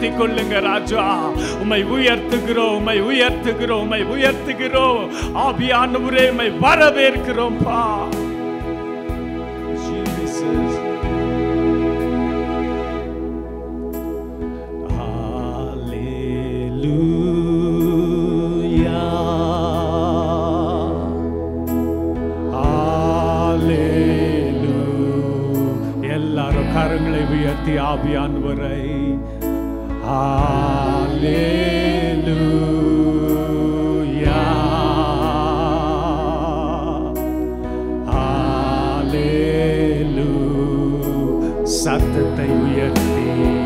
உயர்த்தி கொள்ளுங்க ராஜா உம்மை உயர்த்துகிறோம் உம்மை உயர்த்துகிறோம் உம்மை உயர்த்துகிறோம் ஆவியானவரே உம்மை வரவேற்கிறோம் பா Jesus. Hallelujah. எல்லாரும் கரங்களை உயர்த்தி ஆவியானவரை Hallelujah. சத்தத்தை உயர்த்தி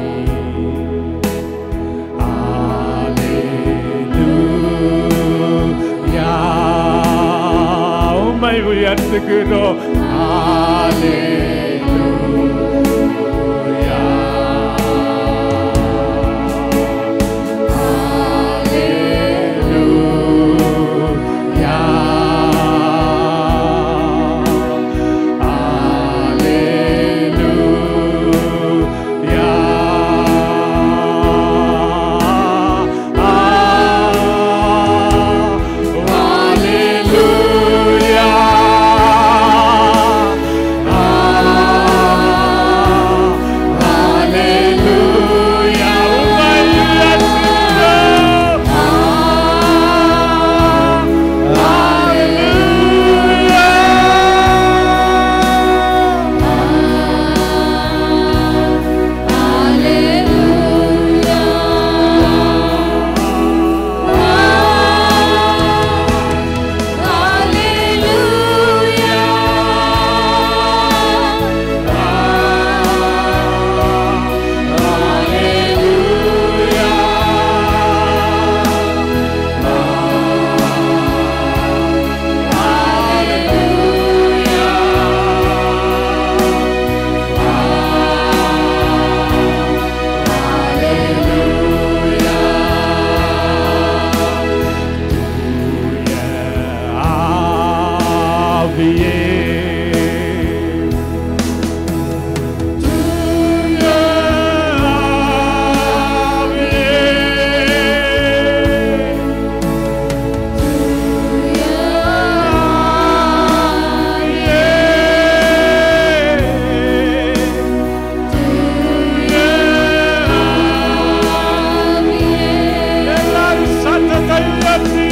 Hallelujah. உம்மை உயர்த்துகிறோம் ஆவியே தூய ஆவியே எல்லாரும் சத்தத்தை உயர்த்தி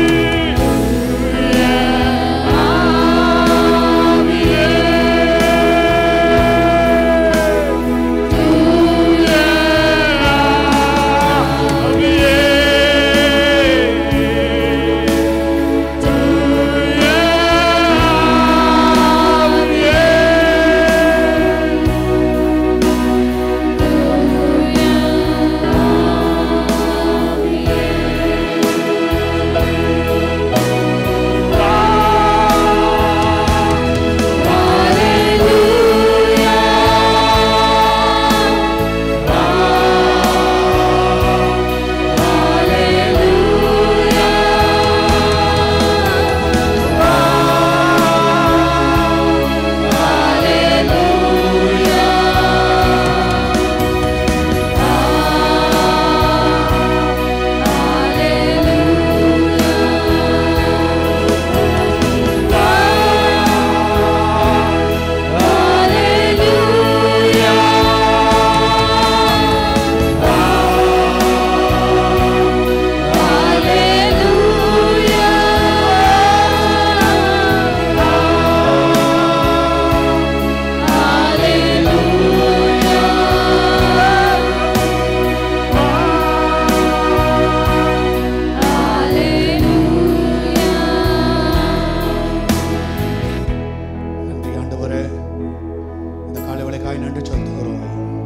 நன்றி ஆண்டவரே இந்த காலை வேலைக்காய் நன்றி செலுத்துகிறோம்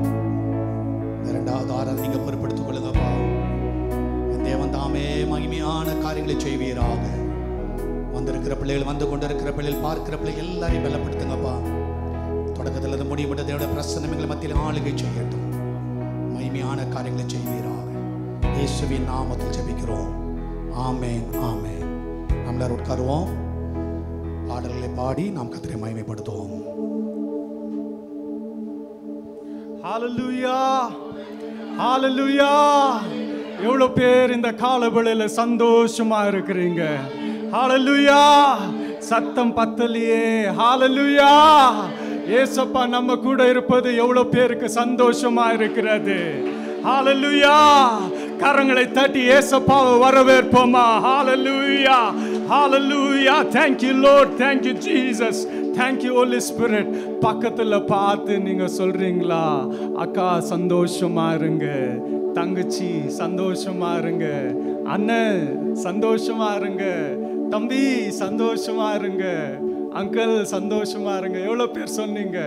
இந்த இரண்டாவது ஆறாவது நீங்க பொறுப்படுத்திக் கொள்ளுங்கப்பா என் தேவன் தாமே மகிமையான காரியங்களை செய்வீராக வந்திருக்கிற பிள்ளைகள் வந்து கொண்டிருக்கிற பிள்ளைகள் பார்க்கிற பிள்ளைகள் எல்லாரையும் பலப்படுத்துங்கப்பா தொடக்கத்தில் இருந்து முடிவுட்ட தேவனுடைய பிரசனம் எங்கள் மத்தியில் ஆளுகை செய்யட்டும் மகிமையான காரியங்களை செய்வீராக இயேசுவின் நாமத்தில் ஜெபிக்கிறோம் ஆமேன் ஆமேன் நம்மளார் உட்காருவோம் பாடல்களை பாடி நாம் கத்திரை மகிமைப்படுத்துவோம் ஹalleluya ஹalleluya எவ்வளவு பேர் இந்த காலவெளியில சந்தோஷமா இருக்கிறீங்க ஹalleluya சத்தம் பத்தலையே ஹalleluya ஏசப்பா நம்ம கூட இருப்பது எவ்வளவு பேருக்கு சந்தோஷமா இருக்கிறது ஹalleluya கரங்களை தட்டி ஏசப்பாவை வரவேற்போமா ஹalleluya ஹalleluya thank you lord thank you jesus thank you holy spirit பக்கத்துல பார்த்து நீங்க சொல்றீங்களா அக்கா சந்தோஷமா இருங்க தங்கச்சி சந்தோஷமா இருங்க அண்ணன் சந்தோஷமா இருங்க தம்பி சந்தோஷமா இருங்க அங்கிள் சந்தோஷமா இருங்க எவ்வளவு பேர் சொன்னீங்க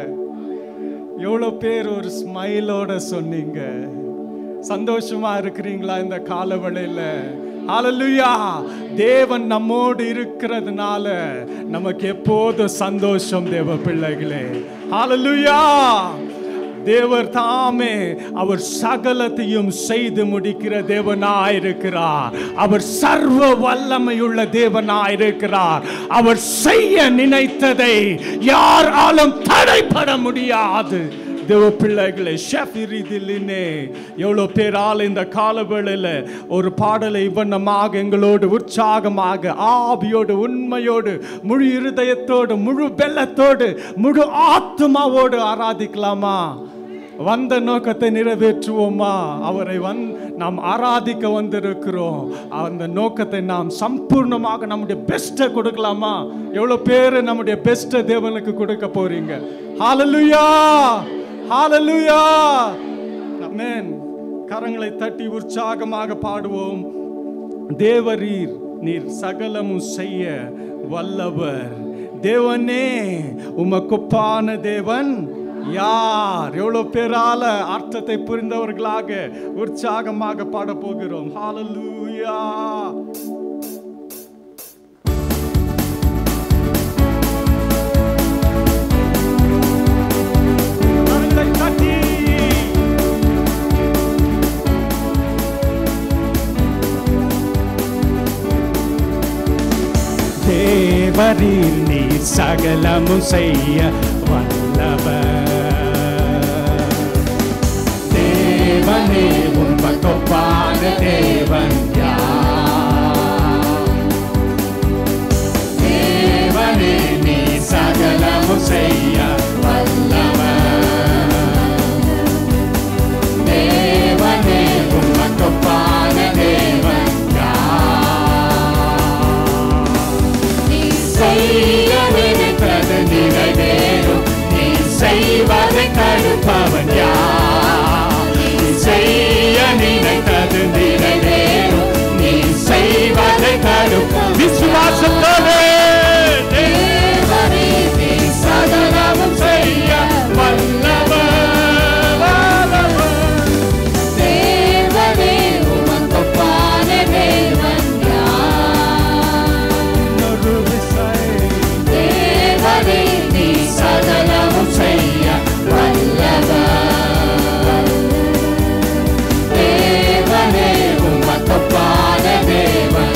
எவ்வளோ பேர் ஒரு ஸ்மைலோட சொன்னீங்க சந்தோஷமா இருக்கிறீங்களா இந்த காலவெளியில ஹalleluya தேவன் நம்மோடு இருக்கிறதுனால நமக்கு எப்போதும் சந்தோஷம் தேவ பிள்ளைகளே ஹalleluya தேவர் தாமே அவர் சகலத்தையும் செய்து முடிக்கிற தேவனாயிருக்கிறார் அவர் சர்வ வல்லமையுள்ள தேவனாயிருக்கிறார் அவர் செய்ய நினைத்ததை யாராலும் தடைப்பட முடியாது தேவ பிள்ளைகளை ஷெஃபிரிதிலினே எவ்வளோ பேரால் இந்த காலவேளையில் ஒரு பாடலை வண்ணமாக எங்களோடு உற்சாகமாக ஆவியோடு உண்மையோடு முழு இருதயத்தோடு முழு பெல்லத்தோடு முழு ஆத்மாவோடு ஆராதிக்கலாமா வந்த நோக்கத்தை நிறைவேற்றுவோமா அவரை வந் நாம் ஆராதிக்க வந்திருக்கிறோம் அந்த நோக்கத்தை நாம் சம்பூர்ணமாக நம்முடைய பெஸ்ட்டை கொடுக்கலாமா எவ்வளோ பேர் நம்முடைய பெஸ்ட்டை தேவனுக்கு கொடுக்க போறீங்க ஹalleluya ஹalleluya ஆமென் கரங்களை தட்டி உற்சாகமாக பாடுவோம் தேவரீர் நீர் சகலமும் செய்ய வல்லவர் தேவனே உமக்குப்பான தேவன் யார் எவ்வளவு பேரால அர்த்தத்தை புரிந்தவர்களாக உற்சாகமாக பாட போகிறோம் ஹalleluya கரங்களை தட்டி தேவரீர் நீ சகலமும் செய்ய வல்லவர் தேவனே உண்மக்கொப்பான தேவன் யார் தேவனே நீ சகலமும் செய்ய வல்லவர் தேவனே உண்மக்கொப்பான தேவன் யார் நீ செய்ய நினைத்தது நிறைவேறும் நீ செய்வதை தடுப்பவன் யார் நீ செய்ய நினைத்தது நிறைவேறும் நீ செய்வதை தடுப்ப விசுவாசத்தோடு தேவனே நீ சகலமும் செய்ய வல்லவர் வல்லவர். தேவனே உமக்கொப்பான தேவன் யார் ஒரு விசை தேவனே நீ சகலமும் செய்ய வல்லவர் தேவனே உமக்கொப்பான தேவன்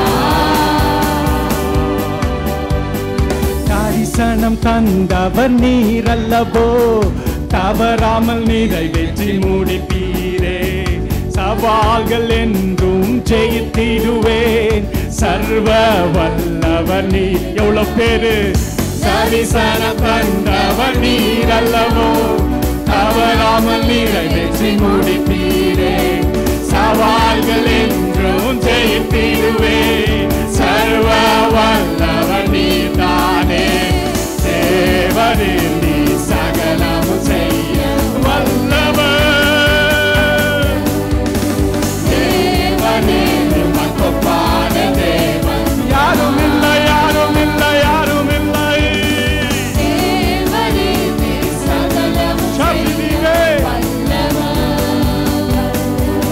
தரிசனம் தந்தவர் நீரல்லவோ தவறாமல் நிறைவேற்றி முடிப்பீரே சவால்கள் என்றும் ஜெயித்திடுவேன் சர்வ வல்லவர் நீ எவ்வளவு பேரு தரிசனம் தந்தவர் நீரல்லவோ தவறாமல் நிறைவேற்றி முடிப்பீரே சவால்கள் என்றும் ஜெயித்திடுவேன் சர்வ வல்லவர் நீதானே தேவரில் நீ சகலமும் செய்ய வல்லவர் தேவனே உமக்கொப்பான தேவன் யாரும் இல்லை யாரும் இல்லை யாரும் இல்லை தேவனே நீ சகலமும் சபிதிவே. செய்ய வல்லவர்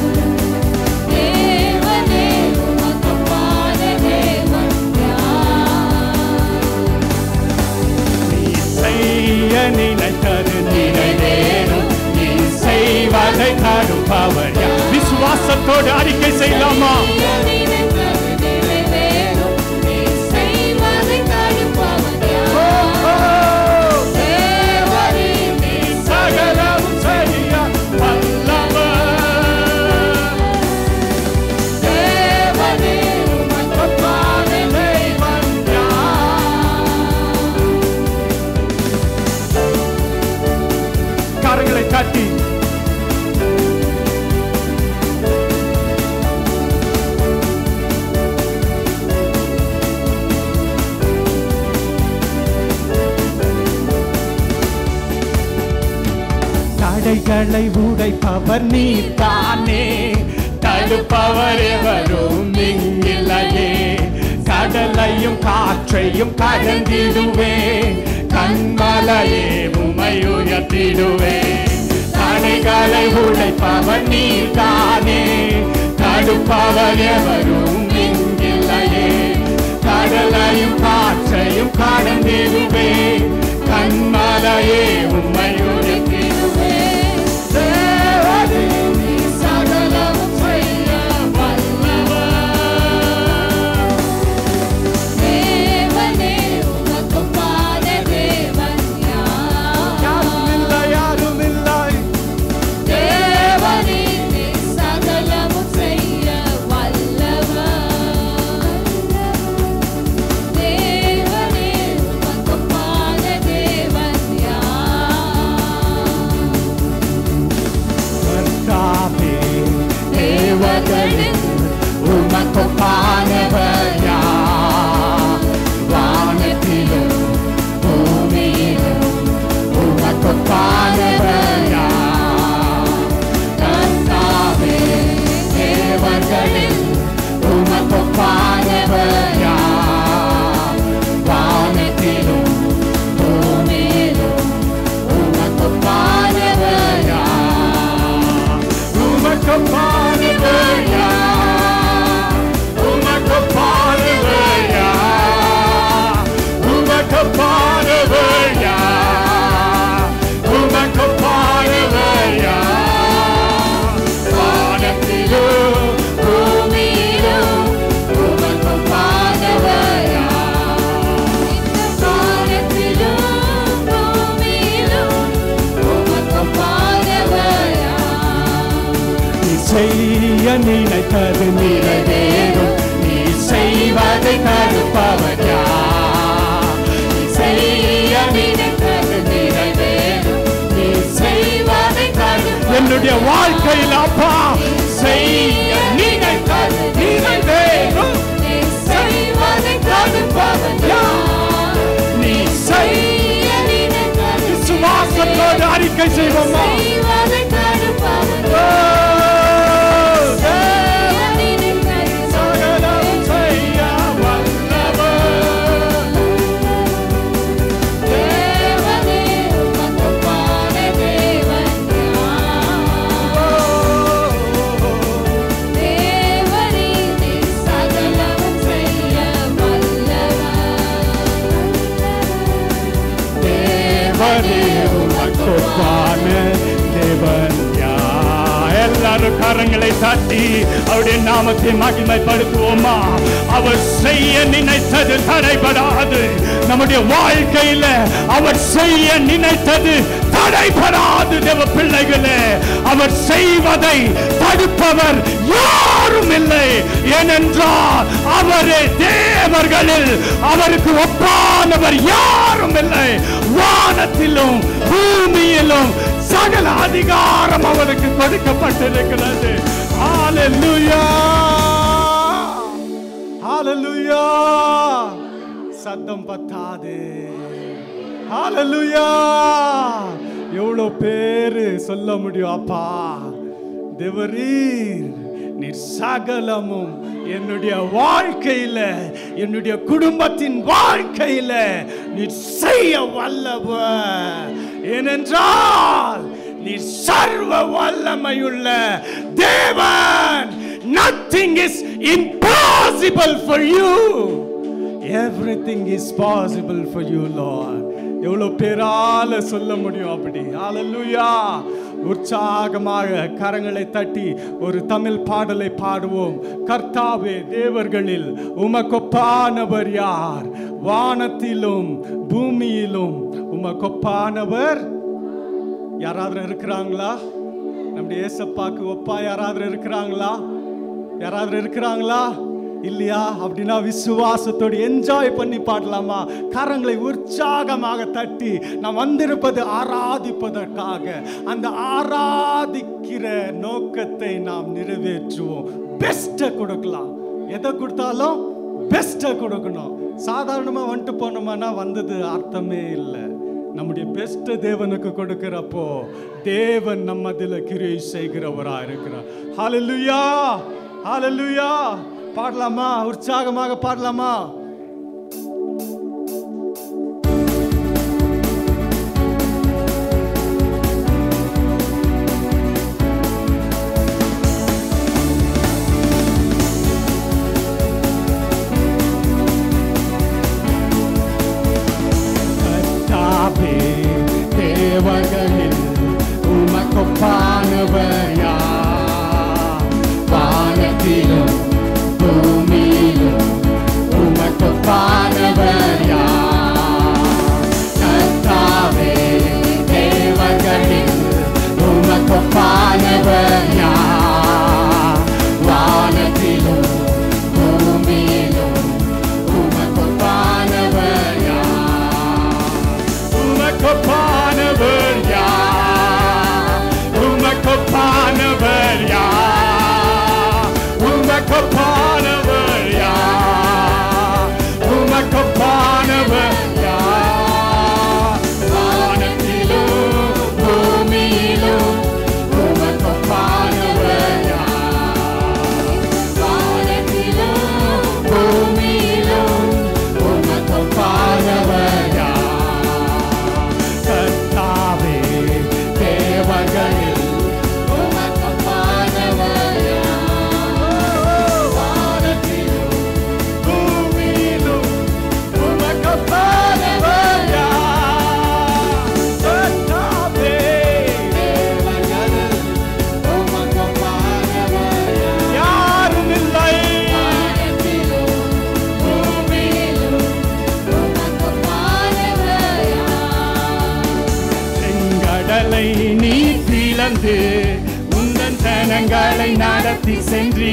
தேவனே உமக்கொப்பான தேவன் யார் நீ செய்ய நினைத்தது நிறைவேறும் நீ செய்வதை தடுப்பவர் யார்? விசுவாசத்தோடு அறிக்கை செய்யலாமா ஓ, ஓ, சகலமும் செய்ய தட்டி தடைகளை உடைப்பவர் நீர்தானே தடுப்பவர் எவரும் இங்கில்லையே கடலையும் காற்றையும் கடந்திடுவே கண்மலையே உமை உயர்த்திடுவே தடைகளை உடைப்பவர் நீர்தானே தடுப்பவர் எவரும் இங்கில்லையே கடலையும் காற்றையும் கடந்திடுவே கண்மலையே உம்மை உயர்த்திடுவே தேவனே, நீ சகலமும் செய்ய வல்லவர். தேவனே உமக்குப்பான தேவன் யார்? யாரும் இல்லை, யாரும் இல்லை. தேவனே நீ சகலமும் செய்ய வல்லவர். தேவனே உமக்குப்பான தேவன் யார்? கர்த்தாவே, தேவர்களில் உமக்கொப்பானவர் யார்? வானத்திலும் பூமியிலும் உமக்கொப்பானவர் யார்? கர்த்தாவே, தேவர்களில் உமக்கொப்பானவர் யார்? வானத்திலும் பூமியிலும் உமக்கொப்பானவர் யார்? உமக்கொப்பானவர் யார்? உமக்கொப்பானவர் யார்? உமக்கொப்பானவர் யார்? உமக்கொப்பானவர் யார்? வானத்திலும் பூமியிலும் உமக்கொப்பானவர் யார்? இந்த வானத்திலும் பூமியிலும் உமக்குப்பானவர் யார்? நீ செய்ய நினைத்தது நிறைவேறும் நீ செய்வதை தடுப்பவர் யார்? நீ செய்ய நினைத்தது நிறைவேறும் நீ செய்வதை தடுப்பவர் என்னுடைய வாழ்க்கையில் அப்பா செய்ய நினைத்தது நிறைவேறும் நீ செய்வதை தடுப்பவர் யார்? நீ செய் செய்ய நினைத்தது விசுவாசத்தோடு அறிக்கை செய்வோமா செய்வதை தடுப்பவர் ஓ, யார்? தேவ செய்ய நினைத்தது சகலம் செய்ய வல்லவர். தேவனே உமக்குப்பான தேவன் யார்? தேவனே நீ சகலமும் செய்ய வல்லவர். தேவனே உமக்கொப்பான தேவன் யார்? எல்லாரும் கரங்களை தட்டி அவருடைய நாமத்தை மகிமைப்படுத்துவோமா அவர் செய்ய நினைத்தது தடைபடாது நம்முடைய வாழ்க்கையில அவர் செய்ய நினைத்தது தடைபடாது தேவ பிள்ளைகளே அவர் செய்வதை தடுப்பவர் யாரும் இல்லை ஏனென்றால் அவரே தேவர்களில் அவருக்கு ஒப்பானவர் யாரும் இல்லை வானத்திலும் பூமியிலும் சகல அதிகாரம் அவருக்கு கொடுக்கப்பட்டிருக்கிறது ஹalleluya ஹalleluya சத்தம் பத்தாது ஹalleluya எவ்வளோ பேரு சொல்ல முடியும் அப்பா தேவரீர் நீர் சகலமும் என்னுடைய வாழ்க்கையில என்னுடைய குடும்பத்தின் வாழ்க்கையில நீர் செய்ய வல்லவர் ஏனென்றால் நீர் சர்வ வல்லமையுள்ள தேவன் nothing is impossible for you everything is possible for you lord எவ்வளவு பேரால சொல்ல முடியும் அப்படி ஹalleluya உற்சாகமாக கரங்களை தட்டி ஒரு தமிழ் பாடலை பாடுவோம் கர்த்தாவே தேவர்களில் உமக்கொப்பானவர் யார் வானத்திலும் பூமியிலும் உமக்கொப்பானவர் யாராவது இருக்கிறாங்களா நம்முடைய ஏசப்பாக்கு ஒப்பா யாராவது இருக்கிறாங்களா யாராவது இருக்கிறாங்களா இல்லையா அப்படின்னா விசுவாசத்தோடு என்ஜாய் பண்ணி பாடலாமா கரங்களை உற்சாகமாக தட்டி நாம் வந்திருப்பது ஆராதிப்பதற்காக அந்த ஆராதிக்கிற நோக்கத்தை நாம் நிறைவேற்றுவோம் பெஸ்ட்டை கொடுக்கலாம் எதை கொடுத்தாலும் பெஸ்ட்டை கொடுக்கணும் சாதாரணமாக வந்துட்டு போனோம்னா வந்தது அர்த்தமே இல்லை நம்முடைய பெஸ்ட்டை தேவனுக்கு கொடுக்கிறப்போ தேவன் நம்ம அதில் கிரியை செய்கிறவரா இருக்கிறார் ஹalleluya ஹalleluya பாடலாமா உற்சாகமாக பாடலாமா கர்த்தாவே தேவர்களில் உமக்கொப்பானவர் யார்? வானத்திலும் பூமியிலும் உமக்கொப்பானவர் யார்? கர்த்தாவே தேவர்களில் உமக்கொப்பானவர் யார்? வானத்திலும் பூமியிலும் உமக்கொப்பானவர் யார்? உமக்கொப்பானவர் யார்? உமக்கொப்பானவர் யார்? உமக்கொப்பானவர் யார்? உமக்கொப்பானவர் யார்? வானத்திலும் பூமியிலும் உமக்கொப்பானவர் யார்? வானத்திலும் பூமியிலும் உமக்கொப்பானவர் யார்? கர்த்தாவே தேவர்களில் உமக்கொப்பானவர் யார்? வானத்திலும் பூமியிலும் உமக்கொப்பானவர் யார்? கர்த்தாவே தேவர்களில் உமக்கொப்பானவர் யார்? யாரும் இல்லை செங்கடலை நீ பிளந்து உந்தன் ஜனங்களை நடத்தி சென்றி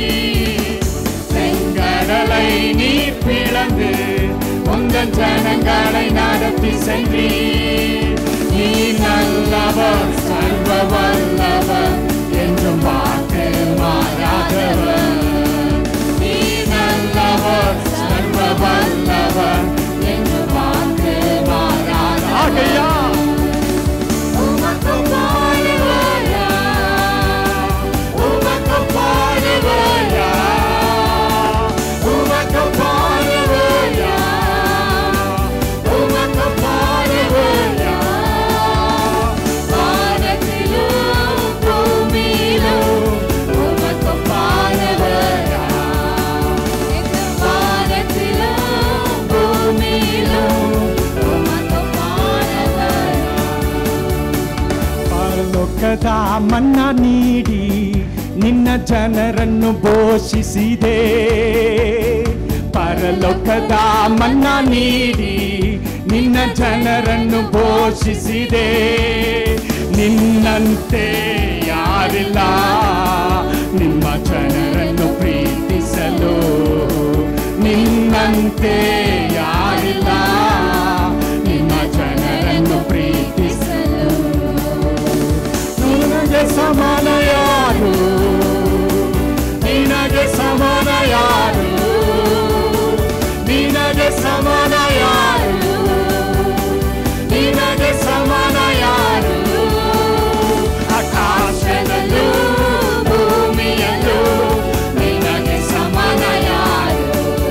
செங்கடலை நீ பிளந்து உந்தன் ஜனங்களை நடத்தி சென்றி நீ நல்லவர் சர்வ வல்லவர் என்றும் வாக்கு மாறாதவர் நீ நல்லவர் சர்வ வல்லவர் என்றும் வாக்கு மாறாதவர் ஆகையா ಪರಲೋಕದ ಮನ್ನ ನೀಡಿ ನಿನ್ನ ಜನರನ್ನು ಘೋಷಿಸಿದೆ ಪರಲೋಕದ ಮನ್ನ ನೀಡಿ ನಿನ್ನ ಜನರನ್ನು ಘೋಷಿಸಿದೆ ನಿನ್ನಂತೆ ಯಾರಿಲ್ಲ ನಿಮ್ಮ ಜನರನ್ನು ಪ್ರೀತಿಸಲು ನಿನ್ನಂತೆ ಯಾರಿಲ್ಲ ನಿಮ್ಮ ಜನರನ್ನು ಪ್ರೀತಿಸಲು ನಿನಗೆ ಸಮಾನ ಯಾರು ನಿನಗೆ ಸಮಾನ ಯಾರು ನಿನಗೆ ಸಮಾನ ಯಾರು ನಿನಗೆ ಸಮಾನ ಯಾರು ಆಕಾಶದಲ್ಲೂ ಭೂಮಿಯಲ್ಲೂ ನಿನಗೆ ಸಮಾನ ಯಾರು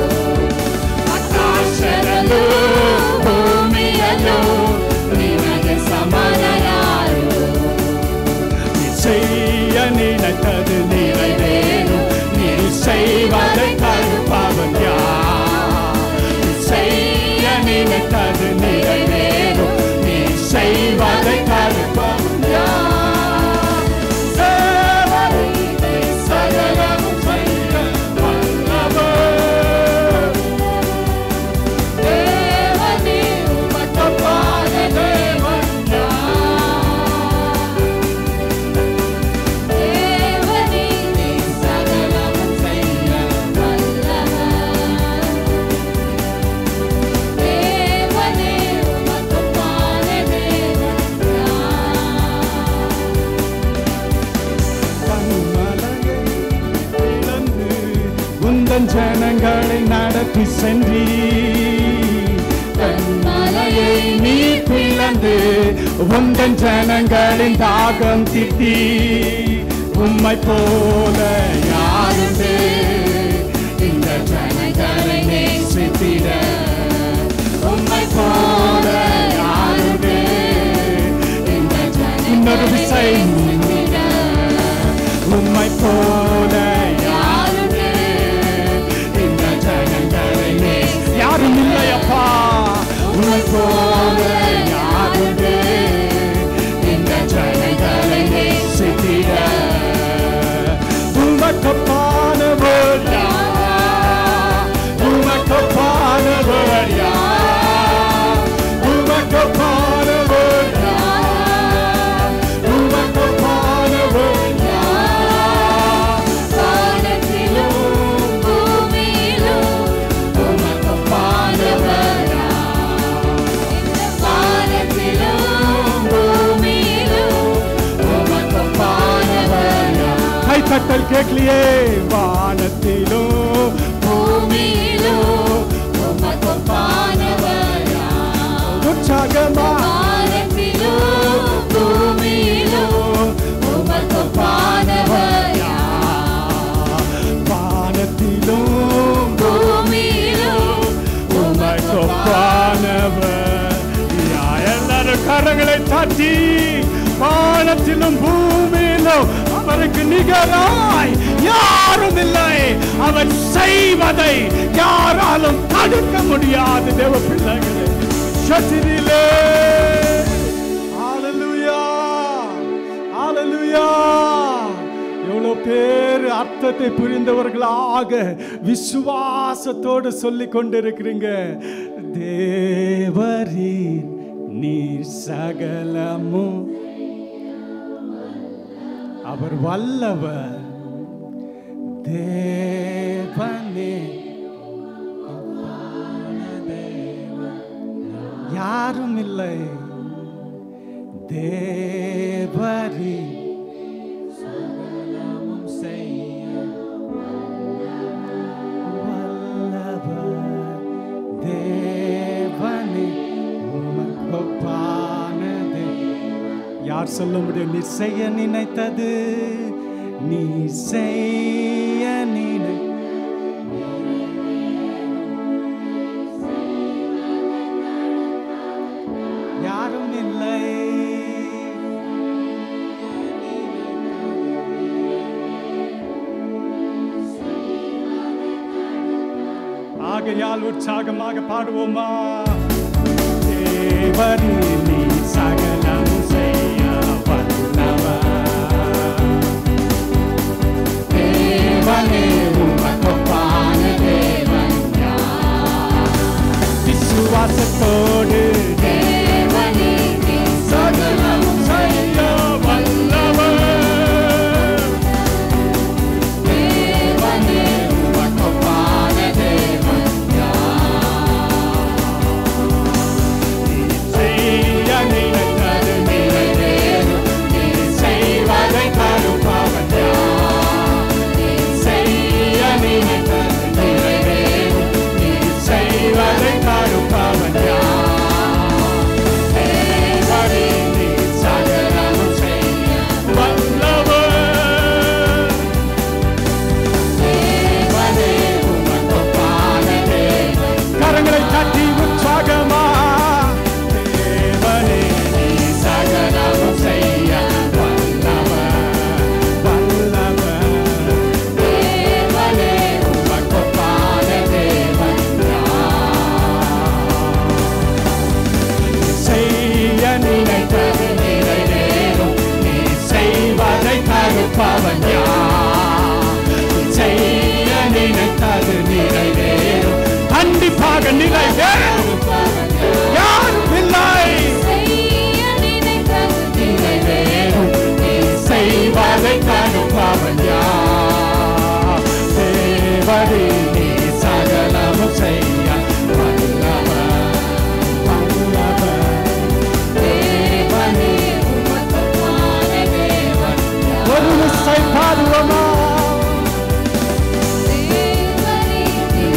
ಆಕಾಶದಲ್ಲೂ ಭೂಮಿಯಲ್ಲೂ ನಿನಗೆ ಸಮಾನ ಯಾರು செய்ய நினைத்தது நிறைவேறும் நீ செய்வதை கருப்பவன் யார் நீ செய்ய நினைத்தது நிறைவேறும் நீ செய்வதை கருப்பவன் யார் தேவரீதை சகலமும் செய்ய வல்லவர். தேவனே உமக்கொப்பான தேவன் யார்? தேவனே நீ சகலமும் செய்ய ஜனங்களை நடத்தி சென்றீ மலையை நீ பிளந்து உந்தன் ஜனங்களின் தாகம் திட்டி உம்மை போல யாருண்டு இந்த ஜனங்களை நேசித்திட உம்மை போல யாருண்டு இந்த ஜன- இன்னொரு விசை உம்மை போல யாருண்டு இந்த ஜனங்களை நேசி- யாரும் இல்லையப்பா உம்மை போல யாருண்டு இந்த ஜனங்களை நேசித்திட உமக்கப்பானவர் யார் உமக்கப்பானவர் யார் உமக்கப்பானவர் யார் உமக்கப்பானவர் யார் வானத்திலும் பூமியிலும் உமக்குப்பானவரா. இந்த வானத்திலும் பூமியிலும் உமக்குப்பானவரா. கை தட்டல் கேட்கலையே வானத்திலும் பூமியிலும் உமக்குப்பானவரா. உற்சாகமா வானத்திலும் பூமியிலும் உமக்குப்பானவரா. வானத்திலும் பூமியிலும் உமக்கொப்பானவர் யா, எல்லாரும் கரங்களை தட்டி வானத்திலும் பூமியிலும் அவருக்கு நிகராய் யாரும் இல்லை அவர் செய்வதை யாராலும் தடுக்க முடியாது தேவ பிள்ளைகளே சத்திரிலே ஹalleluya ஹalleluya எவ்வளவு பேர் அர்த்தத்தை புரிந்தவர்களாக விசுவாசத்தோடு சொல்லிக் கொண்டிருக்கிறீங்க தேவரீர் நீர் சகலமும் அவர் வல்லவர் தேவனே யாரும் இல்லை தேவரீ சகலமும் செய்ய வல்லவர் தேவனே உமக்கொப்பானது யார் சொல்ல முடியும் நீ செய்ய நினைத்தது நீ செய்ய நினை யாரும் இல்லை ஆகையால் உற்சாகமாக பாடுவோமா தேவனே நீ சகலம் செய்ய வல்லவர் தேவனே உமக்கொப்பான தேவன் யார்? விசுவாசத்தோடு தேவனே நீ சகலம் செய்ய வல்லவர் தேவனே உமக்கொப்பான தேவன் செய்ய நினைத்தது நிறைவேறும். நீ செய்வதை தருபவன் யார்? நீ செய்ய நினைத்தது நிறைவேறும். நீ செய்வதை தருபவன் யார்? தேவனே, நீ சகலமும் செய்ய வல்லவர். தேவனே, உமக்கொப்பான தேவன். கரங்களை தட்டி உற்சாகமா தேவனே நீ சகலமும் செய்ய வல்லவர் வல்லவர் தேவனே உமக்கொப்பான தேவன் செய்ய நினைத்தது நிறைவேறும் நீ செய்வதை தடுப்பவன் யார் செய்ய நினைத்தது நிறைவேறும் கண்டிப்பாக நிறைவேறும் யாரும் இல்லை செய்ய நினைத்தது நிறைவேறும் நீ செய்வதை தடுப்பவன் யார் தேவரே நீ சகலமும் செய்ய வல்லவர் வல்லவர் தேவனே உமக்குப்பான தேவன் ஒரு விசை பாடுவோமா தேவனே நீ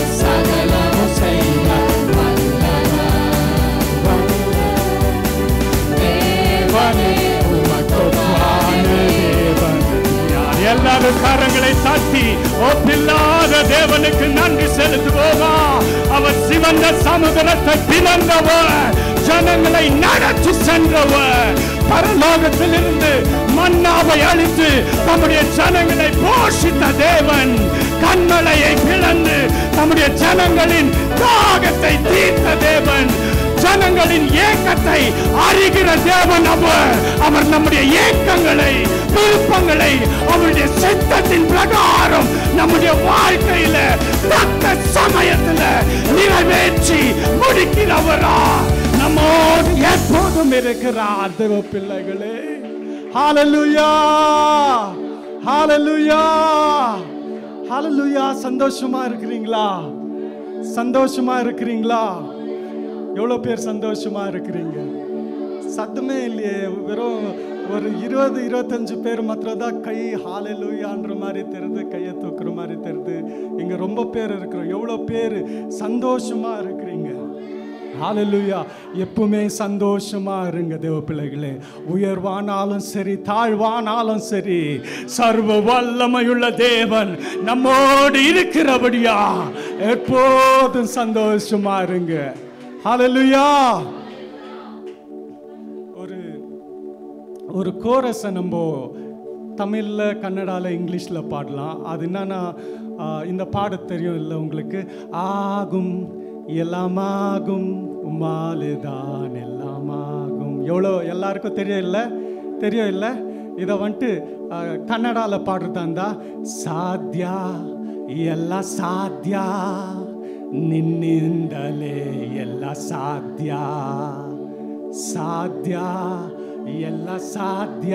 எல்லாரும் கரங்களை தட்டி ஒப்பில்லாத தேவனுக்கு நன்றி செலுத்துவோமா அவர் சிவந்த சமுதிரத்தை பிளந்தவர் ஜனங்களை நடத்தி சென்றவர் பரலோகத்திலிருந்து மன்னாவை அழித்து தம்முடைய ஜனங்களை போஷித்த தேவன் கண்மலையை பிளந்து தம்முடைய ஜனங்களின் தாகத்தை தீர்த்த தேவன் ஜனங்களின் ஏக்கத்தை அறிகிற தேவன் அவர் அவர் நம்முடைய ஏக்கங்களை விருப்பங்களை அவருடைய சித்தத்தின் பிரகாரம் நம்முடைய வாழ்க்கையில தக்க சமயத்துல நிறைவேற்றி முடிக்கிறவரா நம்மோடு எப்போதும் இருக்கிறார் தேவ பிள்ளைகளே ஹalleluya ஹalleluya ஹalleluya சந்தோஷமா இருக்கிறீங்களா சந்தோஷமா இருக்கிறீங்களா எவ்வளோ பேர் சந்தோஷமா இருக்கிறீங்க சத்தமே இல்லையே வெறும் ஒரு இருபது இருபத்தஞ்சு பேர் மாத்திரம் தான் கை ஹாலலூயான்ற மாதிரி தெரியுது கையை தூக்குற மாதிரி தெரியுது இங்க ரொம்ப பேர் இருக்கிறோம் எவ்வளோ பேர் சந்தோஷமா இருக்கிறீங்க ஹalleluya எப்பவுமே சந்தோஷமா இருங்க தேவ பிள்ளைகளே உயர்வானாலும் சரி தாழ்வானாலும் சரி சர்வ வல்லமையுள்ள தேவன் நம்மோடு இருக்கிறபடியா எப்போதும் சந்தோஷமா இருங்க ஹalleluya ஒரு ஒரு கோரஸை நம்ம தமிழில் கன்னடாவில் இங்கிலீஷில் பாடலாம் அது என்னன்னா ஆ, இந்த பாட தெரியும் இல்லை உங்களுக்கு ஆகும் எல்லாமாகும் உமாலுதான் எல்லாமாகும் எவ்வளோ எல்லாருக்கும் தெரியும் இல்லை தெரியும் இல்லை இதை வந்துட்டு கன்னடாவில் பாடுறதா இருந்தா சாத்யா ಎಲ್ಲ ಸಾಧ್ಯ ನಿನ್ನಿಂದಲೇ ಎಲ್ಲ ಸಾಧ್ಯ ಸಾಧ್ಯ ಎಲ್ಲ ಸಾಧ್ಯ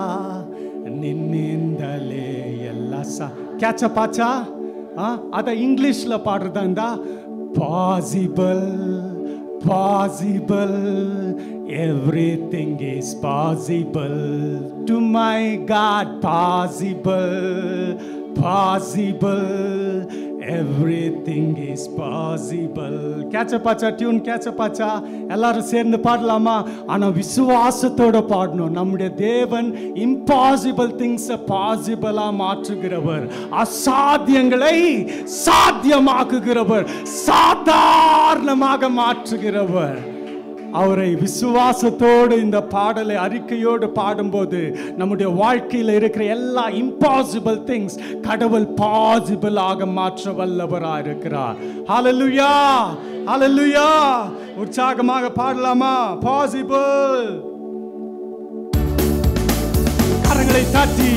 ನಿನ್ನಿಂದಲೇ ಎಲ್ಲ ಸಾ ಕ್ಯಾಚ ಪಾಚ ಅದ ಇಂಗ್ಲೀಷ್ல பாடுறதா இருந்தா possible possible everything is possible to my god possible possible everything is possible கேட்ச பாச்சா டியூன் கேட்ச பாச்சா எல்லாரும் சேர்ந்து பாடலாமா ஆனா விசுவாசத்தோட பாடணும் நம்முடைய தேவன் இம்பாசிபிள் திங்ஸை பாசிபிளா மாற்றுகிறவர் அசாத்தியங்களை சாத்தியமாக்குகிறவர் சாதாரணமாக மாற்றுகிறவர் அவரை விசுவாசத்தோடு இந்த பாடலை அறிக்கையோடு பாடும்போது நம்முடைய வாழ்க்கையில் இருக்கிற எல்லா இம்பாசிபிள் திங்ஸ் கடவுள் பாசிபிள் ஆக மாற்ற வல்லவராக இருக்கிறார் ஹalleluya ஹalleluya உற்சாகமாக பாடலாமா பாசிபிள் கரங்களை தட்டி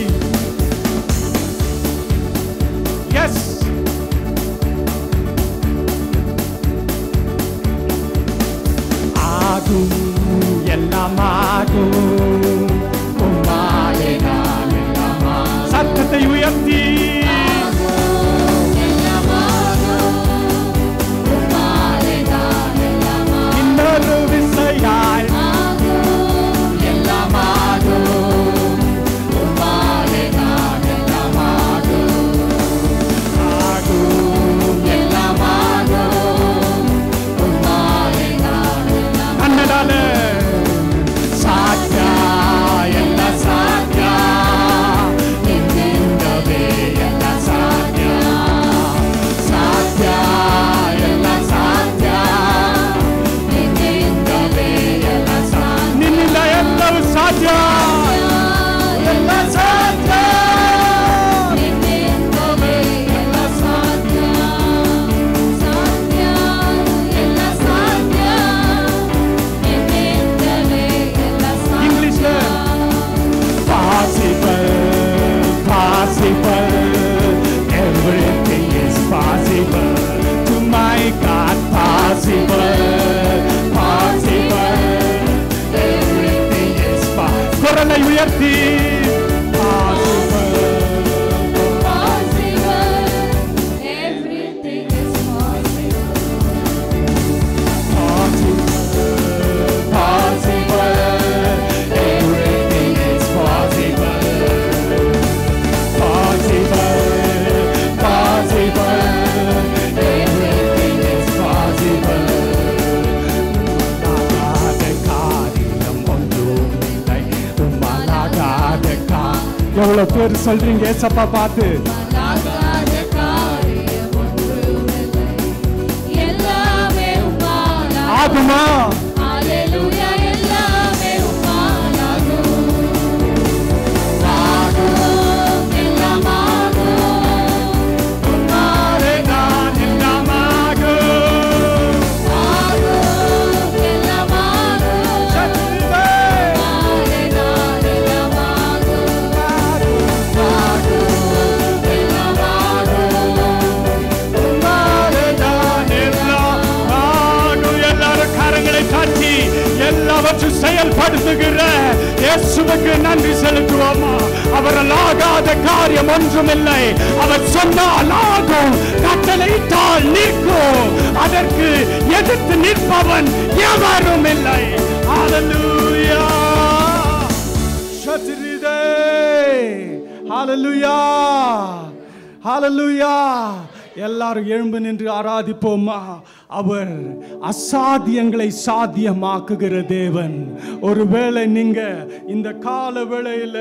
எஸ் ஆகும் எல்லாம் ஆகும் உம்மாலே நான் எல்லாமா சத்தத்தை உயர்த்தி இன்னொரு விசையாய் எல்லாம் ஆகும் உம்மாலே நான் எல்லாம் ஆகும் ஆகும் எல்லாம் ஆகும் உம்மாலே நான் ಕನ್ನಡಾಲ ಸಾಧ್ಯ ಎಲ್ಲ ಸಾಧ್ಯ ನಿನ್ನಿಂದವೇ ಎಲ್ಲ ಸಾಧ್ಯ ಸಾಧ್ಯ ಎಲ್ಲ ಸಾಧ್ಯ ನಿನ್ನಿಂದವೇ ಎಲ್ಲ ಸಾಧ್ಯ ನಿನ್ನಿಂದ ಎಲ್ಲವೂ ಸಾಧ್ಯ ಎಲ್ಲ ಸಾಧ್ಯ ನಿನ್ನಿಂದವೇ ಎಲ್ಲ ಸಾಧ್ಯ English possible, possible. Everything is possible. To my God, possible, possible. Everything is possible. ಕೊರಲ ಉಯರ್ತಿ possible. Everything is possible. Possible, possible. Everything is possible. Possible, possible. Everything is possible. உம்மாலாகாத காரியம் ஒன்றுமில்லை. உம்மாலாகாத எவ்வளவு பேர் சொல்றீங்க ஏசப்பா பார்த்து ஆகாத காரியம் ஒன்றுமில்லை. எல்லாமே உம்மால் ஆகும். ஆகுமா ஹalleluya, எல்லாமே உம்மால் ஆகும். ஆகும், எல்லாம் ஆகும். உம்மாலே நான் எல்லாமாகும். ஆகும், எல்லாம் ஆகும். சத்துருவே. உம்மாலே நான் எல்லாம் ஆகும். ஆகும், எல்லாம் ஆகும். உம்மாலே நான் எல்லாமாகும். எல்லாரும் கரங்களை தட்டி எல்லாவற்றும் செயல்படுத்துகிற இயேசுவுக்கு நன்றி செலுத்துவோமா அவரால் ஆகாத காரியம் ஒன்றுமில்லை அவர் சொன்னால் ஆகும் கட்டளையிட்டால் நிற்கும் அதற்கு எதிர்த்து நிற்பவன் எவரும் இல்லை ஹalleluya சத்ரிதே ஹalleluya ஹalleluya எல்லாரும் எழும்பு நின்று ஆராதிப்போமா அவர் அசாத்தியங்களை சாத்தியமாக்குகிற தேவன் ஒருவேளை நீங்க இந்த கால வேளையில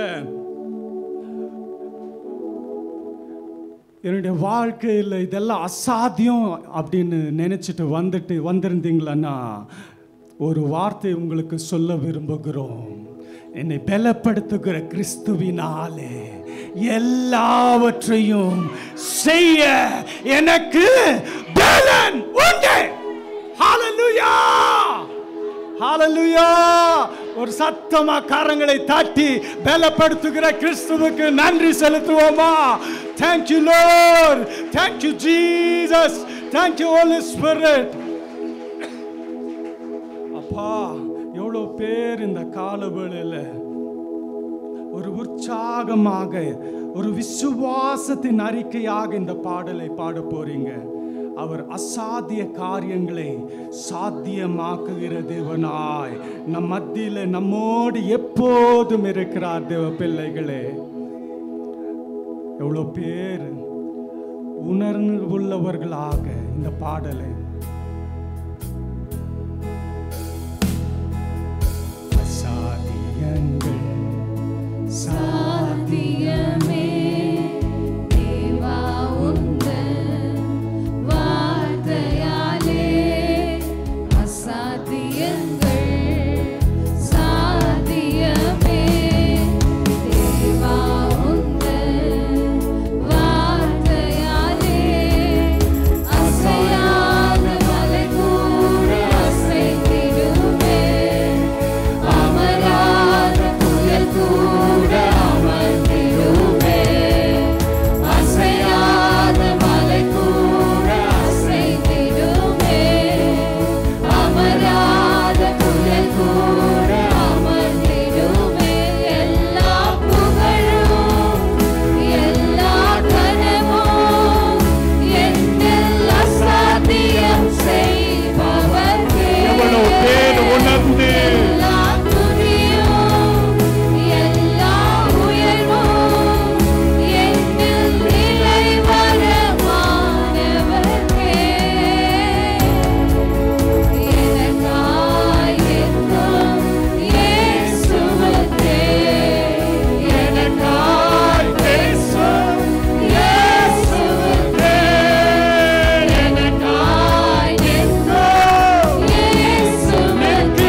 என்னுடைய வாழ்க்கையில் இதெல்லாம் அசாத்தியம் அப்படின்னு நினைச்சிட்டு வந்துட்டு வந்திருந்தீங்களன்னா ஒரு வார்த்தை உங்களுக்கு சொல்ல விரும்புகிறோம் என்னை பலப்படுத்துகிற கிறிஸ்துவினாலே எல்லாவற்றையும் செய்ய எனக்கு பலன் உண்டு ஹalleluya ஹalleluya ஒரு சத்தமா கரங்களை தட்டி பலப்படுத்துகிற கிறிஸ்துவுக்கு நன்றி செலுத்துவோமா thank you lord thank you jesus thank you holy spirit அப்பா எவ்வளோ பேர் இந்த கால வேளையில ஒரு உற்சாகமாக ஒரு விசுவாசத்தின் அறிக்கையாக இந்த பாடலை பாட போறீங்க அவர் அசாத்திய காரியங்களை சாத்தியமாக்குகிற தேவனாய் நம் மத்தியில நம்மோடு எப்போதும் இருக்கிறார் தேவ பிள்ளைகளே எவ்வளோ பேர் உணர்வுள்ளவர்களாக இந்த பாடலை அசாத்தியங்கள் சாத்தியமே தேவா உந்தன் வார்த்தையாலே அசாத்தியங்கள் சாத்தியமே தேவா உந்தன் வார்த்தையாலே அசையாத மலை கூட அசைத்திடுமே அமராத புயல் கூட அமர்ந்திடுமே அசையாத மலை கூட அசைத்திடுமே அமராத புயல் கூட அமர்ந்திடுமே எல்லா புகழும் எல்லா கனமும் என்னில் அசாத்தியம் செய்பவர்க்கே எவ்வளவு பேர் உணர்ந்து எல்லா துதியும் எல்லா உயர்வும் என்னில் நிறைவரமானவர்க்கே எனக்காய் என்றும் இயேசுவுக்கே எனக்காய் பேசும் இயேசுவுக்கே எனக்காய் என்றும் இயேசுவுக்கே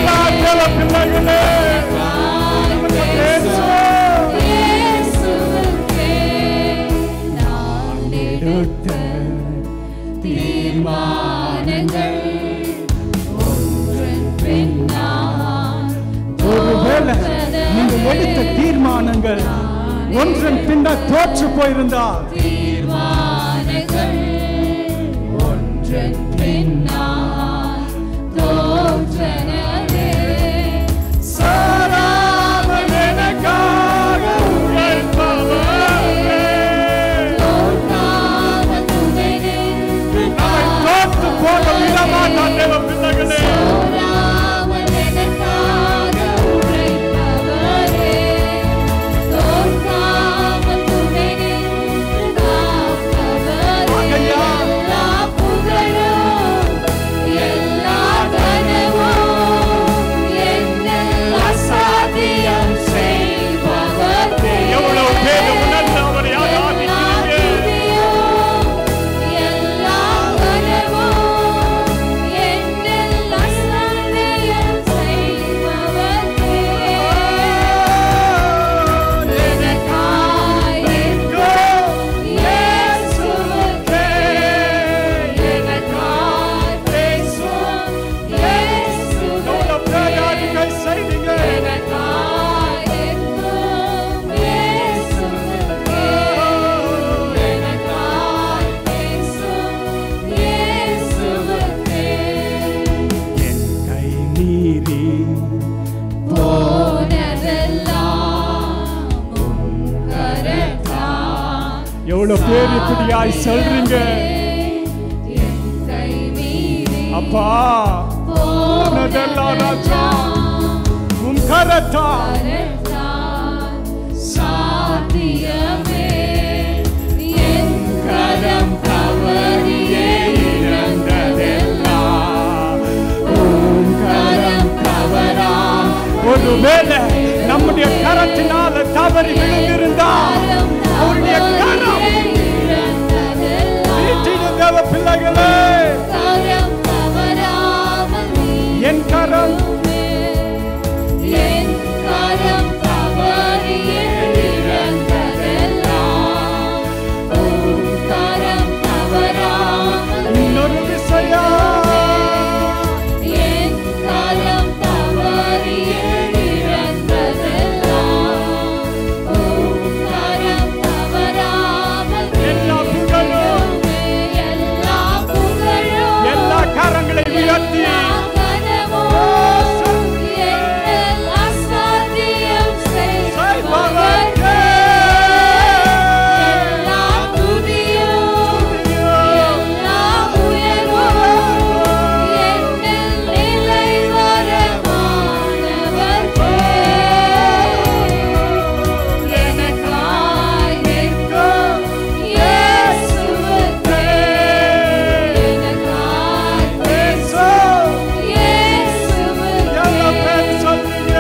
தீர்மானங்கள் ஒன்றன் பின்னால் ஒருவேளை நீங்கள் எடுத்த தீர்மானங்கள் ஒன்றன் பின்ன தோற்று போயிருந்தால் தீர்மானங்கள் ஒன்றன் பின்னால் தோற்றனவே சாராமல் எனக்காக உழைப்பவரே. தோற்காத துணை நின்று நம்மை தோற்று போக விடமாட்டார் தேவ பிள்ளைகளே. சோராமல் எனக்காக உழைப்பவரே தோற்காமல் துணை நின்று காப்பவரே ஆகையால் எல்லா புகழும் எல்லா கனமும் எவ்வளவு பேர் இப்படியாய் சொல்றீங்க என் கை மீறி அப்பா உனதெல்லாம் ராஜா உன் கரத்தால் கரத்தால் சாத்தியமே என் கரம் தவறியே இழந்ததெல்லாம் உன் கரம் தவறாம் ஒருவேளை நம்முடைய கரத்தினால தவறி விழுந்திருந்தால் அவருடைய கரம் வீட்டில் தேவ பிள்ளைகளே கரம் தவறாமல் என் கரம் என் கரம் தவறியே இழந்ததெல்லாம் உன் கரம் தவறாமல் இன்னொரு விஷயம் என் கரம் தவறியே இழந்ததெல்லாம் உன் கரம் தவறாமல் எல்லா புகழும் எல்லா புகழும் எல்லா கரங்களை உயர்த்தி எனக்காய் நிற்கும் இயேசுவுக்கே எனக்காய் பேசு. எல்லா பேர் சொல்லுங்க.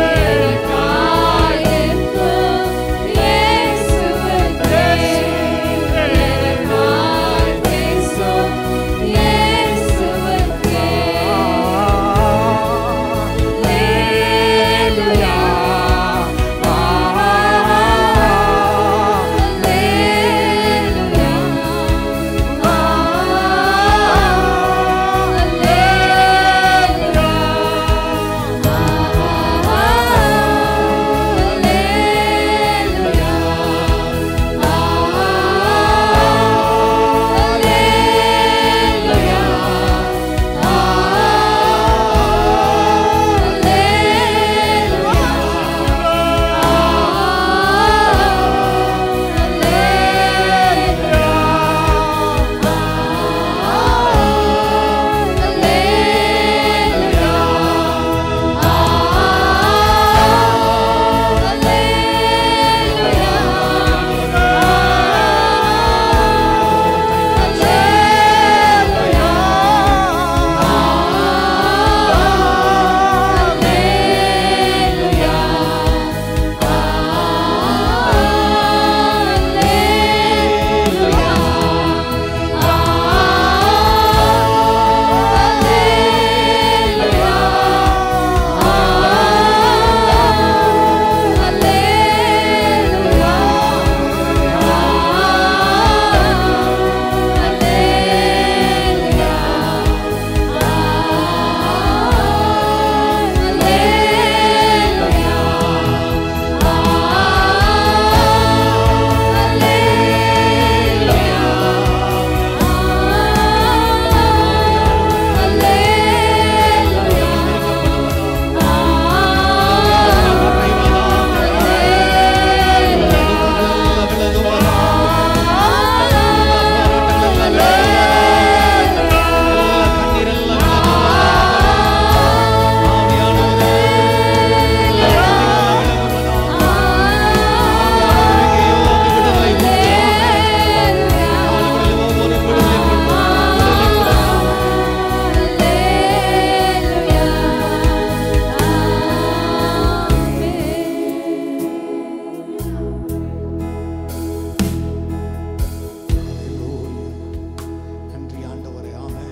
நன்றி ஆண்டவரே ஆமே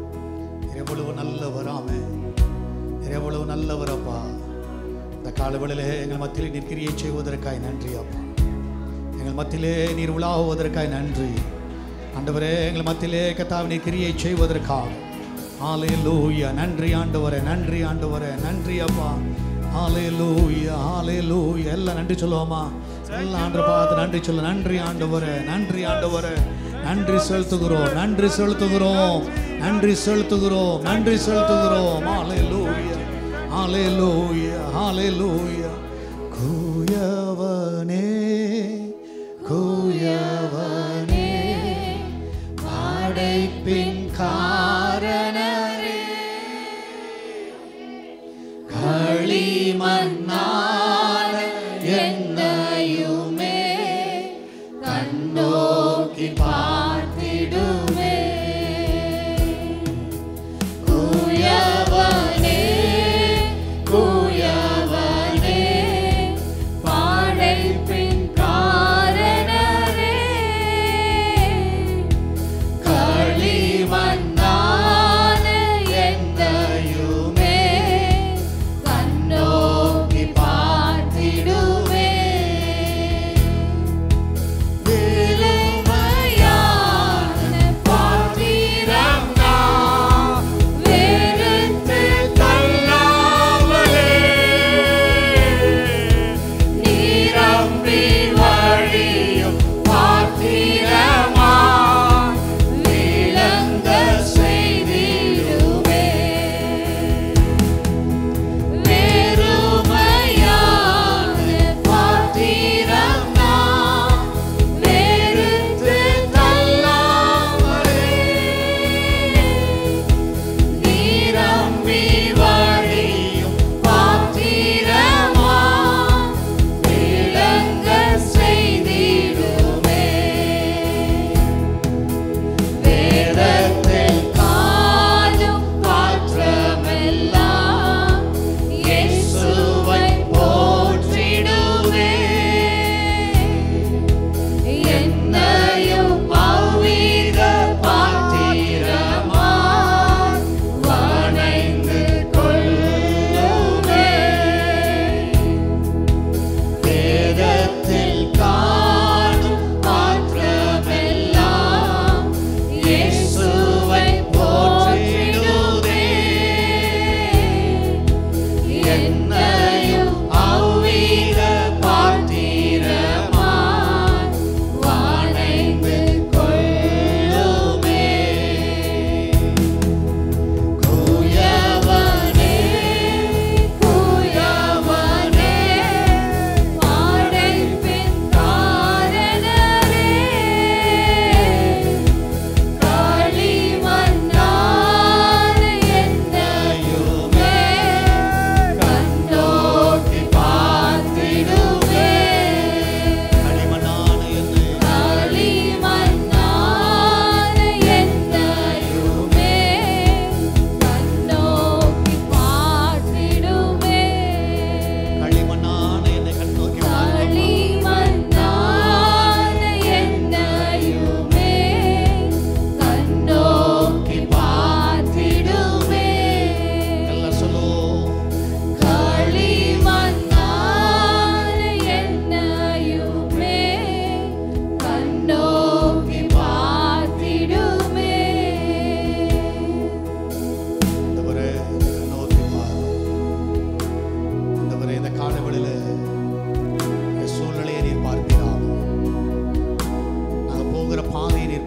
எவ்வளவு நல்லவர் ஆமே எவ்வளவு நல்லவர் அப்பா இந்த காலவெளியிலே எங்கள் மத்தியிலே நீர் கிரியை செய்வதற்காய் நன்றி அப்பா எங்கள் மத்தியிலே நீர் உலாவுவதற்காய் நன்றி ஆண்டவரே எங்கள் மத்தியிலே கத்தாவை நீர் கிரியை செய்வதற்காக ஆலே லூயா நன்றி ஆண்டவரே நன்றி ஆண்டவரே நன்றி அப்பா ஆலே லூயா ஆலே லூயா எல்லாம் நன்றி சொல்லுவோமா எல்லாம் ஆண்டு பார்த்து நன்றி சொல்ல நன்றி ஆண்டவரே நன்றி ஆண்டவரே நன்றி செலுத்துகிறோம் நன்றி செலுத்துகிறோம் நன்றி செலுத்துகிறோம் நன்றி செலுத்துகிறோம் ஆலே லூயா ஆலே லூயா ஆலே லூயா கூயவனே கூயவனே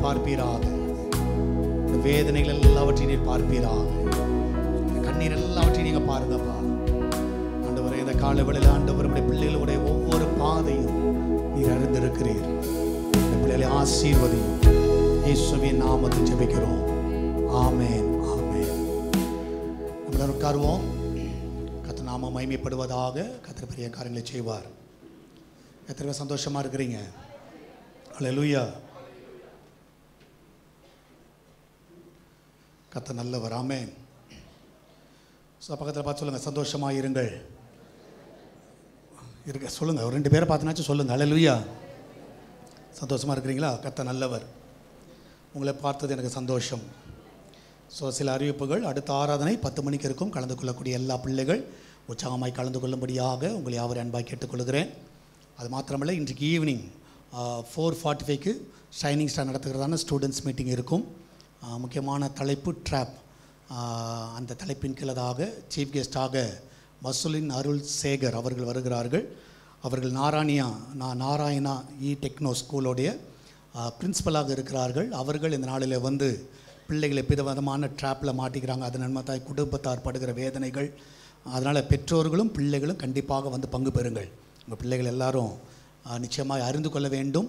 பார்ப்பீராக இந்த வேதனைகள் எல்லாவற்றையும் நீர் பார்ப்பீராக இந்த கண்ணீர் எல்லாவற்றையும் நீங்க பாருங்கப்பா ஆண்டவரே இந்த கால வேளையில் ஆண்டவர் நம்முடைய பிள்ளைகளுடைய ஒவ்வொரு பாதையும் நீர் அறிந்திருக்கிறீர் இந்த பிள்ளைகளை ஆசீர்வதியும் இயேசுவின் நாமத்தில் ஜெபிக்கிறோம் ஆமென் ஆமென் நம்மளால் உட்காருவோம் கத்த நாம மகிமைப்படுவதாக கத்திர பெரிய காரியங்களை செய்வார் எத்தனை பேர் சந்தோஷமா இருக்கிறீங்க அல்லேலூயா கத்த நல்லவர் ஆமென் ஸோ பக்கத்தில் பார்த்து சொல்லுங்கள் சந்தோஷமாக இருங்கள் இருக்க சொல்லுங்கள் ஒரு ரெண்டு பேரை பார்த்தினாச்சும் சொல்லுங்கள் அல்லேலூயா சந்தோஷமாக இருக்கிறீங்களா கத்த நல்லவர் உங்களை பார்த்தது எனக்கு சந்தோஷம் ஸோ சில அறிவிப்புகள் அடுத்த ஆராதனை பத்து மணிக்கு இருக்கும் கலந்து கொள்ளக்கூடிய எல்லா பிள்ளைகள் உற்சாகமாய் கலந்து கொள்ளும்படியாக உங்களை யாவர் அன்பாய் கேட்டுக்கொள்கிறேன் அது மாத்திரமல்ல இன்றைக்கு ஈவினிங் ஃபோர் ஃபார்ட்டி ஃபைவ்க்கு ஷைனிங் ஸ்டார் நடத்துகிறதான ஸ்டூடெண்ட்ஸ் மீட்டிங் இருக்கும் ஆஹ், முக்கியமான தலைப்பு ட்ராப் அந்த தலைப்பின் கீழதாக சீஃப் கெஸ்டாக மசுலின் அருள் சேகர் அவர்கள் வருகிறார்கள் அவர்கள் நாராயணியா நான் நாராயணா இ டெக்னோ ஸ்கூலோடைய பிரின்சிபலாக இருக்கிறார்கள் அவர்கள் இந்த நாளில் வந்து பிள்ளைகளை விதவிதமான ட்ராப்பில் மாட்டிக்கிறாங்க அதன் நன்மத்தாய் குடும்பத்தார் படுகிற வேதனைகள் அதனால் பெற்றோர்களும் பிள்ளைகளும் கண்டிப்பாக வந்து பங்கு பெறுங்கள் உங்கள் பிள்ளைகள் எல்லாரும் ஆஹ், நிச்சயமாக அறிந்து கொள்ள வேண்டும்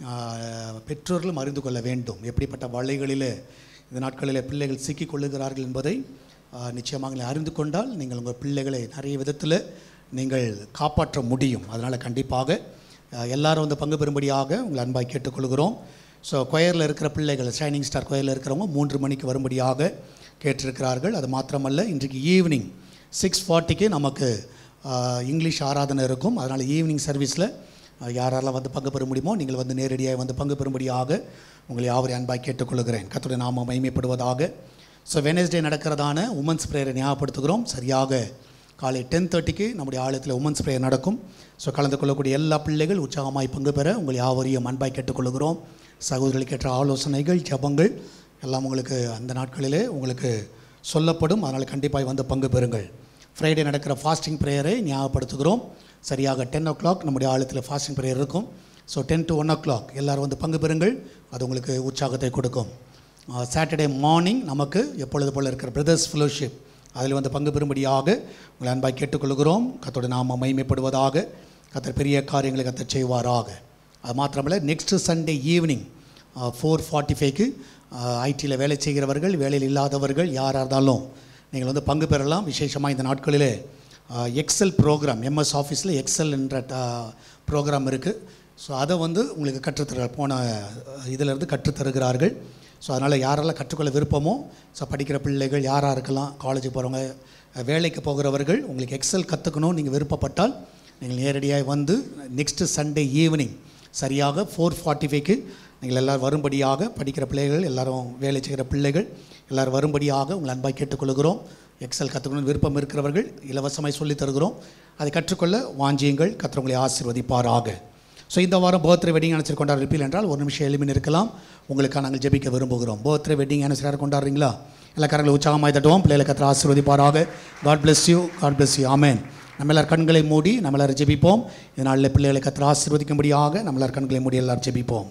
ஆஹ், பெற்றோர்களும் அறிந்து கொள்ள வேண்டும் எப்படிப்பட்ட வலைகளில் இந்த நாட்களில் பிள்ளைகள் சிக்கிக் கொள்ளுகிறார்கள் என்பதை ஆஹ், நிச்சயமாக நீங்கள் அறிந்து கொண்டால் நீங்கள் உங்கள் பிள்ளைகளை நிறைய விதத்தில் நீங்கள் காப்பாற்ற முடியும் அதனால் கண்டிப்பாக அஹ், எல்லாரும் வந்து பங்கு பெறும்படியாக உங்களை அன்பாய் கேட்டுக்கொள்கிறோம் ஸோ கொயரில் இருக்கிற பிள்ளைகள் ஷைனிங் ஸ்டார் கொயரில் இருக்கிறவங்க மூன்று மணிக்கு வரும்படியாக கேட்டிருக்கிறார்கள் அது மாத்திரமல்ல இன்றைக்கு ஈவினிங் சிக்ஸ் ஃபார்ட்டிக்கு நமக்கு அஹ், இங்கிலீஷ் ஆராதனை இருக்கும் அதனால் ஈவினிங் சர்வீஸில் யாரெல்லாம் வந்து பங்கு பெற முடியுமோ நீங்கள் வந்து நேரடியாக வந்து பங்கு பெறும்படியாக உங்களை யாவரை அன்பாய் கேட்டுக்கொள்கிறேன் கர்த்தருடைய நாம மகிமைப்படுவதாக ஸோ வெனஸ்டே நடக்கிறதான உமன்ஸ் ப்ரேயரை ஞாபகப்படுத்துகிறோம் சரியாக காலை டென் தேர்ட்டிக்கு நம்முடைய ஆலயத்தில் உமன்ஸ் ப்ரேயர் நடக்கும் ஸோ கலந்து கொள்ளக்கூடிய எல்லா பிள்ளைகள் உற்சாகமாய் பங்கு பெற உங்கள் யாவரையும் அன்பாய் கேட்டுக்கொள்கிறோம் சகோதரர்களுக்கு ஏற்ற ஆலோசனைகள் ஜபங்கள் எல்லாம் உங்களுக்கு அந்த நாட்களிலே உங்களுக்கு சொல்லப்படும் அதனால் கண்டிப்பாக வந்து பங்கு பெறுங்கள் ஃப்ரைடே நடக்கிற ஃபாஸ்டிங் ப்ரேயரை ஞாபகப்படுத்துகிறோம் சரியாக டென் ஓ கிளாக் நம்முடைய ஆலயத்தில் ஃபாஸ்டிங் ப்ரேயர் இருக்கும் so ten to one o'clock எல்லோரும் வந்து பங்கு பெறுங்கள் அது உங்களுக்கு உற்சாகத்தை கொடுக்கும் சாட்டர்டே மார்னிங் நமக்கு எப்பொழுது போல் இருக்கிற பிரதர்ஸ் ஃபெலோஷிப் அதில் வந்து பங்கு பெறும்படியாக உங்களை அன்பாய் கேட்டுக்கொள்கிறோம் கத்தோட நாம மகிமைப்படுவதாக கத்தர் பெரிய காரியங்களை கத்தர் செய்வாராக அது மாத்திரமல்ல next Sunday evening four forty ஃபைவ்க்கு ஐடியில் வேலை செய்கிறவர்கள் வேலையில் இல்லாதவர்கள் யாராக இருந்தாலும் நீங்கள் வந்து பங்கு பெறலாம் விசேஷமாக இந்த நாட்களிலே எக்ஸல் ப்ரோக்ராம் எம்எஸ் ஆஃபீஸில் எக்ஸல் என்ற ப்ரோக்ராம் இருக்குது ஸோ அதை வந்து உங்களுக்கு கற்றுத்தர போன இதிலிருந்து கற்றுத்தருகிறார்கள் ஸோ அதனால் யாரெல்லாம் கற்றுக்கொள்ள விருப்பமோ ஸோ படிக்கிற பிள்ளைகள் யாராக இருக்கலாம் காலேஜுக்கு போகிறவங்க வேலைக்கு போகிறவர்கள் உங்களுக்கு எக்ஸல் கற்றுக்கணும் நீங்கள் விருப்பப்பட்டால் நீங்கள் நேரடியாக வந்து நெக்ஸ்ட்டு சண்டே ஈவினிங் சரியாக ஃபோர் ஃபார்ட்டி ஃபைவ்க்கு நீங்கள் எல்லோரும் வரும்படியாக படிக்கிற பிள்ளைகள் எல்லாரும் வேலை செய்கிற பிள்ளைகள் எல்லோரும் வரும்படியாக உங்களை அன்பாய் கேட்டுக்கொள்கிறோம் எக்ஸல் கற்றுக்கணும்னு விருப்பம் இருக்கிறவர்கள் இலவசமாய் சொல்லித் தருகிறோம் அதை கற்றுக்கொள்ள வாஞ்சியுங்கள் கற்றுவங்களை ஆசீர்வதிப்பாராக ஸோ இந்த வாரம் பர்த்டே வெட்டிங் அனுசரி கொண்டாட இருப்பீர்கள் என்றால் ஒரு நிமிஷம் எளிமையில் இருக்கலாம் உங்களுக்காக நாங்கள் ஜெபிக்க விரும்புகிறோம் பர்த்டே வெட்டிங் அனுசரி கொண்டாடுறீங்களா எல்லா காரங்களை உற்சாகமாய் தட்டுவோம் பிள்ளைகளை கத்திர ஆசீர்வதிப்பாராக God bless you God bless you ஆமென் நம்ம எல்லார் கண்களை மூடி நம்ம எல்லாரும் ஜெபிப்போம் இதனால பிள்ளைகளை கத்திர ஆசீர்வதிக்கும்படியாக நம்ம எல்லார் கண்களை மூடி எல்லாரும் ஜெபிப்போம்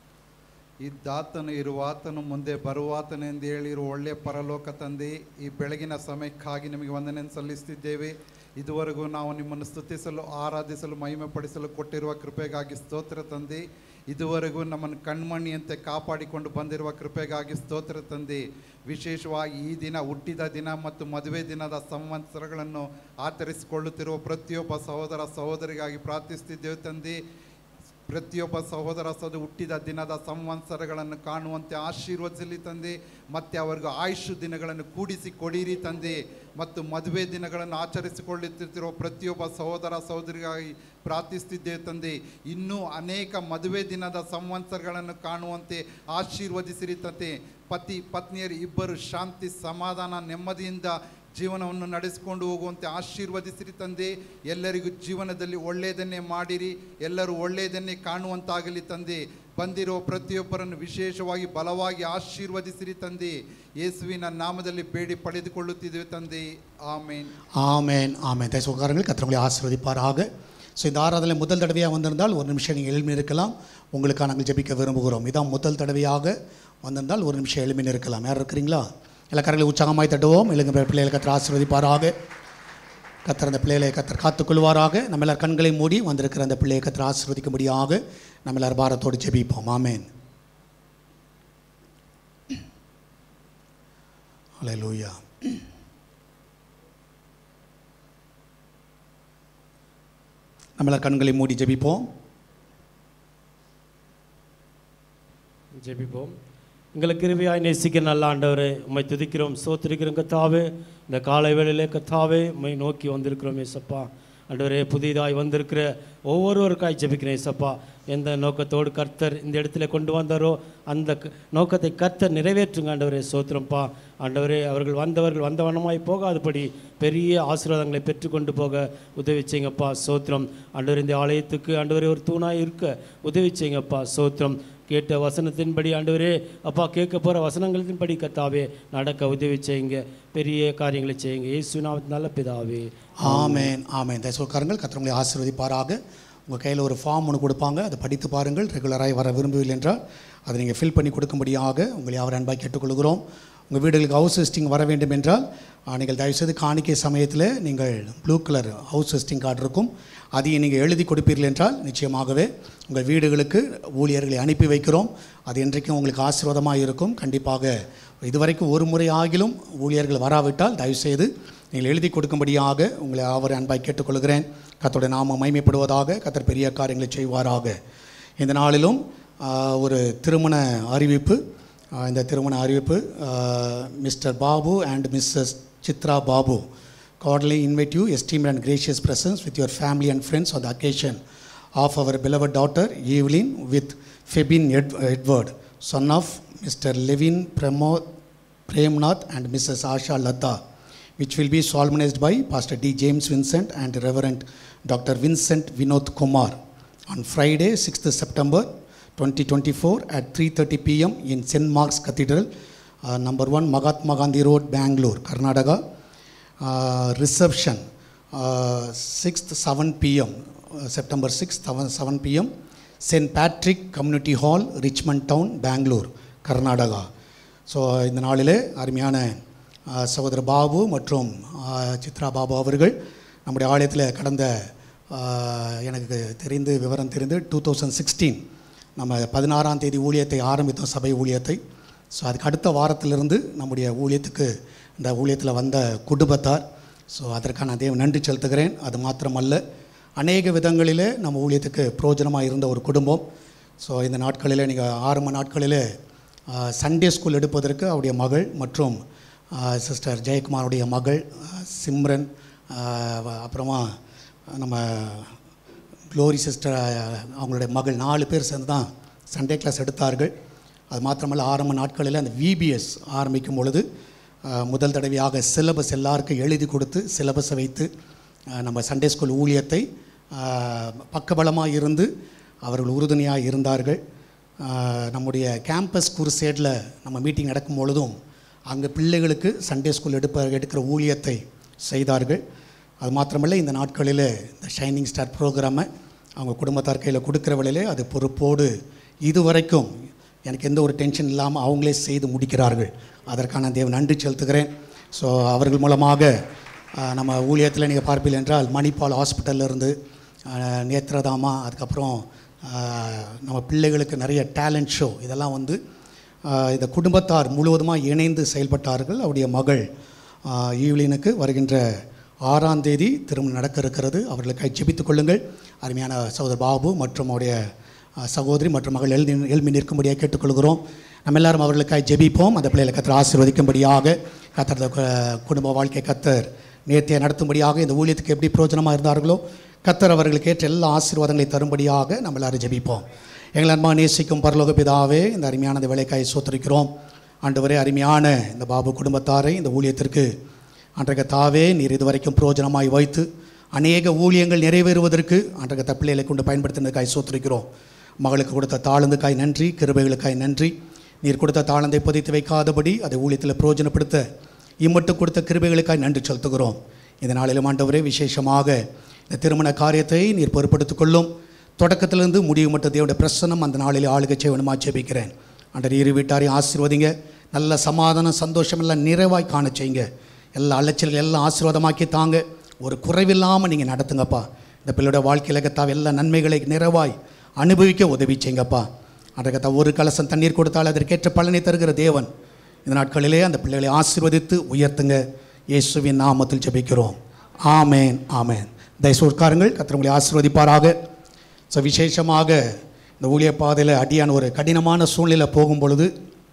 ಇದ್ದಾತನು ಇರುವಾತನು ಮುಂದೆ ಬರುವಾತನೆಂದು ಹೇಳಿರುವ ಒಳ್ಳೆಯ ಪರಲೋಕ ತಂದೆ ಈ ಬೆಳಗಿನ ಸಮಯಕ್ಕಾಗಿ ನಿಮಗೆ ವಂದನೆ ಸಲ್ಲಿಸುತ್ತಿದ್ದೇವೆ ಇದುವರೆಗೂ ನಾವು ನಿಮ್ಮನ್ನು ಸ್ತುತಿಸಲು ಆರಾಧಿಸಲು ಮಹಿಮೆ ಪಡಿಸಲು ಕೊಟ್ಟಿರುವ ಕೃಪೆಗಾಗಿ ಸ್ತೋತ್ರ ತಂದೆ ಇದುವರೆಗೂ ನಮ್ಮನ್ನು ಕಣ್ಮಣಿಯಂತೆ ಕಾಪಾಡಿಕೊಂಡು ಬಂದಿರುವ ಕೃಪೆಗಾಗಿ ಸ್ತೋತ್ರ ತಂದೆ ವಿಶೇಷವಾಗಿ ಈ ದಿನ ಹುಟ್ಟಿದ ದಿನ ಮತ್ತು ಮದುವೆ ದಿನದ ಸಂವತ್ಸರಗಳನ್ನು ಆಚರಿಸಿಕೊಳ್ಳುತ್ತಿರುವ ಪ್ರತಿಯೊಬ್ಬ ಸಹೋದರ ಸಹೋದರಿಗಾಗಿ ಪ್ರಾರ್ಥಿಸುತ್ತಿದ್ದೇವೆ ತಂದೆ ಪ್ರತಿಯೊಬ್ಬ ಸಹೋದರ ಸದು ಹುಟ್ಟಿದ ದಿನದ ಸಂವತ್ಸರಗಳನ್ನು ಕಾಣುವಂತೆ ಆಶೀರ್ವದಿಸಲಿ ತಂದೆ ಮತ್ತೆ ಅವರಿಗೂ ಆಯುಷ್ ದಿನಗಳನ್ನು ಕೂಡಿಸಿ ಕೊಡಿರಿ ತಂದೆ ಮತ್ತು ಮದುವೆ ದಿನಗಳನ್ನು ಆಚರಿಸಿಕೊಳ್ಳುತ್ತಿರುವ ಪ್ರತಿಯೊಬ್ಬ ಸಹೋದರ ಸಹೋದರಿಗಾಗಿ ಪ್ರಾರ್ಥಿಸುತ್ತಿದ್ದೇವೆ ತಂದೆ ಇನ್ನೂ ಅನೇಕ ಮದುವೆ ದಿನದ ಸಂವತ್ಸರಗಳನ್ನು ಕಾಣುವಂತೆ ಆಶೀರ್ವದಿಸಿರಿ ತಂದೆ ಪತಿ ಪತ್ನಿಯರು ಇಬ್ಬರು ಶಾಂತಿ ಸಮಾಧಾನ ನೆಮ್ಮದಿಯಿಂದ ಜೀವನವನ್ನು ನಡೆಸಿಕೊಂಡು ಹೋಗುವಂತೆ ಆಶೀರ್ವದಿಸಿರಿ ತಂದೆ ಎಲ್ಲರಿಗೂ ಜೀವನದಲ್ಲಿ ಒಳ್ಳೆಯದನ್ನೇ ಮಾಡಿರಿ ಎಲ್ಲರೂ ಒಳ್ಳೆಯದನ್ನೇ ಕಾಣುವಂತಾಗಲಿ ತಂದೆ ಬಂದಿರೋ ಪ್ರತಿಯೊಬ್ಬರನ್ನು ವಿಶೇಷವಾಗಿ ಬಲವಾಗಿ ಆಶೀರ್ವದಿಸಿರಿ ತಂದೆ ಯೇಸುವಿನ ನಾಮದಲ್ಲಿ ಬೇಡಿ ಪಡೆದುಕೊಳ್ಳುತ್ತಿದ್ದೇವೆ ತಂದೆ ಆಮೇನ್ ஆமென் ஆமென் தேச உட்காரங்கள் கத்திரங்களை ஆசீர்வதிப்பாராக ஸோ இந்த ஆராதனை முதல் தடவையாக வந்திருந்தால் ஒரு நிமிஷம் நீங்கள் எழுப்பி இருக்கலாம் உங்களுக்காக நாங்கள் ஜெபிக்க விரும்புகிறோம் இதான் முதல் தடவையாக வந்திருந்தால் ஒரு நிமிஷம் எழுப்பி இருக்கலாம் யார் இருக்கிறீங்களா எல்லா கரைகளை உற்சாகமாய் தட்டுவோம் எழுங்க பிள்ளைகளை கத்தர் ஆசீர்வதிப்பாராக கத்தர் அந்த பிள்ளைகளை கத்தர் காத்துக்கொள்வாராக நம்ம எல்லார் கண்களை மூடி வந்திருக்கிற அந்த பிள்ளையை கத்தர் ஆசீர்வதிக்கும்படியாக நம்ம எல்லார் பாரத்தோடு ஜெபிப்போம் ஆமேன் ஹalleluya நம்ம எல்லார் கண்களை மூடி ஜெபிப்போம் ஜெபிப்போம் எங்களை கிருபையாய் நேசிக்க நல்ல ஆண்டவரே உம்மை துதிக்கிறோம் சோத்திருக்கிறோம் கத்தாவே இந்த காலை வேளையிலே கத்தாவே உம்மை நோக்கி வந்திருக்கிறோம் ஏசப்பா ஆண்டவரே புதிதாய் வந்திருக்கிற ஒவ்வொருவருக்காய் ஜெபிக்கிறேன் ஏசப்பா எந்த நோக்கத்தோடு கர்த்தர் இந்த இடத்துல கொண்டு வந்தாரோ அந்த க- நோக்கத்தை கர்த்தர் நிறைவேற்றுங்க ஆண்டவரே சோத்திரம்ப்பா ஆண்டவரே அவர்கள் வந்தவர்கள் வந்தவனமாய் போகாதபடி பெரிய ஆசீர்வாதங்களை பெற்றுக்கொண்டு போக உதவி செய்யுங்கப்பா சோத்திரம் ஆண்டவர் இந்த ஆலயத்துக்கு ஆண்டவரே ஒரு தூணாய் இருக்க உதவி செய்யுங்கப்பா சோத்திரம் கேட்ட வசனத்தின்படி ஆண்டவரே அப்பா கேட்க போகிற வசனங்களின்படி கத்தாவே நடக்க உதவி செய்யுங்க பெரிய காரியங்களை செய்யுங்க இயேசுநாமத்தின் நல்ல பிதாவே ஆமேன் ஆமேன் தயவுக்காரங்கள் கத்தர் உங்களை ஆசீர்வதிப்பாராக உங்கள் கையில் ஒரு ஃபார்ம் ஒன்று கொடுப்பாங்க அதை படித்து பாருங்கள் ரெகுலராக வர விரும்பவில்லை என்றால் அதை நீங்கள் ஃபில் பண்ணி கொடுக்கும்படியாக உங்களை அவர் அன்பாக கேட்டுக்கொள்கிறோம் உங்கள் வீடுகளுக்கு ஹவுஸ் விசிட்டிங் வர வேண்டும் என்றால் ஆ, நீங்கள் தயவுசெய்து காணிக்கை சமயத்தில் நீங்கள் blue colour house visiting card இருக்கும் அதையும் நீங்கள் எழுதி கொடுப்பீர்கள் என்றால் நிச்சயமாகவே உங்கள் வீடுகளுக்கு ஊழியர்களை அனுப்பி வைக்கிறோம் அது என்றைக்கும் உங்களுக்கு ஆசீர்வாதமாக இருக்கும் கண்டிப்பாக இதுவரைக்கும் ஒரு முறை ஆகிலும் ஊழியர்கள் வராவிட்டால் தயவுசெய்து நீங்கள் எழுதி கொடுக்கும்படியாக உங்களை அவர் அன்பாய் கேட்டுக்கொள்கிறேன் கத்தோட நாம மைமைப்படுவதாக கத்தர் பெரிய காரியங்களை செய்வாராக இந்த நாளிலும் ஆ, ஒரு திருமண அறிவிப்பு ஆ, இந்த திருமண அறிவிப்பு Mr Babu and Mrs Chitra Babu cordially invite you esteemed and gracious presence with your family and friends on the occasion of our beloved daughter Evelyn with Febin Ed- Edward, son of Mr. Levin Premo- Premnath and Mrs. Asha Lata, which will be solemnized by Pastor D. James Vincent and Reverend Dr. Vincent Vinod Kumar on Friday, 6th September 2024 at 3:30 p.m. in St. Mark's Cathedral, uh, number 1 Mahatma Gandhi Road, Bangalore, Karnataka. Uh, reception uh, 6th 7 p.m. uh, September 6th 7, 7 p.m. St. Patrick Community Hall, Richmond Town, Bangalore, Karnataka so இந்த நாளிலே அருமையான ஆ, சகோதரர் பாபு மற்றும் ஆ, சித்ரா பாபு அவர்கள் நம்முடைய ஆலயத்தில் கடந்த ஆ, எனக்கு தெரிந்து விவரம் தெரிந்து டூ தௌசண்ட் சிக்ஸ்டீன் நம்ம பதினாறாம் தேதி ஊழியத்தை ஆரம்பித்தோம் சபை ஊழியத்தை ஸோ அதுக்கு அடுத்த வாரத்திலிருந்து நம்முடைய ஊழியத்துக்கு இந்த ஊழியத்தில் வந்த குடும்பத்தார் ஸோ அதற்கான தேவ நன்றி செலுத்துகிறேன் அது மாத்திரமல்ல அநேக விதங்களிலே நம்ம ஊழியத்துக்கு பிரயோஜனமாக இருந்த ஒரு குடும்பம் ஸோ இந்த நாட்களில் நீங்கள் ஆரம்ப நாட்களில் சண்டே ஸ்கூல் எடுப்பதற்கு அவருடைய மகள் மற்றும் சிஸ்டர் ஜெயக்குமாருடைய மகள் ஆ, சிம்ரன் ஆ, அப்புறமா நம்ம க்ளோரி சிஸ்டர் அவங்களுடைய மகள் நாலு பேர் சேர்ந்து தான் சண்டே கிளாஸ் எடுத்தார்கள் அது மாத்திரமல்ல ஆரம்ப நாட்களில் அந்த விபிஎஸ் ஆரம்பிக்கும் பொழுது அஹ், முதல் தடவையாக சிலபஸ் எல்லாருக்கும் எழுதி கொடுத்து சிலபஸை வைத்து அஹ், நம்ம சண்டே ஸ்கூல் ஊழியத்தை பக்கபலமாக இருந்து அவர்கள் உறுதுணையாக இருந்தார்கள் அஹ், நம்முடைய கேம்பஸ் குருசேடில் நம்ம மீட்டிங் நடக்கும் பொழுதும் அங்கே பிள்ளைகளுக்கு சண்டே ஸ்கூல் எடுப்ப எடுக்கிற ஊழியத்தை செய்தார்கள் அது மாத்திரமல்ல இந்த நாட்களில் இந்த ஷைனிங் ஸ்டார் ப்ரோக்ராமை அவங்க குடும்பத்தார் கையில் கொடுக்குற வேளையிலே அது பொறுப்போடு இதுவரைக்கும் எனக்கு எந்த ஒரு டென்ஷன் இல்லாமல் அவங்களே செய்து முடிக்கிறார்கள் அதற்கான தேவ நன்றி செலுத்துகிறேன் ஸோ அவர்கள் மூலமாக ஆஹ், நம்ம ஊழியத்தில் நீங்கள் பார்ப்பீர்கள் என்றால் மணிப்பால் ஹாஸ்பிட்டல்ல இருந்து ஆஹ், நேத்ரதாமா அதுக்கப்புறம் ஆஹ், நம்ம பிள்ளைகளுக்கு நிறைய டேலண்ட் ஷோ இதெல்லாம் வந்து ஆஹ், இந்த குடும்பத்தார் முழுவதுமாக இணைந்து செயல்பட்டார்கள் அவருடைய மகள் ஆஹ், ஈவ்லினுக்கு வருகின்ற ஆறாம் தேதி திருமணம் நடக்க இருக்கிறது அவர்களுக்காக ஜெபித்துக் கொள்ளுங்கள் அருமையான சகோதரர் பாபு மற்றும் அவருடைய அஹ், சகோதரி மற்றும் மகள் எழுதி எழுமி நிற்கும்படியாக கேட்டுக்கொள்கிறோம் நம்ம எல்லாரும் அவர்களுக்காக ஜெபிப்போம் அந்த பிள்ளைகளை கத்தர் ஆசீர்வதிக்கும்படியாக கத்தர் குடும்ப வாழ்க்கை கத்தர் நேர்த்தியை நடத்தும்படியாக இந்த ஊழியத்துக்கு எப்படி பிரயோஜனமாக இருந்தார்களோ கத்தர் அவர்களுக்கு ஏற்ற எல்லா ஆசீர்வாதங்களை தரும்படியாக நம்ம எல்லாரும் ஜெபிப்போம் எங்கள் அன்பா நேசிக்கும் பரலோக பிதாவே இந்த அருமையான இந்த வேலைக்காய் சோத்தரிக்கிறோம் ஆண்டவரே அருமையான இந்த பாபு குடும்பத்தாரை இந்த ஊழியத்திற்கு அன்றைய தாவே நீர் இதுவரைக்கும் பிரயோஜனமாய் வைத்து அநேக ஊழியங்கள் நிறைவேறுவதற்கு அன்றைய தப்பிள்ளைகளை கொண்டு பயன்படுத்தினதுக்காய் சோத்திருக்கிறோம் மகளுக்கு கொடுத்த தாளந்துக்காய் நன்றி கிருபைகளுக்காய் நன்றி நீர் கொடுத்த தாளந்தை பதித்து வைக்காதபடி அதை ஊழியத்தில் பிரயோஜனப்படுத்த இம்மட்டும் கொடுத்த கிருபைகளுக்காய் நன்றி செலுத்துகிறோம் இந்த நாளிலும் ஆண்டவரே விசேஷமாக இந்த திருமண காரியத்தை நீர் பொறுப்படுத்திக் கொள்ளும் தொடக்கத்திலிருந்து முடிவு மட்டும் தேவனுடைய பிரசனம் அந்த நாளில் ஆளுகை செய்வனுமா ஜெபிக்கிறேன் அன்றர் இரு வீட்டாரையும் ஆசீர்வதிங்க நல்ல சமாதானம் சந்தோஷம் எல்லாம் நிறைவாய் காண செய்யுங்க எல்லா அலைச்சல்கள் எல்லாம் ஆசீர்வாதமாக்கி தாங்க ஒரு குறைவில்லாமல் நீங்கள் நடத்துங்கப்பா இந்த பிள்ளையோட வாழ்க்கையில் கத்தாவ எல்லா நன்மைகளை நிறைவாய் அனுபவிக்க உதவி செய்யுங்கப்பா அதற்கத்த ஒரு கலசம் தண்ணீர் கொடுத்தால் அதற்கேற்ற பலனை தருகிற தேவன் இந்த நாட்களிலே அந்த பிள்ளைகளை ஆசீர்வதித்து உயர்த்துங்க இயேசுவின் நாமத்தில் ஜெபிக்கிறோம் ஆமேன் ஆமேன் தயவுசு உட்காருங்கள் கத்திர உங்களை ஆசீர்வதிப்பாராக ஸோ விசேஷமாக இந்த ஊழிய பாதையில் அடியான ஒரு கடினமான சூழ்நிலை போகும் பொழுது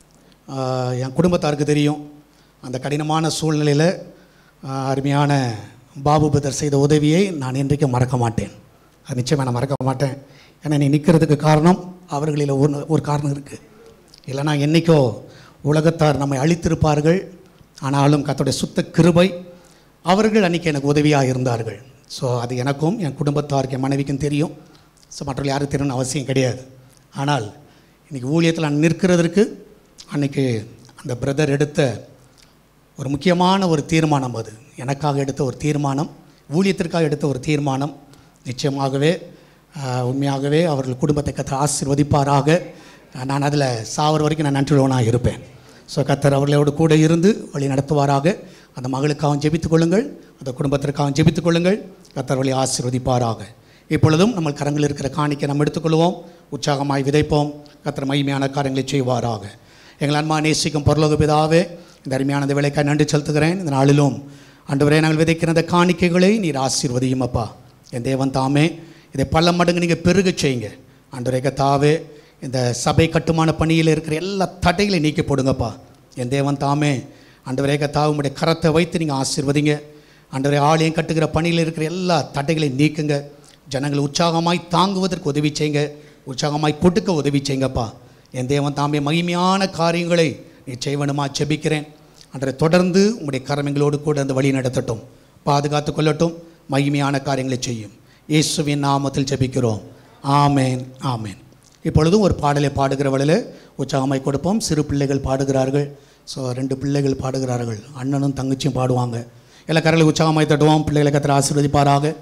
ஆஹ், என் குடும்பத்தாருக்கு தெரியும் அந்த கடினமான சூழ்நிலையில் ஆஹ், அருமையான பாபு பதர் செய்த உதவியை நான் என்றைக்கும் மறக்க மாட்டேன் அது நிச்சயமாக நான் மறக்க மாட்டேன் ஏன்னா நீ நிற்கிறதுக்கு காரணம் அவர்களில் ஒரு ஒரு காரணம் இருக்குது இல்லைனா என்றைக்கோ உலகத்தார் நம்மை அழித்திருப்பார்கள் ஆனாலும் கர்த்தருடைய சுத்த கிருபை அவர்கள் அன்றைக்கி எனக்கு உதவியாக இருந்தார்கள் ஸோ அது எனக்கும் என் குடும்பத்தாருக்கு என் மனைவிக்கும் தெரியும் ஸோ மற்றவர்கள் யாரும் தெரியணும்னு அவசியம் கிடையாது ஆனால் இன்றைக்கி ஊழியத்தில் நான் நிற்கிறதற்கு அன்றைக்கி அந்த பிரதர் எடுத்த ஒரு முக்கியமான ஒரு தீர்மானம் அது எனக்காக எடுத்த ஒரு தீர்மானம் ஊழியத்திற்காக எடுத்த ஒரு தீர்மானம் நிச்சயமாகவே ஆஹ், உண்மையாகவே அவர்கள் குடும்பத்தை கத்த ஆசீர்வதிப்பாராக நான் அதில் சாவர வரைக்கும் நான் நன்றியுள்ளவனாக இருப்பேன் ஸோ கத்தர் அவர்களோடு கூட இருந்து வழி நடத்துவாராக அந்த மகளுக்காகவும் ஜெபித்துக் கொள்ளுங்கள் அந்த குடும்பத்திற்காகவும் ஜெபித்துக் கொள்ளுங்கள் கத்தர் வழி ஆசீர்வதிப்பாராக இப்பொழுதும் நம்ம கரங்கள் இருக்கிற காணிக்கை நம்ம எடுத்துக்கொள்வோம் உற்சாகமாய் விதைப்போம் கத்தர் மகிமையான காரியங்களை செய்வாராக எங்கள் அன்மா நேசிக்கும் பரலோக பிதாவே இந்த அருமையான இந்த வேலைக்காய் நன்றி செலுத்துகிறேன் இந்த நாளிலும் ஆண்டவரே நாங்கள் விதைக்கிற இந்த காணிக்கைகளை நீர் ஆசீர்வதியும் அப்பா என் தேவன் தாமே இதை பல மடங்கு நீங்கள் பெருகச் செய்யுங்க ஆண்டவரே கத்தாவே இந்த சபை கட்டுமான பணியில் இருக்கிற எல்லா தடைகளையும் நீக்கி போடுங்கப்பா என் தேவன் தாமே ஆண்டவரே கத்தாவே உங்களுடைய கரத்தை வைத்து நீங்கள் ஆசீர்வதிங்க ஆண்டவரே ஆலயம் கட்டுகிற பணியில் இருக்கிற எல்லா தடைகளையும் நீக்குங்க ஜனங்களை உற்சாகமாய் தாங்குவதற்கு உதவி செய்யுங்க உற்சாகமாய் கொடுக்க உதவி செய்யுங்கப்பா என் தேவன் தாமே மகிமையான காரியங்களை நீ செய்வனுமா ஜெபிக்கிறேன் அன்றை தொடர்ந்து உங்களுடைய கரமங்களோடு கூட அந்த வழி நடத்தட்டும் பாதுகாத்து கொள்ளட்டும் மகிமையான காரியங்களை செய்யும் இயேசுவின் நாமத்தில் ஜெபிக்கிறோம் ஆமேன் ஆமேன் இப்பொழுதும் ஒரு பாடலை பாடுகிறவளில் உற்சாகமாய் கொடுப்போம் சிறு பிள்ளைகள் பாடுகிறார்கள் ஸோ ரெண்டு பிள்ளைகள் பாடுகிறார்கள் அண்ணனும் தங்கச்சியும் பாடுவாங்க எல்லா கரங்களை உற்சாகமாய் தட்டுவோம் பிள்ளைகளை கத்திர ஆசீர்வதிப்பாராக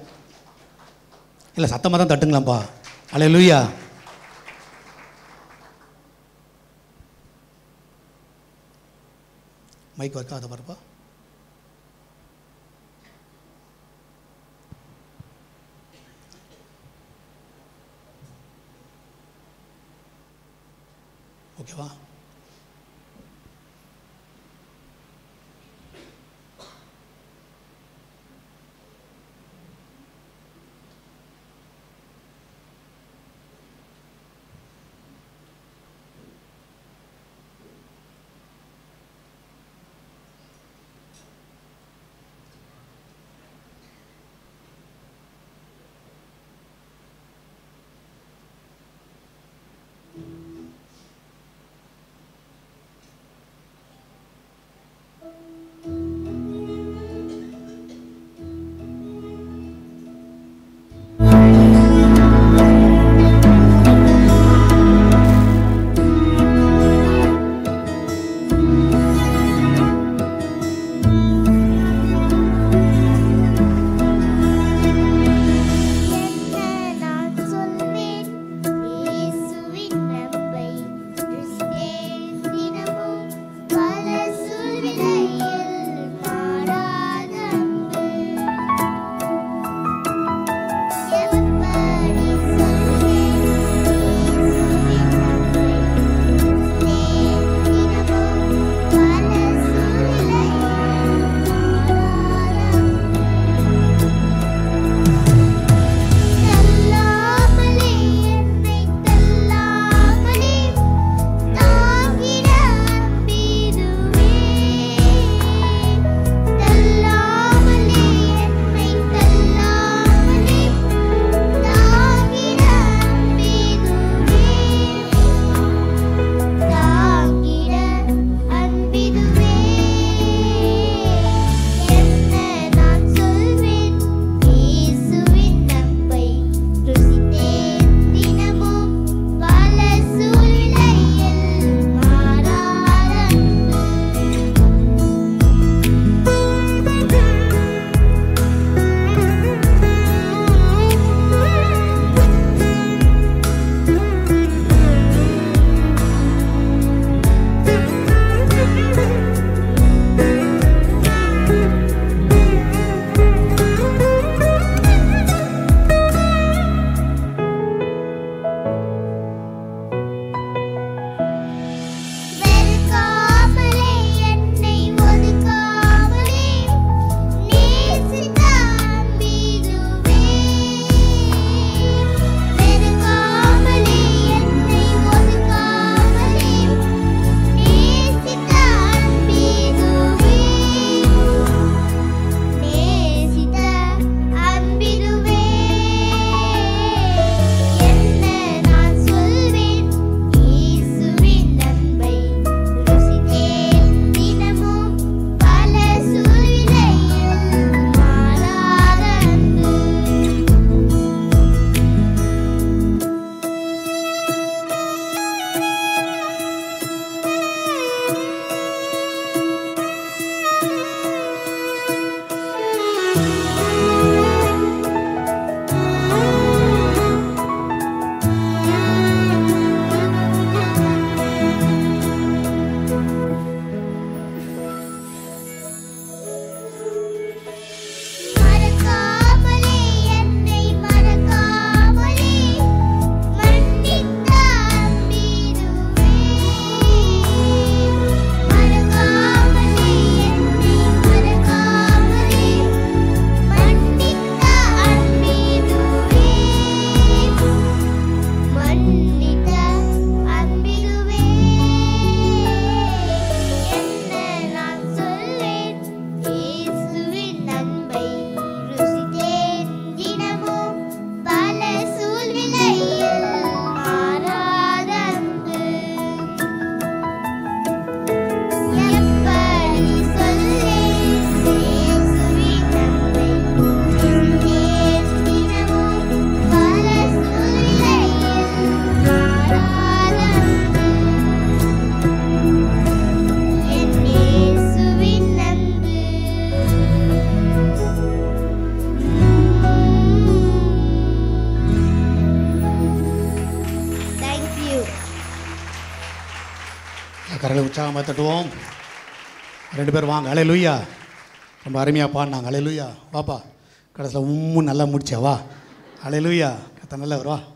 இல்லை சத்தமாக தான் தட்டுங்களாம்ப்பா அலே லூயா மைக் ஒர்க் ஆகுது பாருப்பா ஓகேவா கரங்களை உற்சாகமாக தட்டுவோம் ரெண்டு பேர் வாங்க அலே லுய்யா ரொம்ப அருமையாக பாடினாங்க அலே லுய்யா வாப்பா கடைசியில் உம்மும் நல்லா முடிச்சா வா அலே லுய்யா கத்த நல்லவர் வா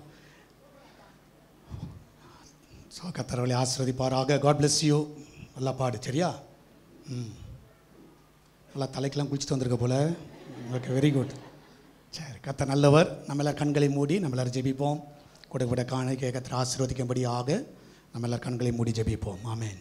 ஸோ கத்தரவழி ஆசிர்வதிப்பாராக காட் bless யூ நல்லா பாடு சரியா ம் நல்லா தலைக்கெல்லாம் குளிச்சுட்டு வந்திருக்க போல ஓகே வெரி குட் சரி கத்த நல்லவர் நம்ம எல்லாரும் கண்களை மூடி நம்ம எல்லாரும் ஜெபிப்போம் கொடுக்கப்பட்ட காணிக்கை கத்தர் ஆசீர்வதிக்கும்படியாக நம்ம எல்லாரும் கண்களை மூடி ஜெபிப்போம் ஆமென்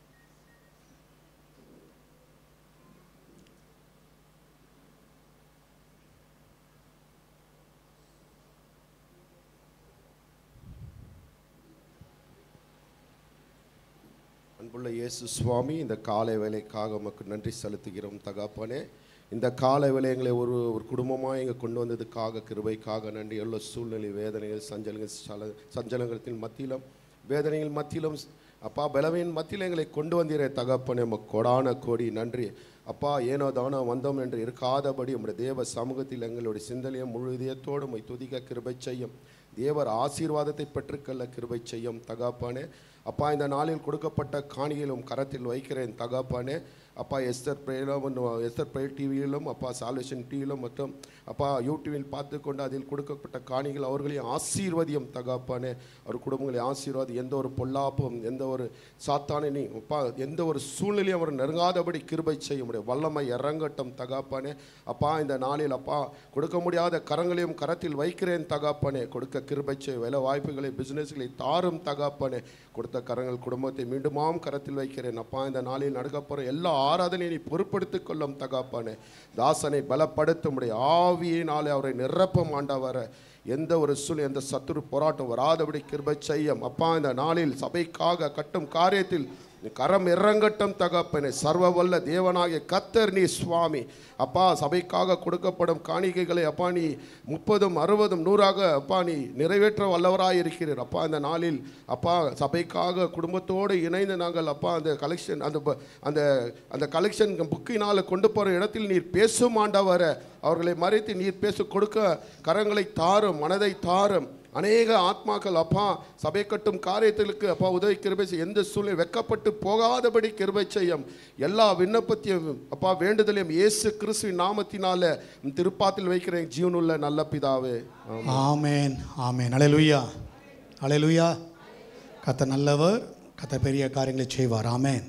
அன்புள்ள இயேசு சுவாமி இந்த காலை வேலைக்காக உமக்கு நன்றி செலுத்துகிறோம் தகப்பனே இந்த காலை வேலை எங்களை ஒரு ஒரு குடும்பமாக இங்கே கொண்டு வந்ததுக்காக கிருபைக்காக நன்றி எவ்வளோ சூழ்நிலை வேதனைகள் சஞ்சலங்கள் சல சஞ்சலங்களின் மத்தியிலும் வேதனைகள் மத்தியிலும் அப்பா பலவையின் மத்தியில் எங்களை கொண்டு வந்தீரே தகப்பனே உமக்கு கொடான கோடி நன்றி அப்பா ஏனோ தானோ வந்தோம் என்று இருக்காதபடி உம்முடைய தேவ சமூகத்தில் எங்களுடைய சிந்தனையை முழு இதயத்தோடு உம்மை துதிக்க கிருபை செய்யும் தேவர் ஆசீர்வாதத்தை பெற்றுக்கொள்ள கிருபை செய்யும் தகாப்பானே அப்பா இந்த நாளில் கொடுக்கப்பட்ட காணிகளும் கரத்தில் வைக்கிறேன் தகாப்பானே அப்பா எஸ்தர் பிரேயிலும் எஸ்தர் பிரே டிவியிலும் அப்பா சால்வேஷன் டிவியிலும் மற்றும் அப்பா யூடியூபில் பார்த்து கொண்டு அதில் கொடுக்கப்பட்ட காணிகள் அவர்களையும் ஆசீர்வதியும் தகாப்பானே அவர் குடும்பங்களை ஆசீர்வாதி எந்த ஒரு பொல்லாப்பும் எந்த ஒரு சாத்தானே நீ அப்பா எந்த ஒரு சூழ்நிலையும் அவர் நெருங்காதபடி கிருபை செய்ய முடியும் வல்லமை இறங்கட்டும் தகாப்பானே அப்பா இந்த நாளில் அப்பா கொடுக்க முடியாத கரங்களையும் கரத்தில் வைக்கிறேன் தகாப்பானே கொடுக்க கிருபை செய்ய வேலை வாய்ப்புகளை பிசினஸ்களை தாரும் தகாப்பானே கொடுத்த கரங்கள் குடும்பத்தை மீண்டுமாம் கரத்தில் வைக்கிறேன் அப்பா இந்த நாளில் நடக்கப்போகிற எல்லா ஆராதனையை நீ பொறுப்படுத்திக் கொள்ளும் தகாப்பானே தாசனை பலப்படுத்த முடியும் ஆவியினாலே அவரை நிரப்பம் ஆண்டவர எந்த ஒரு சூழ் எந்த சத்துரு போராட்டம் வராதபடி கிருபை செய்யும் அப்பா இந்த நாளில் சபைக்காக கட்டும் காரியத்தில் நீ கரம் இறங்கட்டும் தகப்பனே சர்வ வல்ல தேவனாகிய கத்தர் நீ சுவாமி அப்பா சபைக்காக கொடுக்கப்படும் காணிக்கைகளை அப்பா நீ முப்பதும் அறுபதும் நூறாக அப்பா நீ நிறைவேற்ற வல்லவராய் இருக்கிறீர் அப்பா இந்த நாளில் அப்பா சபைக்காக குடும்பத்தோடு இணைந்து நாங்கள் அப்பா அந்த கலெக்ஷன் அந்த ப- அந்த அந்த கலெக்ஷன் புக்கினால் கொண்டு போகிற இடத்தில் நீர் பேசும் ஆண்டவர அவர்களை மறைத்து நீர் பேச கொடுக்க கரங்களை தாரும் மனதை தாரும் அநேக ஆத்மாக்கள் அப்பா சபை கட்டும் காரியத்திற்கு அப்பா உதவி கிருபை செய்ய எந்த சூழ்நிலை வெக்கப்பட்டு போகாதபடி கிருபை செய்யும் எல்லா விண்ணப்பத்தையும் அப்பா வேண்டுதலையும் இயேசு கிறிஸ்துவின் நாமத்தினால உம் திருப்பாத்தில் வைக்கிறேன் ஜீவனுள்ள நல்ல பிதாவே ஆமென். ஆமேன் ஆமேன் அலையலுயா அலையலுயா கத்த நல்லவர் கத்த பெரிய காரியங்களை செய்வார் ஆமேன்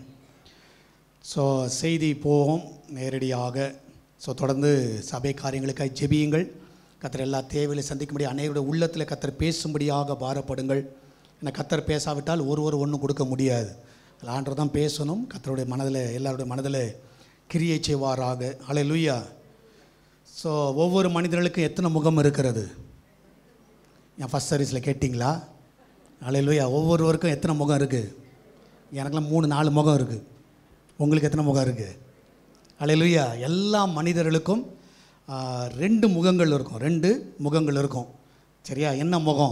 ஸோ செய்தி போவோம் நேரடியாக ஸோ தொடர்ந்து சபை காரியங்களுக்காக ஜெபியுங்கள் கத்தர் எல்லா தேவைகளை சந்திக்கும்படி அனைவருடைய உள்ளத்தில் கத்தர் பேசும்படியாக பாரப்படுங்கள் ஏன்னா கத்தர் பேசாவிட்டால் ஒருவர் ஒன்றும் கொடுக்க முடியாது ஆண்டர் தான் பேசணும் கத்தருடைய மனதில் எல்லாருடைய மனதில் கிரியை செய்வாராக அலையலுயா ஸோ ஒவ்வொரு மனிதர்களுக்கும் எத்தனை முகம் இருக்கிறது என் ஃபஸ்ட் சர்வீஸில் கேட்டிங்களா அலையிலுயா ஒவ்வொருவருக்கும் எத்தனை முகம் இருக்குது எனக்கெல்லாம் மூணு நாலு முகம் இருக்குது உங்களுக்கு எத்தனை முகம் இருக்குது அலையிலுயா எல்லா மனிதர்களுக்கும் ஆ, ரெண்டு முகங்கள் இருக்கும் ரெண்டு முகங்கள் இருக்கும் சரியா என்ன முகம்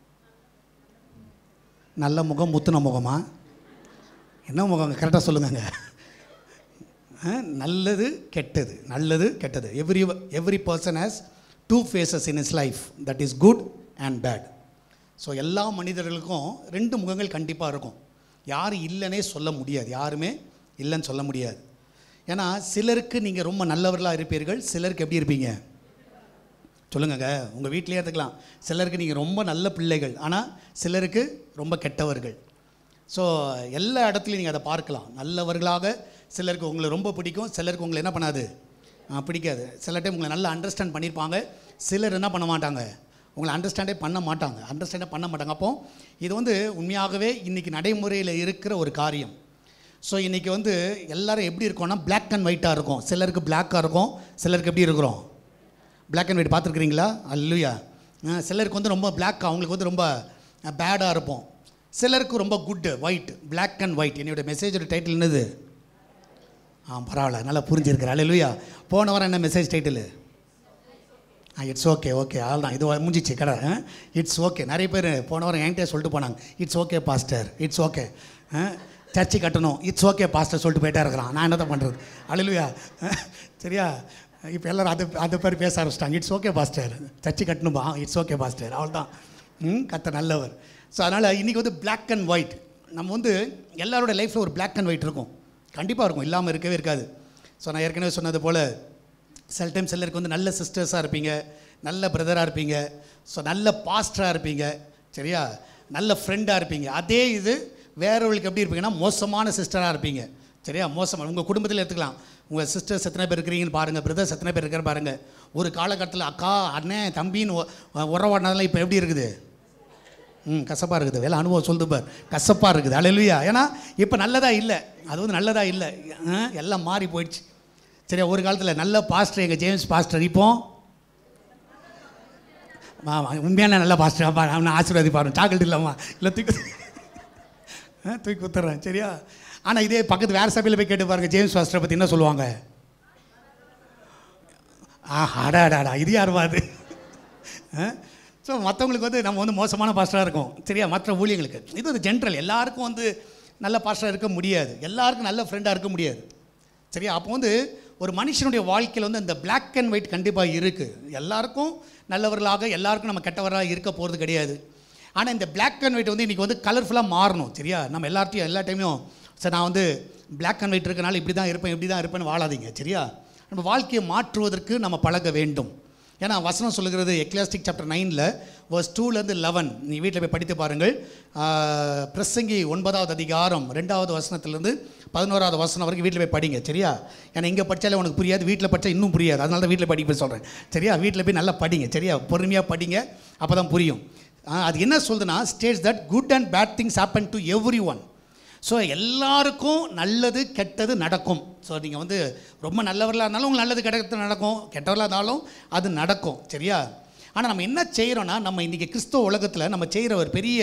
நல்ல முகம் முத்துன முகமா என்ன முகம் கரெக்டாக சொல்லுங்கங்க ஆ, நல்லது கெட்டது நல்லது கெட்டது every every person has two faces in his life that is good and bad so எல்லா மனிதர்களுக்கும் ரெண்டு முகங்கள் கண்டிப்பாக இருக்கும் யார் இல்லைன்னே சொல்ல முடியாது யாருமே இல்லைன்னு சொல்ல முடியாது ஏன்னா சிலருக்கு நீங்கள் ரொம்ப நல்லவர்களாக இருப்பீர்கள் சிலருக்கு எப்படி இருப்பீங்க சொல்லுங்கங்க உங்கள் வீட்டிலே எடுத்துக்கலாம் சிலருக்கு நீங்கள் ரொம்ப நல்ல பிள்ளைகள் ஆனால் சிலருக்கு ரொம்ப கெட்டவர்கள் ஸோ எல்லா இடத்துலையும் நீங்கள் அதை பார்க்கலாம் நல்லவர்களாக சிலருக்கு உங்களை ரொம்ப பிடிக்கும் சிலருக்கு உங்களை என்ன பண்ணாது ஆ, பிடிக்காது சில டைம் உங்களை நல்லா அண்டர்ஸ்டாண்ட் பண்ணியிருப்பாங்க சிலர் என்ன பண்ண மாட்டாங்க உங்களை அண்டர்ஸ்டாண்டே பண்ண மாட்டாங்க அண்டர்ஸ்டாண்டே பண்ண மாட்டாங்க அப்போ இது வந்து உண்மையாகவே இன்றைக்கி நடைமுறையில் இருக்கிற ஒரு காரியம் ஸோ இன்றைக்கி வந்து எல்லாரும் எப்படி இருக்கோம்னா Black அண்ட் ஒயிட்டாக இருக்கும் சிலருக்கு பிளாக்காக இருக்கும் சிலருக்கு எப்படி இருக்கிறோம் Black அண்ட் ஒயிட் பார்த்துருக்குறீங்களா அல்லையா சிலருக்கு வந்து ரொம்ப பிளாக் அவங்களுக்கு வந்து ரொம்ப பேடாக இருப்போம் சிலருக்கு ரொம்ப good white Black and white என்னோட மெசேஜோட டைட்டில் என்னது ஆ பரவாயில்ல நல்லா புரிஞ்சிருக்கிற அல்லையா போன வாரம் என்ன மெசேஜ் டைட்டில் ஆ இட்ஸ் ஓகே ஓகே அவ்வளோதான் இது முடிஞ்சிச்சு கடை இட்ஸ் ஓகே நிறைய பேர் போன வாரம் என்கிட்டே சொல்லிட்டு போனாங்க it's okay pastor it's okay church கட்டணும் இட்ஸ் ஓகே பாஸ்டர் சொல்லிட்டு போயிட்டே இருக்கிறான் நான் என்னதான் பண்ணுறது அழுலுயா சரியா இப்போ எல்லாரும் அது அது பேர் பேச ஆரம்பிச்சிட்டாங்க இட்ஸ் ஓகே பாஸ்டர் சர்ச்சு கட்டணுமா இட்ஸ் ஓகே பாஸ்டர் அவ்வளோதான் ம் கத்த நல்லவர் ஸோ அதனால் இன்றைக்கி வந்து Black அண்ட் ஒயிட் நம்ம வந்து எல்லாரோட லைஃப்பில் ஒரு Black அண்ட் ஒயிட் இருக்கும் கண்டிப்பாக இருக்கும் இல்லாமல் இருக்கவே இருக்காது ஸோ நான் ஏற்கனவே சொன்னது போல் சில டைம் சிலருக்கு வந்து நல்ல சிஸ்டர்ஸாக இருப்பீங்க நல்ல பிரதராக இருப்பீங்க ஸோ நல்ல பாஸ்டராக இருப்பீங்க சரியா நல்ல ஃப்ரெண்டாக இருப்பீங்க அதே இது வேறவங்களுக்கு எப்படி இருப்பீங்கன்னா மோசமான சிஸ்டராக இருப்பீங்க சரியா மோசமான உங்கள் குடும்பத்தில் எடுத்துக்கலாம் உங்கள் சிஸ்டர்ஸ் எத்தனை பேர் இருக்கிறீங்கன்னு பாருங்கள் பிரதர்ஸ் எத்தனை பேர் இருக்கிற பாருங்கள் ஒரு காலகட்டத்தில் அக்கா அண்ணன் தம்பின்னு உ- உறவாடினதெல்லாம் இப்போ எப்படி இருக்குது ம் கசப்பாக இருக்குது வேலை அனுபவம் சொல்லுது பார் கசப்பாக இருக்குது அலையிலுயா ஏன்னா இப்போ நல்லதா இல்லை அது வந்து நல்லதா இல்லை ஆ, எல்லாம் மாறி போயிடுச்சு சரியா ஒரு காலத்தில் நல்ல பாஸ்டர் எங்கள் ஜேம்ஸ் பாஸ்டர் இப்போ ஆமா, உண்மையான நல்ல பாஸ்டர் அப்பா அவனை ஆசீர்வாதிப்பாரு சாக்லேட் இல்லாமா இல்லை தூக்கி ஆ, தூக்கி குத்துறேன் சரியா ஆனால் இதே பக்கத்து வேறு சபையில் போய் கேட்டு பாருங்க ஜேம்ஸ் பாஸ்டரை பற்றி என்ன சொல்லுவாங்க ஆ அடாடாடா இது யாருவா அது ஸோ மற்றவங்களுக்கு வந்து நம்ம வந்து மோசமான பாஸ்டராக இருக்கும் சரியா மற்ற ஊழியங்களுக்கு இது ஒரு ஜென்ரல் எல்லாருக்கும் வந்து நல்ல பாஸ்டராக இருக்க முடியாது எல்லாருக்கும் நல்ல ஃப்ரெண்டாக இருக்க முடியாது சரியா அப்போ வந்து ஒரு மனுஷனுடைய வாழ்க்கையில் வந்து இந்த Black அண்ட் ஒயிட் கண்டிப்பாக இருக்குது எல்லாருக்கும் நல்லவர்களாக எல்லாருக்கும் நம்ம கெட்டவராக இருக்க போகிறது கிடையாது ஆனால் இந்த Black அண்ட் ஒயிட் வந்து இன்றைக்கி வந்து கலர்ஃபுல்லாக மாறணும் சரியா நம்ம எல்லார்ட்டையும் எல்லா டைமையும் சார் நான் வந்து Black அண்ட் ஒயிட் இருக்கனால இப்படி தான் இருப்பேன் இப்படி தான் இருப்பேன்னு வாழாதீங்க சரியா நம்ம வாழ்க்கையை மாற்றுவதற்கு நம்ம பழக வேண்டும் ஏன்னா வசனம் சொல்லுகிறது எக்லாஸ்டிக் சாப்டர் நைனில் வர்ஸ் டூலேருந்து லெவன் நீ வீட்டில் போய் படித்து பாருங்கள் ஆஹ், பிரசங்கி ஒன்பதாவது அதிகாரம் ரெண்டாவது வசனத்திலேருந்து பதினோராவது வசனம் வரைக்கும் வீட்டில் போய் படிங்க சரியா ஏன்னா இங்கே படித்தாலே உனக்கு புரியாது வீட்டில் படித்தா இன்னும் புரியாது அதனால தான் வீட்டில் படிக்க சொல்கிறேன் சரியா வீட்டில் போய் நல்லா படிங்க சரியா பொறுமையாக படிங்க அப்போ தான் புரியும் ஆஹ், அது என்ன சொல்லுதுன்னா states that good and bad things happen to everyone so எல்லாருக்கும் நல்லது கெட்டது நடக்கும் ஸோ நீங்கள் வந்து ரொம்ப நல்லவர்களாக இருந்தாலும் உங்களுக்கு நல்லது கெட்டது நடக்கும் கெட்டவர்களாக இருந்தாலும் அது நடக்கும் சரியா ஆனால் நம்ம என்ன செய்கிறோன்னா நம்ம இன்றைக்கி கிறிஸ்துவ உலகத்தில் நம்ம செய்கிற ஒரு பெரிய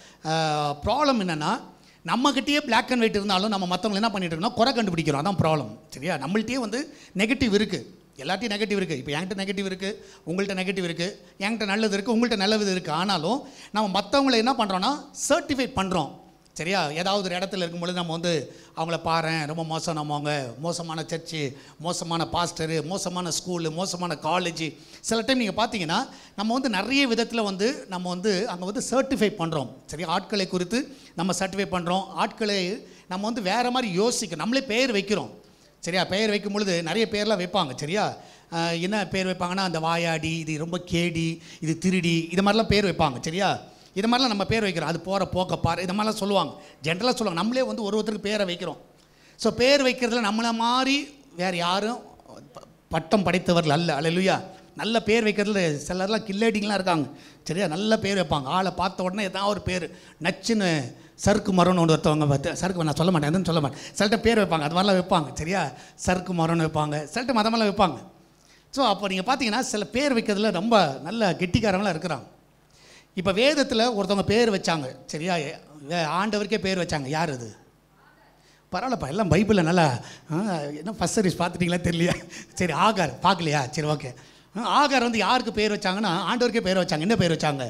ப்ராப்ளம் என்னென்னா நம்மக்கிட்டேயே Black அண்ட் ஒயிட் இருந்தாலும் நம்ம மற்றவங்க என்ன பண்ணிட்டு இருக்கோம்னா குறை கண்டுபிடிக்கிறோம் அதான் ப்ராப்ளம் சரியா நம்மள்ட்டயே வந்து நெகட்டிவ் இருக்குது எல்லாத்தையும் நெகட்டிவ் இருக்குது இப்போ என்கிட்ட நெகட்டிவ் இருக்குது உங்கள்கிட்ட நெகட்டிவ் இருக்குது என்கிட்ட நல்லது இருக்குது உங்கள்கிட்ட நல்லது இருக்குது ஆனாலும் நம்ம மற்றவங்களை என்ன பண்ணுறோன்னா சர்டிஃபை பண்ணுறோம் சரியா ஏதாவது ஒரு இடத்துல இருக்கும்பொழுது நம்ம வந்து அவங்கள பாரேன் ரொம்ப மோசம் நம்மவங்க மோசமான சர்ச்சு மோசமான பாஸ்டரு மோசமான ஸ்கூலு மோசமான காலேஜ் சில டைம் நீங்கள் பார்த்தீங்கன்னா நம்ம வந்து நிறைய விதத்தில் வந்து நம்ம வந்து அங்கே வந்து சர்டிஃபை பண்ணுறோம் சரியா ஆட்களை குறித்து நம்ம சர்டிஃபை பண்ணுறோம் ஆட்களை நம்ம வந்து வேறு மாதிரி யோசிக்க நம்மளே பெயர் வைக்கிறோம் சரியா பெயர் வைக்கும் பொழுது நிறைய பேர்லாம் வைப்பாங்க சரியா ஆஹ் என்ன பேர் வைப்பாங்கன்னா அந்த வாயாடி இது ரொம்ப கேடி இது திருடி இது மாதிரிலாம் பேர் வைப்பாங்க சரியா இது மாதிரிலாம் நம்ம பேர் வைக்கிறோம் அது போகிற போக்க பாரு இது மாதிரிலாம் சொல்லுவாங்க ஜென்ரலாக சொல்லுவாங்க நம்மளே வந்து ஒரு ஒருத்தருக்கு பேரை வைக்கிறோம் ஸோ பேர் வைக்கிறதுல நம்மளை மாதிரி வேறு யாரும் ப- பட்டம் படைத்தவர்கள் அல்ல அல்லையா நல்ல பேர் வைக்கிறதுல சிலர்லாம் கில்லேடிங்கெலாம் இருக்காங்க சரியா நல்ல பேர் வைப்பாங்க ஆளை பார்த்த உடனே ஏதாவது ஒரு பேர் நச்சுன்னு சறுக்கு மரம்னு ஒன்று ஒருத்தவங்க பார்த்து சறுக்கு நான் சொல்ல மாட்டேன் எதுவும் சொல்ல மாட்டேன் சிலட்ட பேர் வைப்பாங்க அது மாதிரிலாம் வைப்பாங்க சரியா சறுக்கு மரம்னு வைப்பாங்க சிலட்ட மத மாதிரிலாம் வைப்பாங்க ஸோ அப்போ நீங்கள் பார்த்தீங்கன்னா சில பேர் வைக்கிறதுல ரொம்ப நல்ல கெட்டிக்காரங்களாம் இருக்கிறாங்க இப்போ வேதத்தில் ஒருத்தவங்க பேர் வச்சாங்க சரியா வே- ஆண்டவருக்கே பேர் வச்சாங்க யார் அது பரவாயில்லப்பா எல்லாம் பைபிளில் நல்லா ஆ, என்ன ஃபஸ்ட் சர்வீஸ் பார்த்துட்டீங்களா தெரியலையா சரி ஆகார் பார்க்கலையா சரி ஓகே ஆகார் வந்து யாருக்கு பேர் வச்சாங்கன்னா ஆண்டவருக்கே பேர் வச்சாங்க என்ன பேர் வச்சாங்க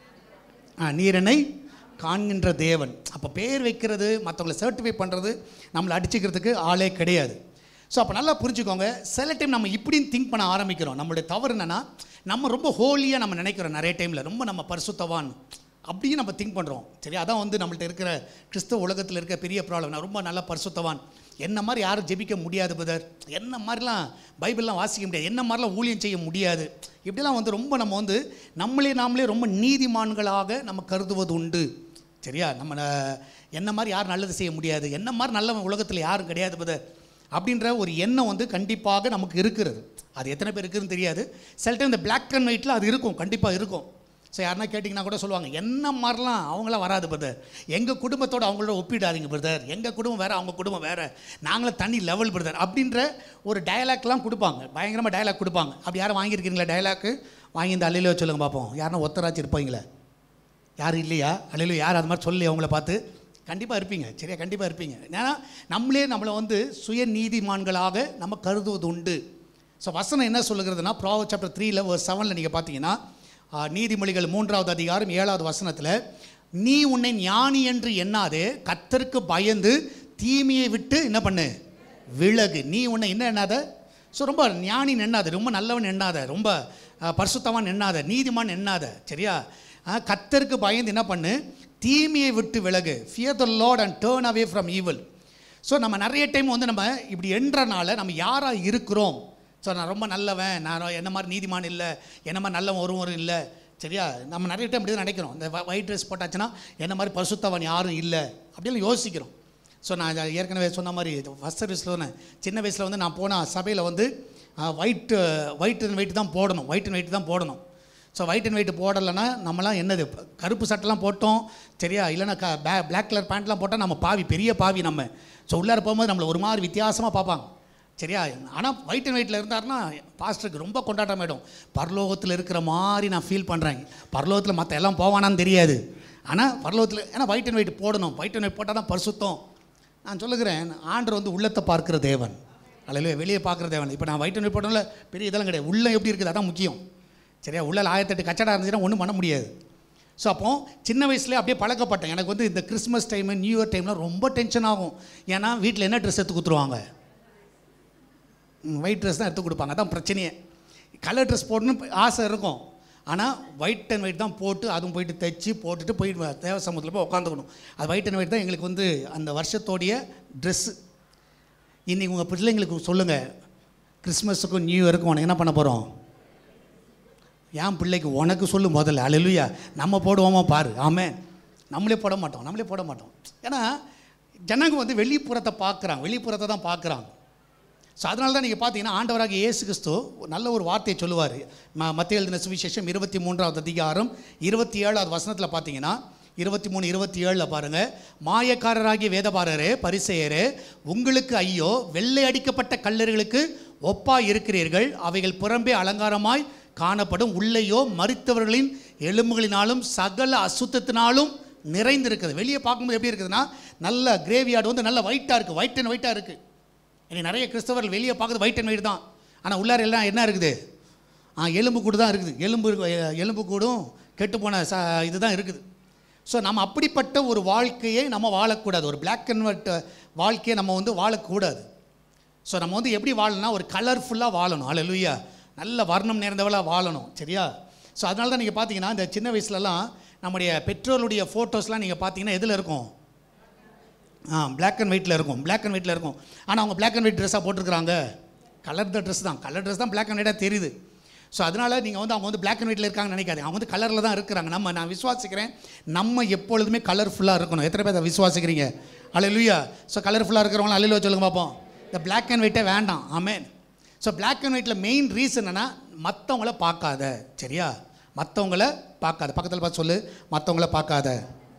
ஆ நீரனை காண்கின்ற தேவன் அப்போ பேர் வைக்கிறது மற்றவங்களை சர்டிஃபை பண்ணுறது நம்மளை அடிச்சுக்கிறதுக்கு ஆளே கிடையாது ஸோ அப்போ நல்லா புரிஞ்சுக்கோங்க சில டைம் நம்ம இப்படின்னு திங்க் பண்ண ஆரம்பிக்கிறோம் நம்மளுடைய தவறு என்னன்னா நம்ம ரொம்ப ஹோலியாக நம்ம நினைக்கிறோம் நிறைய டைமில் ரொம்ப நம்ம பரிசுத்தவான் அப்படியும் நம்ம திங்க் பண்ணுறோம் சரி அதான் வந்து நம்மள்ட்ட இருக்கிற கிறிஸ்தவ உலகத்தில் இருக்க பெரிய ப்ராப்ளம் நான் ரொம்ப நல்லா பரிசுத்தவான் என்ன மாதிரி யாரும் ஜெபிக்க முடியாது பிரதர் என்ன மாதிரிலாம் பைபிள்லாம் வாசிக்க முடியாது என்ன மாதிரிலாம் ஊழியம் செய்ய முடியாது இப்படிலாம் வந்து ரொம்ப நம்ம வந்து நம்மளே நாமளே ரொம்ப நீதிமான்களாக நம்ம கருதுவது உண்டு சரியா நம்ம ந- என்ன மாதிரி யாரும் நல்லது செய்ய முடியாது என்ன மாதிரி நல்ல உலகத்தில் யாரும் கிடையாது பிரதர் அப்படின்ற ஒரு எண்ணம் வந்து கண்டிப்பாக நமக்கு இருக்கிறது அது எத்தனை பேர் இருக்குதுன்னு தெரியாது சில டைம் இந்த Black அண்ட் ஒயிட்டில் அது இருக்கும் கண்டிப்பாக இருக்கும் ஸோ யாருன்னா கேட்டிங்கன்னா கூட சொல்லுவாங்க என்ன மாதிரிலாம் அவங்களாம் வராது பிரதர் எங்கள் குடும்பத்தோட அவங்களோட ஒப்பிடாதீங்க பிரதர் எங்கள் குடும்பம் வேறு அவங்க குடும்பம் வேறு நாங்களும் தனி லெவல் பிரதர் அப்படின்ற ஒரு டயலாக்லாம் கொடுப்பாங்க பயங்கரமாக டயலாக் கொடுப்பாங்க அப்படி யாரும் வாங்கியிருக்கீங்களா டயலாக்கு வாங்கி இந்த அல்லையிலோ சொல்லுங்க பார்ப்போம் யாருன்னா ஒத்தராச்சு இருப்பாங்களே யாரும் இல்லையா அல்லையிலோ யார் அது மாதிரி சொல்லி அவங்கள பார்த்து கண்டிப்பாக இருப்பீங்க சரியா கண்டிப்பாக இருப்பீங்க ஏன்னா நம்மளே நம்மளை வந்து சுய நீதிமான்களாக நம்ம கருதுவது உண்டு ஸோ வசனம் என்ன சொல்லுகிறதுனா ப்ராவ சாப்டர் த்ரீல ஒரு செவனில் நீங்கள் பார்த்தீங்கன்னா ஆ, நீதிமொழிகள் மூன்றாவது அதிகாரம் ஏழாவது வசனத்தில் நீ உன்னை ஞானி என்று எண்ணாதே கத்தருக்கு பயந்து தீமையை விட்டு என்ன பண்ணு விலகு நீ உன்னை என்ன எண்ணாத ஸோ ரொம்ப ஞானி எண்ணாத ரொம்ப நல்லவன் எண்ணாத ரொம்ப அஹ், பரிசுத்தவான் எண்ணாத நீதிமான் எண்ணாத சரியா அஹ், கர்த்தருக்கு பயந்து என்ன பண்ணு தீமையை விட்டு விலகு fear the lord and turn away from evil so நம்ம நிறைய டைம் வந்து நம்ம இப்படி என்றனால நம்ம யாராக இருக்கிறோம் ஸோ நான் ரொம்ப நல்லவன் நான் என்ன மாதிரி நீதிமான் இல்லை என்ன மாதிரி நல்லவன் ஒருவரும் இல்லை சரியா நம்ம நிறைய டைம் இப்படி தான் நினைக்கிறோம் இந்த ஒயிட் ட்ரெஸ் போட்டாச்சுன்னா என்ன மாதிரி பரிசுத்தவன் யாரும் இல்லை அப்படின்னு யோசிக்கிறோம் ஸோ நான் ஏற்கனவே சொன்ன மாதிரி ஃபஸ்ட் சர்வீஸில் வந்து சின்ன வயசில் வந்து நான் போன சபையில் வந்து ஒயிட் ஒயிட் அண்ட் வெயிட் தான் போடணும் ஒயிட் அண்ட் வெயிட் தான் போடணும் ஸோ ஒயிட் அண்ட் ஒயிட் போடலைன்னா நம்மலாம் என்னது கருப்பு சட்டைலாம் போட்டோம் சரியா இல்லைன்னா க பே பிளாக் கலர் பேண்ட்லாம் போட்டால் நம்ம பாவி பெரிய பாவி நம்ம ஸோ உள்ளார போகும்போது நம்மளை ஒரு மாதிரி வித்தியாசமாக பார்ப்பாங்க சரியா ஆனால் ஒயிட் அண்ட் ஒயிட்டில் இருந்தாருன்னா பாஸ்டருக்கு ரொம்ப கொண்டாட்டம் ஆகிடும் பரலோகத்தில் இருக்கிற மாதிரி நான் ஃபீல் பண்ணுறேன் பரலோகத்தில் மற்ற எல்லாம் போவானான்னு தெரியாது ஆனால் பரலோகத்தில் ஏன்னா ஒயிட் அண்ட் ஒயிட் போடணும் ஒயிட் அண்ட் ஒயிட் போட்டால் தான் பரிசுத்தம் நான் சொல்லுகிறேன் ஆண்டர் வந்து உள்ளத்தை பார்க்குற தேவன் அல்ல வெளியே பார்க்குற தேவன் இப்போ நான் ஒயிட் அண்ட் ஒயிட் போட்டோம்ல பெரிய இதெல்லாம் கிடையாது உள்ளே எப்படி இருக்குது அதான் முக்கியம் சரியா உள்ள ஆயிரத்தெட்டு கச்சடா இருந்துச்சுன்னா ஒன்றும் பண்ண முடியாது ஸோ அப்போ சின்ன வயசுலேயே அப்படியே பழக்கப்பட்டேன் எனக்கு வந்து இந்த கிறிஸ்மஸ் டைமு நியூ இயர் டைம்லாம் ரொம்ப டென்ஷன் ஆகும் ஏன்னா வீட்டில் என்ன ட்ரெஸ் எடுத்து கொடுத்துருவாங்க ஒயிட் ட்ரெஸ் தான் எடுத்து கொடுப்பாங்க அதான் பிரச்சனையே கலர் ட்ரெஸ் போடணும்னு ஆசை இருக்கும் ஆனால் ஒயிட் அண்ட் ஒயிட் தான் போட்டு அதுவும் போயிட்டு தைச்சி போட்டுட்டு போயிட்டு தேவ சமூகத்தில் போய் உட்காந்துக்கணும் அது ஒயிட் அண்ட் ஒயிட் தான் எங்களுக்கு வந்து அந்த வருஷத்தோடைய ட்ரெஸ்ஸு இன்றைக்கி உங்கள் பிள்ளைங்களுக்கு சொல்லுங்கள் கிறிஸ்மஸுக்கும் நியூ இயருக்கும் உனக்கு என்ன பண்ண போகிறோம் என் பிள்ளைக்கு உனக்கு சொல்லு முதல்ல அலலுயா நம்ம போடுவோமா பாரு ஆமே நம்மளே போட மாட்டோம் நம்மளே போட மாட்டோம் ஏன்னா ஜனங்க வந்து வெளிப்புறத்தை பார்க்குறாங்க வெளிப்புறத்தை தான் பார்க்குறாங்க ஸோ அதனால தான் நீங்கள் பார்த்தீங்கன்னா ஆண்டவராக இயேசு கிறிஸ்து ஒரு நல்ல ஒரு வார்த்தையை சொல்லுவார் ம மத்திய எழுதின சுவிசேஷம் இருபத்தி மூன்றாவது அதிகாரம் இருபத்தி ஏழாவது வசனத்தில் பார்த்தீங்கன்னா இருபத்தி மூணு இருபத்தி ஏழில் பாருங்கள் மாயக்காரராகிய வேதபாரரே பரிசெயரே உங்களுக்கு ஐயோ வெள்ளை அடிக்கப்பட்ட கல்லறுகளுக்கு ஒப்பாய் இருக்கிறீர்கள் அவைகள் புறம்பே அலங்காரமாய் காணப்படும் உள்ளேயோ மறித்தவர்களின் எலும்புகளினாலும் சகல அசுத்தத்தினாலும் நிறைந்திருக்குது வெளியே பார்க்கும்போது எப்படி இருக்குதுன்னா நல்ல கிரேவியார்டு வந்து நல்ல ஒயிட்டாக இருக்குது ஒயிட் அண்ட் ஒயிட்டாக இருக்குது இன்னைக்கு நிறைய கிறிஸ்தவர்கள் வெளியே பார்க்குறது ஒயிட் அண்ட் ஒயிட் தான் ஆனால் உள்ளார எல்லாம் என்ன இருக்குது ஆ எலும்பு கூடு தான் இருக்குது எலும்பு இருக்கு- எலும்பு கூடும் கெட்டுப்போன ச இதுதான் இருக்குது ஸோ நம்ம அப்படிப்பட்ட ஒரு வாழ்க்கையை நம்ம வாழக்கூடாது ஒரு Black அண்ட் ஒயிட் வாழ்க்கையை நம்ம வந்து வாழக்கூடாது ஸோ நம்ம வந்து எப்படி வாழணும்னா ஒரு கலர்ஃபுல்லாக வாழணும் அல்ல நல்ல வர்ணம் நேர்ந்தவளாக வாழணும் சரியா ஸோ அதனால தான் நீங்கள் பார்த்தீங்கன்னா இந்த சின்ன வயசுலலாம் நம்முடைய பெற்றோருடைய ஃபோட்டோஸ்லாம் நீங்கள் பார்த்தீங்கன்னா எதில் இருக்கும் ஆ Black அண்ட் ஒயிட்டில் இருக்கும் Black அண்ட் ஒயிட்டில் இருக்கும் ஆனால் அவங்க Black அண்ட் ஒயிட் ட்ரெஸ்ஸாக போட்டிருக்கிறாங்க கலர் த ட்ரெஸ் தான் கலர் ட்ரெஸ் தான் Black அண்ட் ஒயிட்டாக தெரியுது ஸோ அதனால் நீங்கள் வந்து அவங்க வந்து Black அண்ட் ஒயிட்டில் இருக்காங்கன்னு நினைக்காதீங்க அவங்க வந்து கலரில் தான் இருக்கிறாங்க நம்ம நான் விசுவாசிக்கிறேன் நம்ம எப்பொழுதுமே கலர்ஃபுல்லாக இருக்கணும் எத்தனை பேர் அதை விசுவாசிக்கிறீங்க அலையிலுயா ஸோ கலர்ஃபுல்லாக இருக்கிறவங்களும் அலையிலுவா சொல்லுங்க பார்ப்போம் இந்த Black அண்ட் ஒயிட்டே வேண்டாம் ஆமென் ஸோ Black அண்ட் ஒயிட்டில் மெயின் ரீசன் என்னன்னா மற்றவங்கள பார்க்காத சரியா மற்றவங்கள பார்க்காத பக்கத்தில் பார்த்து சொல்லு மற்றவங்கள பார்க்காத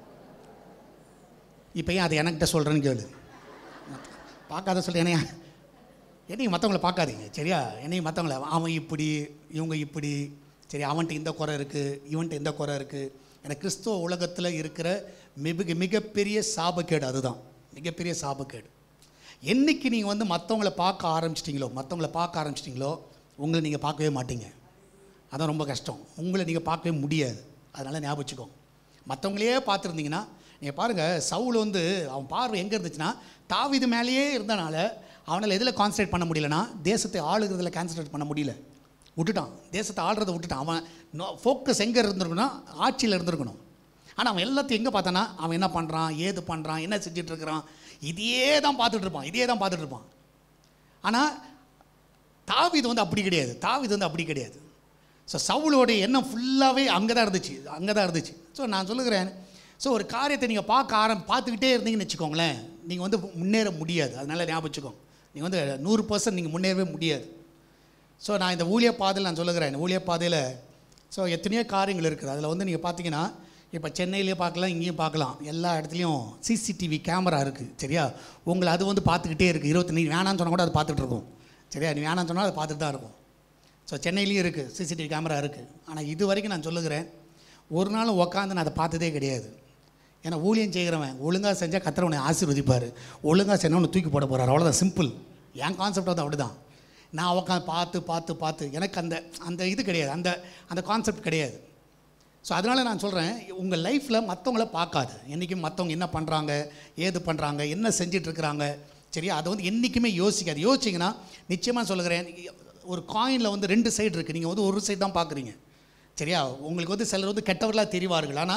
இப்போ ஏன் அதை எனக்கிட்ட சொல்கிறேன்னு கேளு பார்க்காத சொல்லி என்னையா என்னையும் மற்றவங்கள பார்க்காதீங்க சரியா என்னையும் மற்றவங்கள அவன் இப்படி இவங்க இப்படி சரி அவன்கிட்ட இந்த குறை இருக்குது இவன்கிட்ட இந்த குறை இருக்குது எனக்கு கிறிஸ்துவ உலகத்தில் இருக்கிற மிக மிகப்பெரிய சாபக்கேடு அதுதான் மிகப்பெரிய சாபக்கேடு என்னைக்கு நீங்கள் வந்து மற்றவங்கள பார்க்க ஆரம்பிச்சிட்டிங்களோ மற்றவங்கள பார்க்க ஆரம்பிச்சிட்டிங்களோ உங்களை நீங்கள் பார்க்கவே மாட்டீங்க அதான் ரொம்ப கஷ்டம் உங்களை நீங்கள் பார்க்கவே முடியாது அதனால் ஞாபகம் வச்சுக்கோங்க மற்றவங்களையே பார்த்துருந்தீங்கன்னா நீங்கள் பாருங்கள் சவுல் வந்து அவன் பார்வை எங்கே இருந்துச்சுன்னா தாவீது மேலேயே இருந்தனால அவனால் எதில் கான்சன்ட்ரேட் பண்ண முடியலனா தேசத்தை ஆளுகிறதுல கான்சன்ட்ரேட் பண்ண முடியல விட்டுட்டான் தேசத்தை ஆளுறதை விட்டுட்டான் அவன் ஃபோக்கஸ் எங்கே இருந்திருக்கணும் ஆட்சியில் இருந்திருக்கணும் ஆனால் அவன் எல்லாத்தையும் எங்கே பார்த்தானா அவன் என்ன பண்ணுறான் ஏது பண்ணுறான் என்ன செஞ்சுட்டு இருக்கிறான் இதையே தான் பார்த்துட்டு இருப்பான் இதையே தான் பார்த்துட்டு இருப்பான் ஆனால் தாவீது வந்து அப்படி கிடையாது தாவீது வந்து அப்படி கிடையாது ஸோ சவுளோடைய எண்ணம் ஃபுல்லாகவே அங்கே தான் இருந்துச்சு அங்கே தான் இருந்துச்சு ஸோ நான் சொல்லுகிறேன் ஸோ ஒரு காரியத்தை நீங்கள் பார்க்க ஆரம் பார்த்துக்கிட்டே இருந்தீங்கன்னு வச்சுக்கோங்களேன் நீங்கள் வந்து முன்னேற முடியாது அதனால் ஞாபகம் வச்சுக்கோங்க நீங்கள் வந்து நூறு பர்சன்ட் நீங்கள் முன்னேறவே முடியாது ஸோ நான் இந்த ஊழிய பாதையில் நான் சொல்லுகிறேன் இந்த ஊழிய பாதையில் ஸோ எத்தனையோ காரியங்கள் இருக்குது அதில் வந்து நீங்கள் பார்த்தீங்கன்னா இப்போ சென்னையிலேயே பார்க்கலாம் இங்கேயும் பார்க்கலாம் எல்லா இடத்துலையும் சிசிடிவி கேமரா இருக்குது சரியா உங்களை அது வந்து பார்த்துக்கிட்டே இருக்குது இருபத்தி நீ வேணான்னு சொன்னால் கூட அது பார்த்துட்டு இருக்கும் சரியா நீ வேணான்னு சொன்னால் அது பார்த்துட்டு தான் இருக்கும் ஸோ சென்னையிலையும் இருக்குது சிசிடிவி கேமரா இருக்குது ஆனால் இது வரைக்கும் நான் சொல்லுகிறேன் ஒரு நாள் உட்காந்து நான் அதை பார்த்ததே கிடையாது ஏன்னா ஊழியம் செய்கிறவன் ஒழுங்காக செஞ்சால் கத்திரவனை ஆசீர்வதிப்பார் ஒழுங்காக செஞ்சவனை தூக்கி போட போகிறார் அவ்வளோதான் சிம்பிள் என் கான்செப்ட் வந்து அப்படிதான் நான் உட்காந்து பார்த்து பார்த்து பார்த்து எனக்கு அந்த அந்த இது கிடையாது அந்த அந்த கான்செப்ட் கிடையாது ஸோ அதனால் நான் சொல்கிறேன் உங்கள் லைஃப்பில் மற்றவங்கள பார்க்காது என்றைக்கும் மற்றவங்க என்ன பண்ணுறாங்க ஏது பண்ணுறாங்க என்ன செஞ்சிட்டு இருக்கிறாங்க சரியா அதை வந்து என்றைக்குமே யோசிக்காது யோசிச்சிங்கன்னா நிச்சயமாக சொல்லுகிறேன் ஒரு காயினில் வந்து ரெண்டு சைடு இருக்குது நீங்கள் வந்து ஒரு சைடு தான் பார்க்குறீங்க சரியா உங்களுக்கு வந்து சிலர் வந்து கெட்டவர்களாக தெரிவார்கள் ஆனால்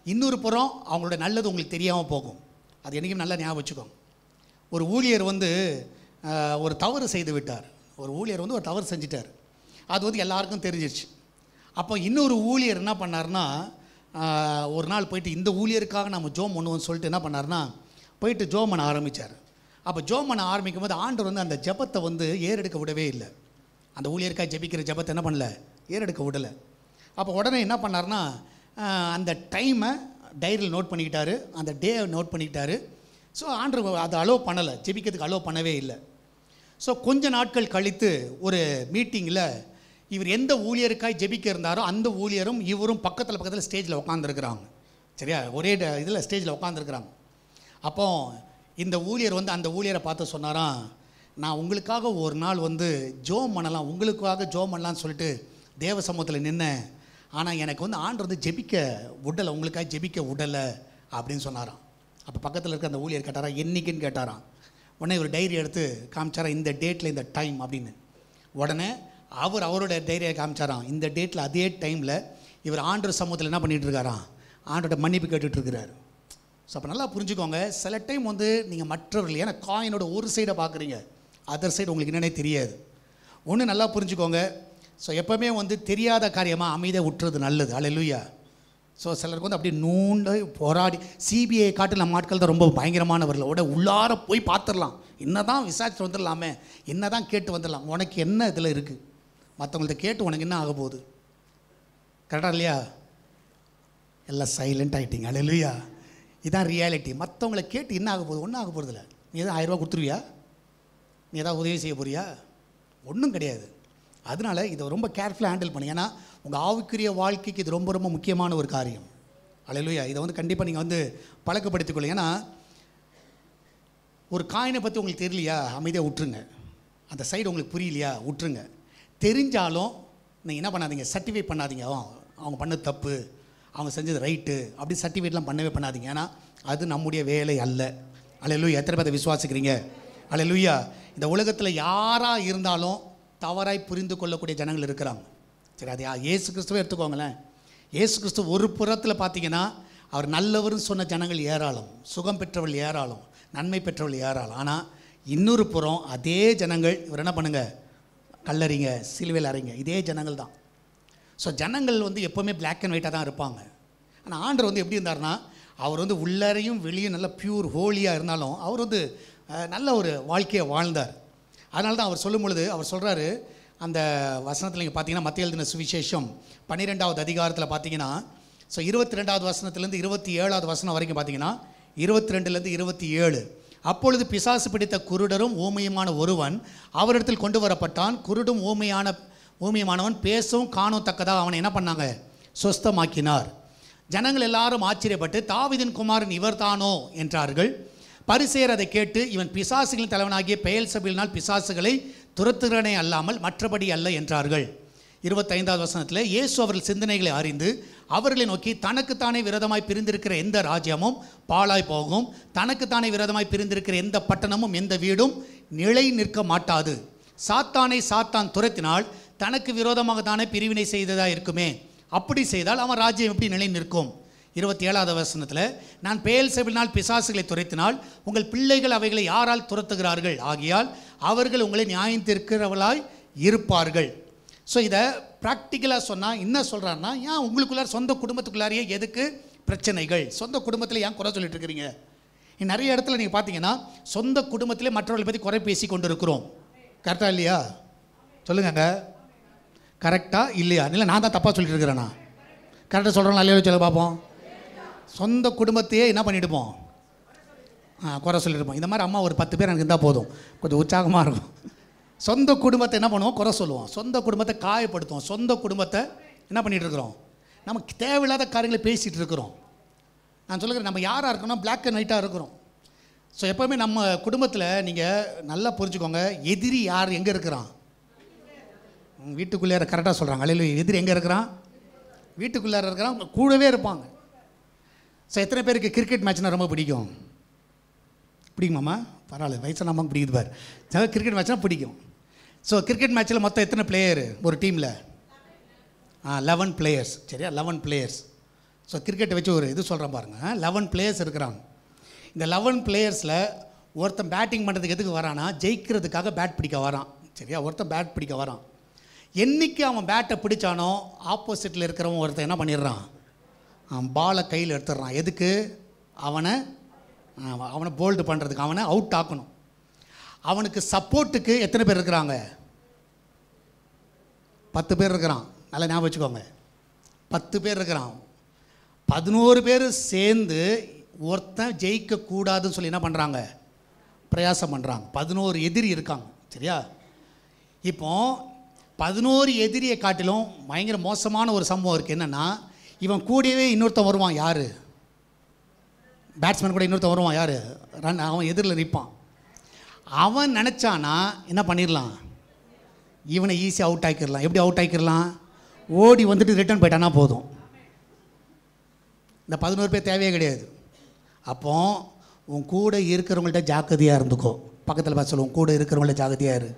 இன்னொரு புறம் அவங்களோட நல்லது உங்களுக்கு தெரியாமல் போகும் அது என்றைக்கும் நல்லா ஞாபகம் வச்சுக்கோங்க ஒரு ஊழியர் வந்து ஆஹ், ஒரு தவறு செய்து விட்டார் ஒரு ஊழியர் வந்து ஒரு தவறு செஞ்சிட்டார் அது வந்து எல்லாருக்கும் தெரிஞ்சிருச்சு அப்போ இன்னொரு ஊழியர் என்ன பண்ணார்னா ஆஹ், ஒரு நாள் போயிட்டு இந்த ஊழியருக்காக நம்ம ஜோம் பண்ணுவோம்னு சொல்லிட்டு என்ன பண்ணார்னா போயிட்டு ஜோம் பண்ண ஆரம்பித்தார் அப்போ ஜோம் பண்ண ஆரம்பிக்கும் போது ஆண்டவர் வந்து அந்த ஜெபத்தை வந்து ஏறெடுக்க விடவே இல்லை அந்த ஊழியருக்காக ஜெபிக்கிற ஜெபத்தை என்ன பண்ணல ஏறெடுக்க விடலை அப்போ உடனே என்ன பண்ணார்னா ஆஹ், அந்த டைமை டைரியில் நோட் பண்ணிக்கிட்டாரு அந்த டே நோட் பண்ணிக்கிட்டாரு ஸோ ஆண்டவர் அதை அலோவ் பண்ணலை ஜெபிக்கிறதுக்கு அலோவ் பண்ணவே இல்லை ஸோ கொஞ்ச நாட்கள் கழித்து ஒரு மீட்டிங்கில் இவர் எந்த ஊழியருக்காய் ஜெபிக்க இருந்தாரோ அந்த ஊழியரும் இவரும் பக்கத்தில் பக்கத்தில் ஸ்டேஜில் உட்காந்துருக்குறாங்க சரியா ஒரே இதில் ஸ்டேஜில் உட்காந்துருக்குறாங்க அப்போ இந்த ஊழியர் வந்து அந்த ஊழியரை பார்த்து சொன்னாராம் நான் உங்களுக்காக ஒரு நாள் வந்து ஜோம் பண்ணலாம் உங்களுக்காக ஜோம் பண்ணலாம்னு சொல்லிட்டு தேவ சமூகத்தில் நின்னேன் ஆனால் எனக்கு வந்து ஆண்டு வந்து ஜெபிக்க விடலை உங்களுக்காக ஜெபிக்க விடலை அப்படின்னு சொன்னாராம் அப்போ பக்கத்தில் இருக்க அந்த ஊழியர் கேட்டாரா என்னைக்குன்னு கேட்டாராம் உடனே ஒரு டைரி எடுத்து காமிச்சாரா இந்த டேட்டில் இந்த டைம் அப்படின்னு உடனே அவர் அவரோட டைரியை காமிச்சாராம் இந்த டேட்டில் அதே டைமில் இவர் ஆண்டர் சமூகத்தில் என்ன பண்ணிட்டு இருக்காராம் ஆண்டோட மன்னிப்பு கேட்டுட்டு இருக்கிறாரு ஸோ அப்போ நல்லா புரிஞ்சுக்கோங்க சில டைம் வந்து நீங்கள் மற்றவர்கள் ஏன்னா காயினோட ஒரு சைடை பார்க்குறீங்க அதர் சைடு உங்களுக்கு என்னன்னே தெரியாது ஒன்று நல்லா புரிஞ்சுக்கோங்க ஸோ எப்போவுமே வந்து தெரியாத காரியமாக அமைதியாக விட்டுறது நல்லது அல்லேலூயா ஸோ சிலருக்கு வந்து அப்படியே நூண்டு போராடி சிபிஐ காட்டில் நம்ம ஆட்கள் தான் ரொம்ப பயங்கரமானவர்கள் உட உள்ளார போய் பார்த்துடலாம் என்ன தான் விசாரிச்சு வந்துடலாமே என்ன தான் கேட்டு வந்துடலாம் உனக்கு என்ன இதில் இருக்குது மற்றவங்கள்ட்ட கேட்டு உனக்கு என்ன ஆக போகுது கரெக்டாக இல்லையா எல்லாம் சைலண்ட் ஆகிட்டீங்க அல்லையா இதான் ரியாலிட்டி மற்றவங்கள கேட்டு என்ன ஆக போகுது ஒன்றும் ஆக போகிறதில்ல நீ எதாவது ஆயிரரூபா கொடுத்துருவியா நீ ஏதாவது உதவி செய்ய போறியா ஒன்றும் கிடையாது அதனால இதை ரொம்ப கேர்ஃபுல்லாக ஹேண்டில் பண்ணி ஏன்னா உங்கள் ஆவிக்குரிய வாழ்க்கைக்கு இது ரொம்ப ரொம்ப முக்கியமான ஒரு காரியம் அலையிலுயா இதை வந்து கண்டிப்பாக நீங்கள் வந்து பழக்கப்படுத்திக் கொள்ளுங்க ஏன்னா ஒரு காயினை பற்றி உங்களுக்கு தெரியலையா அமைதியாக விட்டுருங்க அந்த சைடு உங்களுக்கு புரியலையா விட்டுருங்க தெரிஞ்சாலும் நீங்கள் என்ன பண்ணாதீங்க சர்டிஃபை பண்ணாதீங்க "ஓ, அவங்க பண்ணது தப்பு அவங்க செஞ்சது ரைட்டு அப்படி சர்டிஃபிகேட்லாம் பண்ணவே பண்ணாதீங்க ஏன்னா அது நம்முடைய வேலை அல்ல அலையலூயா எத்தனை பேரை விசுவாசிக்கிறீங்க அலையலூயா இந்த உலகத்தில் யாராக இருந்தாலும் தவறாய் புரிந்து கொள்ளக்கூடிய ஜனங்கள் இருக்கிறாங்க சரி அது யா- இயேசு கிறிஸ்துவே எடுத்துக்கோங்களேன் இயேசு கிறிஸ்து ஒரு புறத்தில் பார்த்தீங்கன்னா அவர் நல்லவர்னு சொன்ன ஜனங்கள் ஏராளம் சுகம் பெற்றவள் ஏராளம் நன்மை பெற்றவள் ஏராளம் ஆனால் இன்னொரு புறம் அதே ஜனங்கள் இவர் என்ன பண்ணுங்க கல்லறிங்க சிலுவையில் அறைங்க இதே ஜனங்கள் தான் ஸோ ஜனங்கள் வந்து எப்போவுமே Black அண்ட் ஒயிட்டாக தான் இருப்பாங்க ஆனால் ஆண்டவர் வந்து எப்படி இருந்தார்னா அவர் வந்து உள்ளறையும் வெளியும் நல்ல பியூர் ஹோலியாக இருந்தாலும் அவர் வந்து அஹ், நல்ல ஒரு வாழ்க்கையை வாழ்ந்தார் அதனால தான் அவர் சொல்லும் பொழுது அவர் சொல்கிறாரு அந்த வசனத்தில் நீங்கள் பார்த்தீங்கன்னா மத்திய எழுதின சுவிசேஷம் பன்னிரெண்டாவது அதிகாரத்தில் பார்த்தீங்கன்னா ஸோ இருபத்தி ரெண்டாவது வசனத்துலேருந்து இருபத்தி ஏழாவது வசனம் வரைக்கும் பார்த்தீங்கன்னா இருபத்தி ரெண்டுலேருந்து இருபத்தி ஏழு அப்பொழுது பிசாசு பிடித்த குருடரும் ஊமையுமான ஒருவன் அவரிடத்தில் கொண்டு வரப்பட்டான் குருடும் ஊமையான ஊமியமானவன் பேசவும் காணும் தக்கதாக அவனை என்ன பண்ணாங்க சொஸ்தமாக்கினார் ஜனங்கள் எல்லாரும் ஆச்சரியப்பட்டு தாவீதின் குமாரன் இவர்தானோ என்றார்கள் பரிசேயர் அதை கேட்டு இவன் பிசாசுகளின் தலைவனாகிய பெயல் சபையினால் பிசாசுகளை துரத்துகிறனே அல்லாமல் மற்றபடி அல்ல என்றார்கள் இருபத்தைந்தாவது வசனத்தில் இயேசு அவர்கள் சிந்தனைகளை அறிந்து அவர்களை நோக்கி தனக்குத்தானே விரதமாய் பிரிந்திருக்கிற எந்த ராஜ்யமும் பாழாய் போகும் தனக்குத்தானே விரதமாய் பிரிந்திருக்கிற எந்த பட்டணமும் எந்த வீடும் நிலை நிற்க மாட்டாது சாத்தானை சாத்தான் துரத்தினால் தனக்கு விரோதமாக தானே பிரிவினை செய்ததா இருக்குமே அப்படி செய்தால் அவன் ராஜ்யம் எப்படி நிலை நிற்கும் இருபத்தி ஏழாவது வசனத்தில் நான் பேல் செவினால் பிசாசுகளை துரைத்தினால் உங்கள் பிள்ளைகள் அவைகளை யாரால் துரத்துகிறார்கள் ஆகியால் அவர்கள் உங்களை நியாயம் தீர்க்கிறவர்களாய் இருப்பார்கள் ஸோ இதை ப்ராக்டிக்கலாக சொன்னால் என்ன சொல்கிறாருன்னா ஏன் உங்களுக்குள்ளார சொந்த குடும்பத்துக்குள்ளாரையே எதுக்கு பிரச்சனைகள் சொந்த குடும்பத்தில் ஏன் குறை சொல்லிட்டு இருக்கிறீங்க இங்க நிறைய இடத்துல நீங்கள் பார்த்தீங்கன்னா சொந்த குடும்பத்திலே மற்றவர்களை பற்றி குறை பேசி கொண்டு இருக்கிறோம் கரெக்டாக இல்லையா சொல்லுங்கங்க கரெக்டாக இல்லையா இல்லை நான் தான் தப்பாக சொல்லிட்டு இருக்கிறேனா கரெக்டாக சொல்கிறேன் இல்லையா சொல்ல பார்ப்போம் சொந்த குடும்பத்தையே என்ன பண்ணிட்டுப்போம் ஆ குறை சொல்லியிருப்போம் இந்த மாதிரி அம்மா ஒரு பத்து பேர் எனக்கு இருந்தால் போதும் கொஞ்சம் உற்சாகமாக இருக்கும் சொந்த குடும்பத்தை என்ன பண்ணுவோம் குறை சொல்லுவோம் சொந்த குடும்பத்தை காயப்படுத்துவோம் சொந்த குடும்பத்தை என்ன பண்ணிட்டு இருக்கிறோம் நமக்கு தேவையில்லாத காரியங்களை பேசிகிட்டு இருக்கிறோம் நான் சொல்லுகிறேன் நம்ம யாராக இருக்கணும் Black அண்ட் ஒயிட்டாக இருக்கிறோம் ஸோ எப்போவுமே நம்ம குடும்பத்தில் நீங்கள் நல்லா புரிஞ்சுக்கோங்க எதிரி யார் எங்கே இருக்கிறான் உம், வீட்டுக்குள்ளே கரெக்டாக சொல்கிறாங்க அலையில எதிரி எங்கே இருக்கிறான் வீட்டுக்குள்ளார இருக்கிறான் அவங்க கூடவே இருப்பாங்க ஸோ எத்தனை பேருக்கு கிரிக்கெட் மேட்ச்னா ரொம்ப பிடிக்கும் பிடிக்குமாம்மா பரவாயில்ல வயசான அம்மா பிடிக்குது பார் சில கிரிக்கெட் மேட்ச்னா பிடிக்கும் ஸோ கிரிக்கெட் மேட்ச்சில் மொத்தம் எத்தனை பிளேயர் ஒரு டீமில் ஆ லெவன் பிளேயர்ஸ் சரியா லெவன் பிளேயர்ஸ் ஸோ கிரிக்கெட்டை வச்சு ஒரு இது சொல்கிறேன் பாருங்கள் லெவன் பிளேயர்ஸ் இருக்கிறாங்க இந்த லெவன் பிளேயர்ஸில் ஒருத்தன் பேட்டிங் பண்ணுறதுக்கு எதுக்கு வரானா ஜெயிக்கிறதுக்காக பேட் பிடிக்க வரான் சரியா ஒருத்தன் பேட் பிடிக்க வரான் என்னைக்கு அவன் பேட்டை பிடிச்சானோ ஆப்போசிட்டில் இருக்கிறவன் ஒருத்தன் என்ன பண்ணிடுறான் அவன் பாலை கையில் எடுத்துடுறான் எதுக்கு அவனை அவ- அவனை போல்டு பண்ணுறதுக்கு அவனை அவுட் ஆக்கணும் அவனுக்கு சப்போர்ட்டுக்கு எத்தனை பேர் இருக்கிறாங்க பத்து பேர் இருக்கிறான் நல்லா ஞாபகம் வச்சுக்கோங்க பத்து பேர் இருக்கிறான் பதினோரு பேர் சேர்ந்து ஒருத்தன் ஜெயிக்கக்கூடாதுன்னு சொல்லி என்ன பண்ணுறாங்க பிரயாசம் பண்ணுறாங்க பதினோரு எதிரி இருக்காங்க சரியா இப்போ பதினோரு எதிரியை காட்டிலும் பயங்கர மோசமான ஒரு சம்பவம் இருக்குது என்னென்னா இவன் கூடவே இன்னொருத்தன் வருவான் யார் பேட்ஸ்மேன் கூட இன்னொருத்தன் வருவான் யார் ரன் அவன் எதிரில் நிற்பான் அவன் நினச்சானா என்ன பண்ணிடலாம் இவனை ஈஸியாக அவுட் ஆக்கிடலாம் எப்படி அவுட் ஆக்கிடலாம் ஓடி வந்துட்டு ரிட்டர்ன் போயிட்டானா போதும் இந்த பதினோரு பேர் தேவையே கிடையாது அப்போ உன் கூட இருக்கிறவங்கள்ட்ட ஜாக்கிரதையாக இருந்துக்கோ பக்கத்தில் பார்த்து சொல்லுவோம் கூட இருக்கிறவங்கள்ட்ட ஜாக்கிரதையாக இரு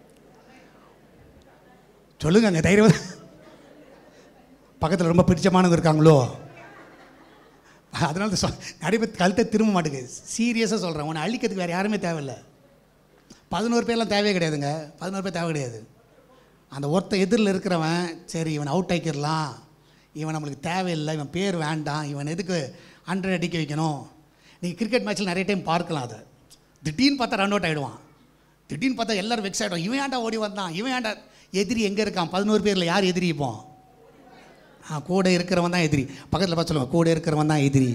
சொல்லுங்க அங்கே தைரியம் பக்கத்தில் ரொம்ப பிடிச்சமானவங்க இருக்காங்களோ அதனால தான் சொல் நிறைய பேர் கழுத்தை திரும்ப மாட்டேங்குது சீரியஸாக சொல்கிறேன் உன்னை அழிக்கிறதுக்கு வேறு யாருமே தேவையில்லை பதினோரு பேர்லாம் தேவையே கிடையாதுங்க பதினோரு பேர் தேவை கிடையாது அந்த ஒருத்த எதிரில் இருக்கிறவன் சரி இவன் அவுட் ஆக்கிடலாம் இவன் நம்மளுக்கு தேவையில்லை இவன் பேர் வேண்டாம் இவன் எதுக்கு ஹண்ட்ரட் அடிக்க வைக்கணும் நீங்கள் கிரிக்கெட் மேட்ச்சில் நிறைய டைம் பார்க்கலாம் அதை திடீர்னு பார்த்தா ரன் அவுட் ஆகிடுவான் திடீர்னு பார்த்தா எல்லாரும் வெக்ஸ் ஆகிடும் இவன் ஏன்டா ஓடி வந்தான் இவன் ஏன்டா எதிரி எங்கே இருக்கான் பதினோரு பேரில் யார் எதிரி இப்போ ஆ கூட இருக்கிறவன் தான் எதிரி பக்கத்தில் பார்த்து சொல்லுவாங்க கூட இருக்கிறவன் தான் எதிரி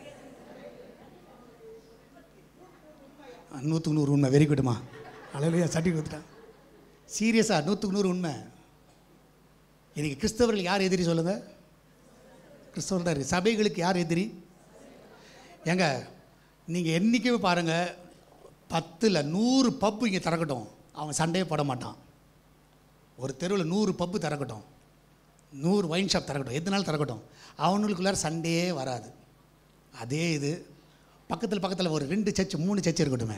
நூற்றுக்கு நூறு உண்மை வெரி குட்மா அழலையா சட்டி கொடுத்துட்டான் சீரியஸாக நூற்றுக்கு நூறு உண்மை இன்னைக்கு கிறிஸ்தவர்கள் யார் எதிரி சொல்லுங்கள் கிறிஸ்தவர் தான் இருக்கு சபைகளுக்கு யார் எதிரி ஏங்க நீங்கள் என்றைக்குமே பாருங்கள் பத்தில் நூறு பப்பு இங்கே திறக்கட்டும் அவன் சண்டையே போட மாட்டான் ஒரு தெருவில் நூறு பப்பு திறக்கட்டும் நூறு ஒயின் ஷாப் திறக்கட்டும் எதுனாலும் திறக்கட்டும் அவனுக்குள்ளார சண்டையே வராது அதே இது பக்கத்தில் பக்கத்தில் ஒரு ரெண்டு சர்ச் மூணு சர்ச் இருக்கட்டுமே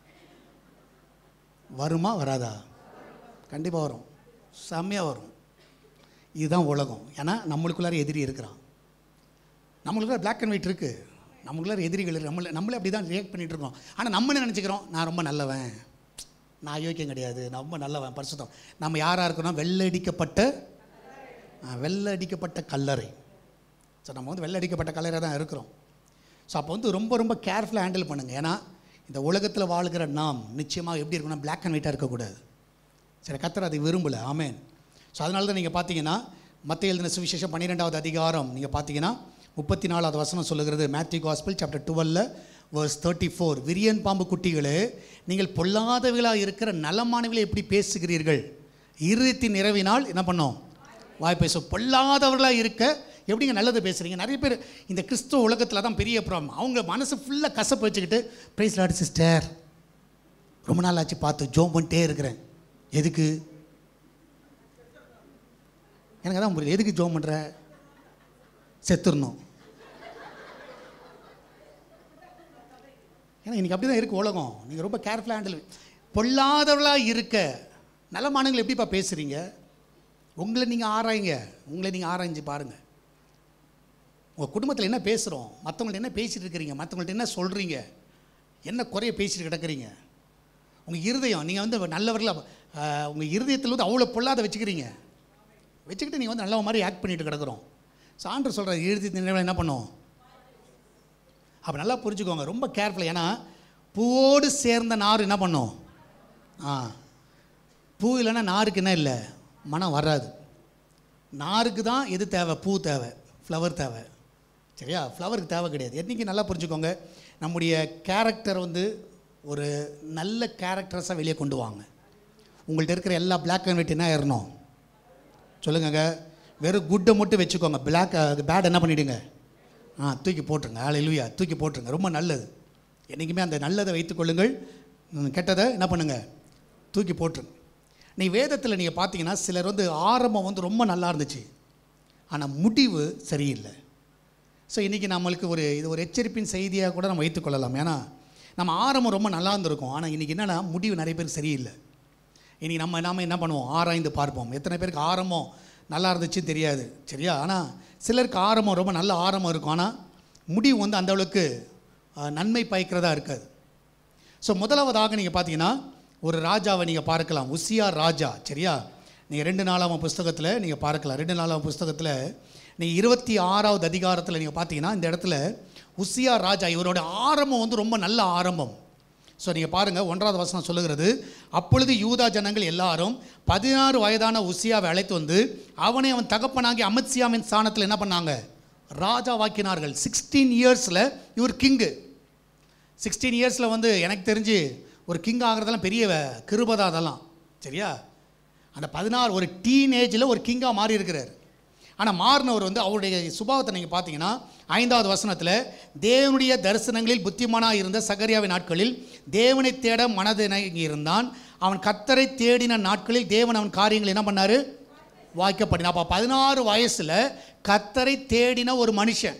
வருமா வராதா கண்டிப்பாக வரும் செம்மையாக வரும் இதுதான் உலகம் ஏன்னா நம்மளுக்குள்ளார எதிரி இருக்கிறான் நம்மளுக்குள்ள பிளாக் அண்ட் ஒயிட் இருக்குது நம்மளுக்குள்ளார எதிரிகள் இருக்கு நம்மள நம்மளே அப்படி தான் ரியாக்ட் பண்ணிகிட்டு இருக்கோம் ஆனால் நம்ம என்ன நினச்சிக்கிறோம் நான் ரொம்ப நல்லவன் நான் அயோக்கியம் கிடையாது நான் ரொம்ப நல்லவன் பரிசுத்தம் நம்ம யாராக இருக்கணும் வெள்ளடிக்கப்பட்ட ஆ, வெள்ளடிக்கப்பட்ட கல்லறை ஸோ நம்ம வந்து வெள்ளடிக்கப்பட்ட கல்லறை தான் இருக்கிறோம் ஸோ அப்போ வந்து ரொம்ப ரொம்ப கேர்ஃபுல்லாக ஹேண்டில் பண்ணுங்கள் ஏன்னா இந்த உலகத்தில் வாழ்கிற நாம் நிச்சயமாக எப்படி இருக்கணும் பிளாக் அண்ட் ஒயிட்டாக இருக்கக்கூடாது சரி கத்தர் அதை விரும்பலை ஆமேன் ஸோ அதனால தான் நீங்கள் பார்த்தீங்கன்னா மத்திய எழுதின சுவிசேஷம் பன்னிரெண்டாவது அதிகாரம் நீங்கள் பார்த்தீங்கன்னா முப்பத்தி நாலாவது வசனம் சொல்லுகிறது மேத்யூ காஸ்பிள் சாப்டர் டுவெல்ல வேர்ஸ் தேர்ட்டி ஃபோர் விரியன் பாம்பு குட்டிகளே நீங்கள் பொல்லாதவர்களாக இருக்கிற நலமானவர்களை எப்படி பேசுகிறீர்கள் இருதயத்தின் நிறைவினால் என்ன பண்ணோம் வாய் பேசும் பொல்லாதவர்களாக இருக்க எப்படிங்க நல்லது பேசுகிறீங்க நிறைய பேர் இந்த கிறிஸ்துவ உலகத்தில் தான் பெரிய ப்ராப்ளம் அவங்க மனசு ஃபுல்லாக கசப்பு வச்சுக்கிட்டு ப்ரைஸ் லாட் சிஸ்டர் ரொம்ப நாள் ஆச்சு பார்த்து ஜோம் பண்ணிட்டே இருக்கிறேன் எதுக்கு எனக்கு அதான் புரியல எதுக்கு ஜோம் பண்ணுற செத்துடணும் ஏன்னா இன்றைக்கி அப்படி தான் இருக்குது உலகம் நீங்கள் ரொம்ப கேர்ஃபுல்லாக ஹேண்டில் பொல்லாதவர்களாக இருக்க நல்ல மானங்களை எப்படிப்பா பேசுகிறீங்க உங்களை நீங்கள் ஆராய்ங்க உங்களை நீங்கள் ஆராய்ஞ்சு பாருங்கள் உங்கள் குடும்பத்தில் என்ன பேசுகிறோம் மற்றவங்கள்ட்ட என்ன பேசிகிட்டு இருக்கிறீங்க மற்றவங்கள்ட்ட என்ன சொல்கிறீங்க என்ன குறைய பேசிட்டு கிடக்குறீங்க உங்கள் இருதயம் நீங்கள் வந்து நல்லவர்களாக உங்கள் இருதயத்தில் வந்து அவ்வளோ பொல்லாத வச்சுக்கிறீங்க வச்சுக்கிட்டு நீங்கள் வந்து நல்ல மாதிரி ஆக்ட் பண்ணிட்டு கிடக்குறோம் சான்று சொல்கிற இருதயத்தின் நினைவில் என்ன பண்ணும் அப்போ நல்லா புரிஞ்சுக்கோங்க ரொம்ப கேர்ஃபுல் ஏன்னா பூவோடு சேர்ந்த நார் என்ன பண்ணும் ஆ பூ இல்லைன்னா நாருக்கு என்ன இல்லை மனம் வராது நாருக்கு தான் எது தேவை பூ தேவை ஃப்ளவர் தேவை சரியா ஃப்ளவருக்கு தேவை கிடையாது என்றைக்கு நல்லா புரிஞ்சுக்கோங்க நம்முடைய கேரக்டர் வந்து ஒரு நல்ல கேரக்டர்ஸாக வெளியே கொண்டு வாங்க உங்கள்கிட்ட இருக்கிற எல்லா பிளாக் அண்ட் ஒயிட் என்ன ஏறணும் சொல்லுங்கங்க வெறும் குட்டை மட்டும் வச்சுக்கோங்க பிளாக் பேட் என்ன பண்ணிவிடுங்க ஆ தூக்கி போட்டுருங்க ஆள் இல்லையா தூக்கி போட்டுருங்க ரொம்ப நல்லது என்றைக்குமே அந்த நல்லதை வைத்துக்கொள்ளுங்கள் ம், கெட்டதை என்ன பண்ணுங்க தூக்கி போட்டுருங்க நீ வேதத்தில் நீங்கள் பார்த்தீங்கன்னா சிலர் வந்து ஆரம்பம் வந்து ரொம்ப நல்லா இருந்துச்சு ஆனால் முடிவு சரியில்லை ஸோ இன்றைக்கி நம்மளுக்கு ஒரு இது ஒரு எச்சரிப்பின் செய்தியாக கூட நம்ம வைத்துக்கொள்ளலாம் ஏன்னா நம்ம ஆரம்பம் ரொம்ப நல்லா இருந்திருக்கும் ஆனால் இன்றைக்கி என்னென்னா முடிவு நிறைய பேருக்கு சரியில்லை இனி நம்ம நாம என்ன பண்ணுவோம் ஆராய்ந்து பார்ப்போம் எத்தனை பேருக்கு ஆரம்பம் நல்லா இருந்துச்சுன்னு தெரியாது சரியா ஆனால் சிலருக்கு ஆரம்பம் ரொம்ப நல்ல ஆரம்பம் இருக்கும் ஆனால் முடிவு வந்து அந்த அளவுக்கு அஹ், நன்மை பயக்கிறதா இருக்காது ஸோ முதலாவதாக நீங்கள் பார்த்தீங்கன்னா ஒரு ராஜாவை நீங்கள் பார்க்கலாம் உசியா ராஜா சரியா நீங்கள் ரெண்டு நாளாம் புஸ்தகத்தில் நீங்கள் பார்க்கலாம் ரெண்டு நாளாம் புஸ்தகத்தில் நீங்கள் இருபத்தி ஆறாவது அதிகாரத்தில் நீங்கள் பார்த்தீங்கன்னா இந்த இடத்துல உசியா ராஜா இவரோட ஆரம்பம் வந்து ரொம்ப நல்ல ஆரம்பம் ஸோ நீங்கள் பாருங்கள் ஒன்றாவது வசனம் சொல்லுகிறது அப்பொழுது யூதா ஜனங்கள் எல்லாரும் பதினாறு வயதான உசியாவை அழைத்து வந்து அவனை அவன் தகப்பனாகி அமித்சியாவின் ஸ்தானத்தில் என்ன பண்ணாங்க ராஜாவாக்கினார்கள் சிக்ஸ்டீன் இயர்ஸில் இவர் கிங்கு சிக்ஸ்டீன் இயர்ஸில் வந்து எனக்கு தெரிஞ்சு ஒரு கிங் ஆகிறதெல்லாம் பெரிய வே- கிருபை தான் அதெல்லாம் சரியா அந்த பதினாறு ஒரு டீனேஜில் ஒரு கிங்காக மாறி இருக்கிறார் ஆனால் மாறினவர் வந்து அவருடைய சுபாவத்தை நீங்கள் பார்த்தீங்கன்னா ஐந்தாவது வசனத்தில் தேவனுடைய தரிசனங்களில் புத்திமானாக இருந்த சகரியாவின் நாட்களில் தேவனை தேட மனதினங்கி இருந்தான் அவன் கத்தரை தேடின நாட்களில் தேவன் அவன் காரியங்கள் என்ன பண்ணார் வாய்க்கப்படினா அப்போ பதினாறு வயசில் கத்தரை தேடின ஒரு மனுஷன்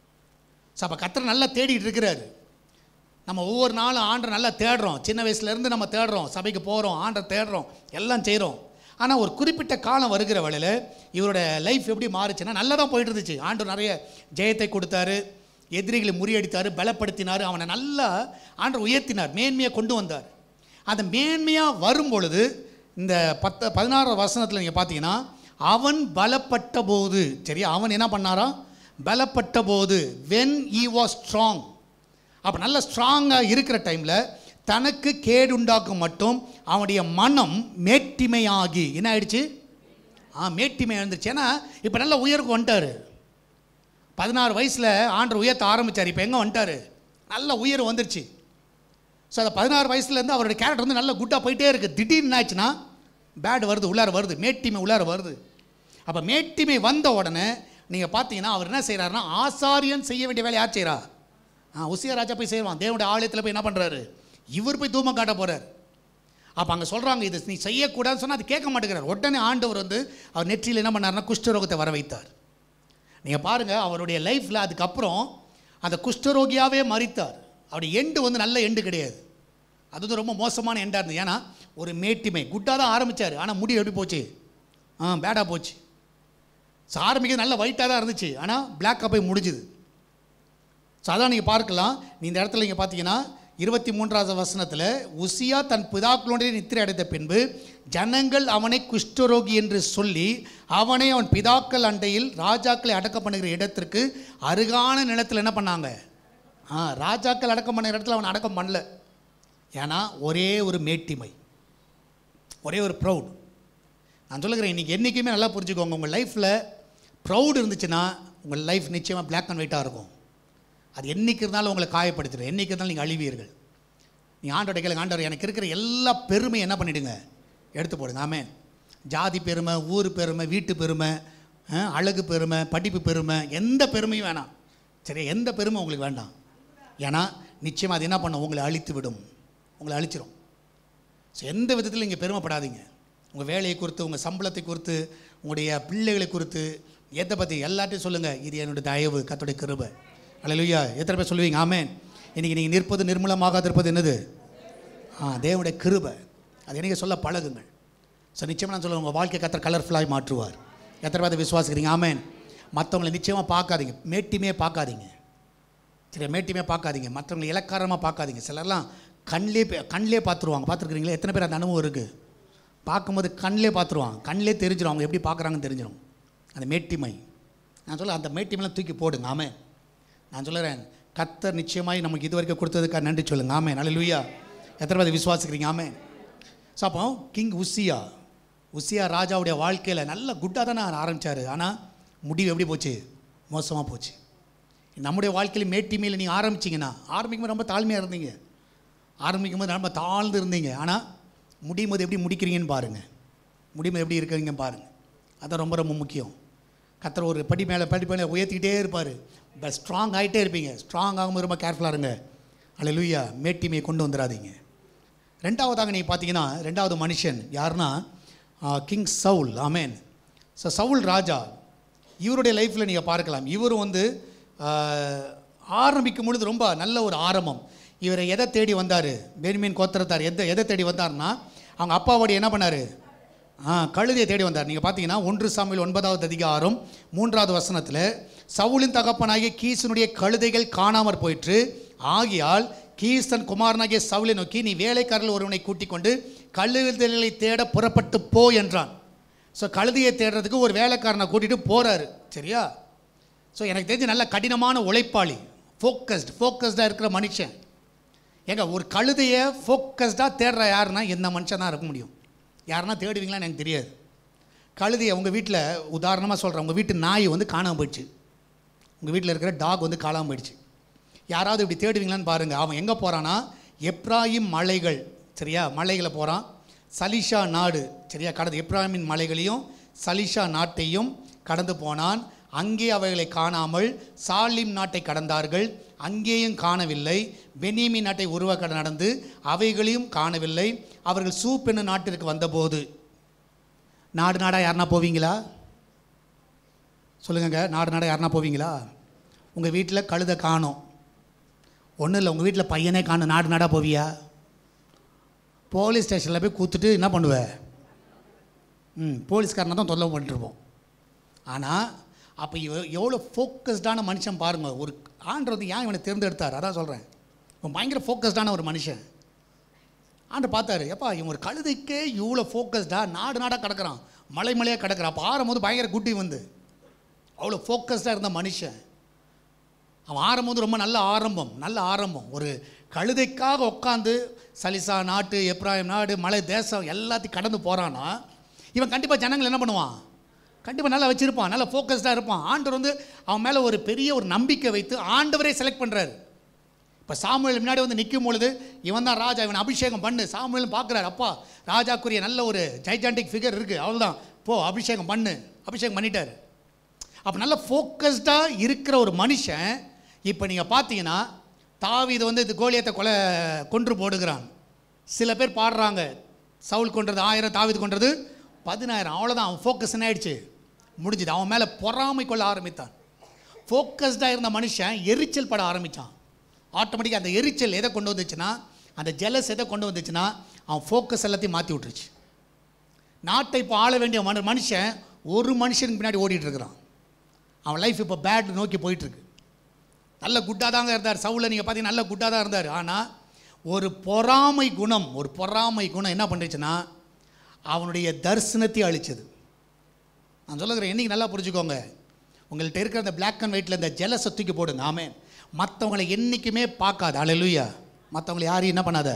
ஸோ அப்போ கத்தரை நல்லா தேடிட்டு இருக்கிறாரு நம்ம ஒவ்வொரு நாளும் ஆண்டை நல்லா தேடுறோம் சின்ன வயசுலேருந்து நம்ம தேடுறோம் சபைக்கு போகிறோம் ஆண்டை தேடுறோம் எல்லாம் செய்கிறோம் ஆனால் ஒரு குறிப்பிட்ட காலம் வருகிற வேளையில் இவரோட லைஃப் எப்படி மாறுச்சுன்னா நல்லா தான் போயிட்டு இருந்துச்சு ஆண்டு நிறைய ஜெயத்தை கொடுத்தாரு எதிரிகளை முறியடித்தார் பலப்படுத்தினார் அவனை நல்லா ஆண்டர் உயர்த்தினார் மேன்மையை கொண்டு வந்தார் அந்த மேன்மையாக வரும் பொழுது இந்த பத்து பதினாறு வசனத்தில் நீங்கள் பார்த்தீங்கன்னா அவன் பலப்பட்ட போது சரியா அவன் என்ன பண்ணாராம் பலப்பட்ட போது வென் ஈ வாஸ் ஸ்ட்ராங் அப்போ நல்ல ஸ்ட்ராங்காக இருக்கிற டைமில் தனக்கு கேடுண்டாக்கும் மட்டும் அவனுடைய மனம் மேட்டிமையாகி என்ன ஆயிடுச்சு ஆ மேட்டிமை எழுந்துருச்சு ஏன்னா இப்போ நல்ல உயருக்கு வந்துட்டாரு பதினாறு வயசில் ஆண்டர் உயர்த்த ஆரம்பித்தார் இப்போ எங்கே வந்துட்டாரு நல்ல உயர் வந்துருச்சு ஸோ அந்த பதினாறு வயசுலேருந்து அவருடைய கேரக்டர் வந்து நல்ல குட்டாக போயிட்டே இருக்குது திடீர்னு என்ன ஆச்சுன்னா பேட் வருது உள்ளார வருது மேட்டிமை உள்ளார வருது அப்போ மேட்டிமை வந்த உடனே நீங்கள் பார்த்தீங்கன்னா அவர் என்ன செய்கிறாருன்னா ஆசாரியன் செய்ய வேண்டிய வேலை யார் செய்கிறா ஆ உசியா ராஜா போய் செய்வான் தேவனுடைய ஆலயத்தில் போய் என்ன பண்ணுறாரு இவர் போய் தூமம் காட்ட போகிறார் அப்போ அங்கே சொல்கிறாங்க இது நீ செய்யக்கூடாதுன்னு சொன்னால் அது கேட்க மாட்டேங்கிறார் உடனே ஆண்டவர் வந்து அவர் நெற்றியில் என்ன பண்ணாருன்னா குஷ்டரோகத்தை வர வைத்தார் நீங்கள் பாருங்கள் அவருடைய லைஃப்பில் அதுக்கப்புறம் அந்த குஷ்டரோகியாவே மறித்தார் அவருடைய எண்டு வந்து நல்ல எண்டு கிடையாது அது வந்து ரொம்ப மோசமான எண்டாக இருந்தது ஏன்னா ஒரு மேட்டிமை குட்டாக தான் ஆரம்பித்தார் ஆனால் முடி எப்படி போச்சு ஆ பேடாக போச்சு ஸோ ஆரம்பிக்கிறது நல்ல ஒயிட்டாக தான் இருந்துச்சு ஆனால் பிளாக்காக போய் முடிஞ்சுது ஸோ அதான் நீங்கள் பார்க்கலாம் நீ இந்த இடத்துல நீங்கள் பார்த்தீங்கன்னா இருபத்தி மூன்றாவது வசனத்தில் உசியா தன் பிதாக்களுடைய நித்திரை அடைந்த பின்பு ஜனங்கள் அவனை குஷ்டரோகி என்று சொல்லி அவனை அவன் பிதாக்கள் அண்டையில் ராஜாக்களை அடக்கம் பண்ணுகிற இடத்திற்கு அருகான நிலத்தில் என்ன பண்ணாங்க ஆ ராஜாக்கள் அடக்கம் பண்ணுகிற இடத்துல அவன் அடக்கம் பண்ணல ஏன்னா ஒரே ஒரு மேட்டிமை ஒரே ஒரு ப்ரௌட் நான் சொல்லுகிறேன் இன்றைக்கி என்றைக்குமே நல்லா புரிஞ்சுக்கோங்க உங்கள் லைஃப்பில் ப்ரௌட் இருந்துச்சுன்னா உங்கள் லைஃப் நிச்சயமாக Black அண்ட் ஒயிட்டாக இருக்கும் அது என்னைக்கு இருந்தாலும் உங்களை காயப்படுத்திடும் என்னைக்கு இருந்தாலும் நீங்கள் அழிவீர்கள் நீ ஆண்டோட கேளுங்க ஆண்டவர் எனக்கு இருக்கிற எல்லா பெருமையும் என்ன பண்ணிடுங்க எடுத்து போடுங்க ஆமென் ஜாதி பெருமை ஊர் பெருமை வீட்டு பெருமை அஹ், அழகு பெருமை படிப்பு பெருமை எந்த பெருமையும் வேணாம் சரி எந்த பெருமை உங்களுக்கு வேண்டாம் ஏன்னா நிச்சயமாக அது என்ன பண்ணும் உங்களை அழித்து விடும் உங்களை அழிச்சிரும் ஸோ எந்த விதத்தில் நீங்கள் பெருமைப்படாதீங்க உங்கள் வேலையை குறித்து உங்கள் சம்பளத்தை குறித்து உங்களுடைய பிள்ளைகளை குறித்து எதை பற்றி எல்லாத்தையும் சொல்லுங்கள் இது என்னுடைய தயவு கத்தோடைய கிருபை அல்லையா எத்தனை பேர் சொல்லுவீங்க ஆமேன் இன்றைக்கி நீங்கள் நிற்பது நிர்மூலமாகாது இருப்பது என்னது ஆ தேவனுடைய கிருபை அது நீங்கள் சொல்ல பழகுங்கள் ஸோ நிச்சயமாக நான் சொல்லுவேன் உங்கள் வாழ்க்கை கத்தர் கலர்ஃபுல்லாக மாற்றுவார் எத்தனை பேர் அதை விசுவாசிக்கிறீங்க ஆமேன் மற்றவங்களை நிச்சயமாக பார்க்காதீங்க மேட்டிமே பார்க்காதீங்க சரி மேட்டிமே பார்க்காதீங்க மற்றவங்களை இலக்காரமாக பார்க்காதீங்க சிலர்லாம் கண்ணிலே கண்ணிலே பார்த்துருவாங்க பார்த்துருக்குறீங்களா எத்தனை பேர் அந்த அனுபவம் இருக்குது பார்க்கும்போது கண்ணிலே பார்த்துருவாங்க கண்ணிலே தெரிஞ்சிடும் அவங்க எப்படி பார்க்குறாங்கன்னு தெரிஞ்சிடும் அந்த மேட்டிமை நான் சொல்ல அந்த மேட்டிமைலாம் தூக்கி போடுங்க ஆமே நான் சொல்லுறேன் கத்தர் நிச்சயமாய் நமக்கு இது வரைக்கும் கொடுத்ததுக்காக நன்றி சொல்லுங்க ஆமே நல்ல லூயா எத்தனை பேர் விசுவாசிக்கிறீங்க ஆமே ஸோ அப்போ கிங் உசியா உசியா ராஜாவுடைய வாழ்க்கையில் நல்ல குட்டாக தானே ஆரம்பித்தார் ஆனால் முடிவு எப்படி போச்சு மோசமாக போச்சு நம்முடைய வாழ்க்கையில் மேட்டிமையில் நீங்கள் ஆரம்பிச்சிங்கன்னா ஆரம்பிக்கும் போது ரொம்ப தாழ்மையாக இருந்தீங்க ஆரம்பிக்கும் போது ரொம்ப தாழ்ந்து இருந்தீங்க ஆனால் முடியும் போது எப்படி முடிக்கிறீங்கன்னு பாருங்கள் முடியும் போது எப்படி இருக்கிறீங்கன்னு பாருங்கள் அதான் ரொம்ப ரொம்ப முக்கியம் கத்தர் ஒரு படி மேலே படி மேலே உயர்த்திக்கிட்டே இருப்பார் பட் ஸ்ட்ராங் ஆகிட்டே இருப்பீங்க ஸ்ட்ராங் ஆகும்போது ரொம்ப கேர்ஃபுல்லாக இருங்க அல்ல மேட்டிமையை கொண்டு வந்துடாதீங்க ரெண்டாவதாக நீங்கள் பார்த்தீங்கன்னா ரெண்டாவது மனுஷன் யாருன்னா கிங் சவுல் ஆமேன் ஸோ சவுல் ராஜா இவருடைய லைஃப்பில் நீங்கள் பார்க்கலாம் இவரும் வந்து ஆஹ், ஆரம்பிக்கும் பொழுது ரொம்ப நல்ல ஒரு ஆரம்பம் இவரை எதை தேடி வந்தார் பெனிமின் கோத்திரத்தார் எதை எதை தேடி வந்தார்னா அவங்க அப்பாவோடைய என்ன பண்ணார் ஆ கழுதையை தேடி வந்தார் நீங்கள் பார்த்தீங்கன்னா ஒன்று சாமியில் ஒன்பதாவது அதிகாரம் மூன்றாவது வசனத்தில் சவுலின் தகப்பனாகிய கீசனுடைய கழுதைகள் காணாமற் போயிற்று ஆகியால் கீசன் குமாரனாகிய சவுலை நோக்கி நீ வேலைக்காரர்கள் ஒருவனை கூட்டிக் கொண்டு கழுதைகளை தேட புறப்பட்டு போ என்றான் ஸோ கழுதையை தேடுறதுக்கு ஒரு வேலைக்காரனை கூட்டிகிட்டு போகிறாரு சரியா ஸோ எனக்கு தெரிஞ்சு நல்ல கடினமான உழைப்பாளி ஃபோக்கஸ்ட் ஃபோக்கஸ்டாக இருக்கிற மனுஷன் ஏங்க ஒரு கழுதையை ஃபோக்கஸ்டாக தேடுற யாருன்னா எந்த மனுஷன் தான் இருக்க முடியும் யாருன்னா தேடுவீங்களான்னு எனக்கு தெரியாது கழுதையை உங்கள் வீட்டில் உதாரணமாக சொல்கிறேன் உங்கள் வீட்டு நாய் வந்து காணாமல் போயிடுச்சு உங்கள் வீட்டில் இருக்கிற டாக் வந்து காணாமல் போயிடுச்சு யாராவது இப்படி தேடுவீங்களான்னு பாருங்கள் அவன் எங்கே போகிறான்னா எப்ராஹிம் மலைகள் சரியா மலைகளை போகிறான் சலிஷா நாடு சரியா கடந்து எப்ராஹிமின் மலைகளையும் சலிஷா நாட்டையும் கடந்து போனான் அங்கே அவைகளை காணாமல் சாலிம் நாட்டை கடந்தார்கள் அங்கேயும் காணவில்லை பெனியமி நாட்டை உருவாக்க நடந்து அவைகளையும் காணவில்லை அவர்கள் சூப் என்னும் நாட்டிற்கு வந்தபோது நாடு நாடா யாருன்னா போவீங்களா சொல்லுங்கங்க நாடு நாடா யாருன்னா போவீங்களா உங்கள் வீட்டில் கழுதை காணோம் ஒன்றும் இல்லை உங்கள் வீட்டில் பையனே காணும் நாடு நாடா போவியா போலீஸ் ஸ்டேஷனில் போய் கூத்துட்டு என்ன பண்ணுவ ம் போலீஸ்காரனை தான் தொல்லை பண்ணிட்டுருப்போம் ஆனால் அப்போ இவ எவ்வளோ ஃபோக்கஸ்டான மனுஷன் பாருங்க ஒரு ஆண்டர் வந்து ஏன் இவனை தேர்ந்தெடுத்தார் அதான் சொல்கிறேன் இவன் பயங்கர ஃபோக்கஸ்டான ஒரு மனுஷன் ஆண்டு பார்த்தாரு எப்பா இவன் ஒரு கழுதைக்கே இவ்வளோ ஃபோக்கஸ்டாக நாடு நாடாக கிடக்குறான் மலை மலையாக கிடக்குறான் அப்போ ஆறும்போது பயங்கர குட்டி வந்து அவ்வளோ ஃபோக்கஸ்டாக இருந்த மனுஷன் அவன் ஆரம்பம் ரொம்ப நல்ல ஆரம்பம் நல்ல ஆரம்பம் ஒரு கழுதைக்காக உட்காந்து சலிசா நாட்டு எப்ராஹிம் நாடு மலை தேசம் எல்லாத்தையும் கடந்து போகிறான்னா இவன் கண்டிப்பாக ஜனங்கள் என்ன பண்ணுவான் கண்டிப்பாக நல்லா வச்சுருப்பான் நல்லா ஃபோக்கஸ்டாக இருப்பான் ஆண்டவர் வந்து அவன் மேலே ஒரு பெரிய ஒரு நம்பிக்கை வைத்து ஆண்டவரே செலக்ட் பண்ணுறாரு இப்போ சாமுவேல் முன்னாடி வந்து நிற்கும் பொழுது இவன் தான் ராஜா இவன் அபிஷேகம் பண்ணு சாமுவேலும் பார்க்குறாரு அப்பா ராஜாக்குரிய நல்ல ஒரு ஜைஜாண்டிக் ஃபிகர் இருக்குது அவ்வளோதான் போ அபிஷேகம் பண்ணு அபிஷேகம் பண்ணிட்டாரு அப்போ நல்ல ஃபோக்கஸ்டாக இருக்கிற ஒரு மனுஷன் இப்போ நீங்கள் பார்த்தீங்கன்னா தாவீது வந்து இது கோலியத்தை கொலை கொன்று போடுகிறான் சில பேர் பாடுறாங்க சவுல் கொன்றது ஆயிரம் தாவீது கொன்றது பதினாயிரம் அவ்வளோதான் அவன் ஃபோக்கஸ் என்ன ஆயிடுச்சு முடிஞ்சுது அவன் மேலே பொறாமை கொள்ள ஆரம்பித்தான் ஃபோக்கஸ்டாக இருந்த மனுஷன் எரிச்சல் பட ஆரம்பித்தான் ஆட்டோமேட்டிக்காக அந்த எரிச்சல் எதை கொண்டு வந்துச்சுன்னா அந்த ஜெலஸ் எதை கொண்டு வந்துச்சுன்னா அவன் ஃபோக்கஸ் எல்லாத்தையும் மாற்றி விட்டுருச்சு நாட்டை இப்போ ஆள வேண்டிய மனு மனுஷன் ஒரு மனுஷனுக்கு பின்னாடி ஓடிட்டு இருக்கிறான் அவன் லைஃப் இப்போ பேட் நோக்கி போயிட்டுருக்கு நல்ல குட்டாக தாங்க இருந்தார் சவுல நீங்கள் பார்த்தீங்கன்னா நல்ல குட்டாக தான் இருந்தார் ஆனால் ஒரு பொறாமை குணம் ஒரு பொறாமை குணம் என்ன பண்ணுச்சுன்னா அவனுடைய தரிசனத்தை அழிச்சது நான் சொல்லுகிறேன் என்னைக்கு நல்லா புரிஞ்சுக்கோங்க உங்கள்கிட்ட இருக்கிற அந்த பிளாக் அண்ட் ஒயிட்டில் இந்த ஜெலஸை தூக்கி போடுங்க ஆமே மற்றவங்களை என்றைக்குமே பார்க்காத அலையிலுயா மற்றவங்களை யாரையும் என்ன பண்ணாத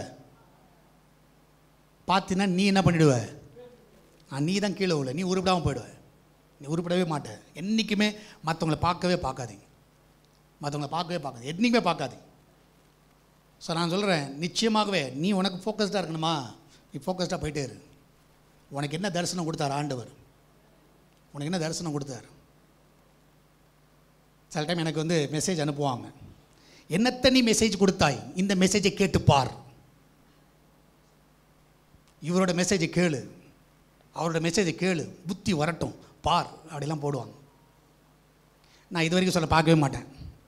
பார்த்தீங்கன்னா நீ என்ன பண்ணிடுவ ஆ, நீ தான் கீழே உள்ள நீ உருப்பிடாமல் போயிடுவ நீ உருப்பிடவே மாட்ட என்றைக்குமே மற்றவங்களை பார்க்கவே பார்க்காதீங்க மற்றவங்களை பார்க்கவே பார்க்காது என்றைக்குமே பார்க்காதீங்க ஸோ நான் சொல்கிறேன் நிச்சயமாகவே நீ உனக்கு ஃபோக்கஸ்டாக இருக்கணுமா நீ ஃபோக்கஸ்டாக போயிட்டே இரு உனக்கு என்ன தரிசனம் கொடுத்தார் ஆண்டவர் உனக்கு என்ன தரிசனம் கொடுத்தார் சில டைம் எனக்கு வந்து மெசேஜ் அனுப்புவாங்க என்னத்த நீ மெசேஜ் கொடுத்தாய் இந்த மெசேஜை கேட்டு பார் இவரோட மெசேஜை கேளு அவரோட மெசேஜை கேளு புத்தி வரட்டும் பார் அப்படிலாம் போடுவாங்க நான் இது வரைக்கும் சொல்ல பார்க்கவே மாட்டேன்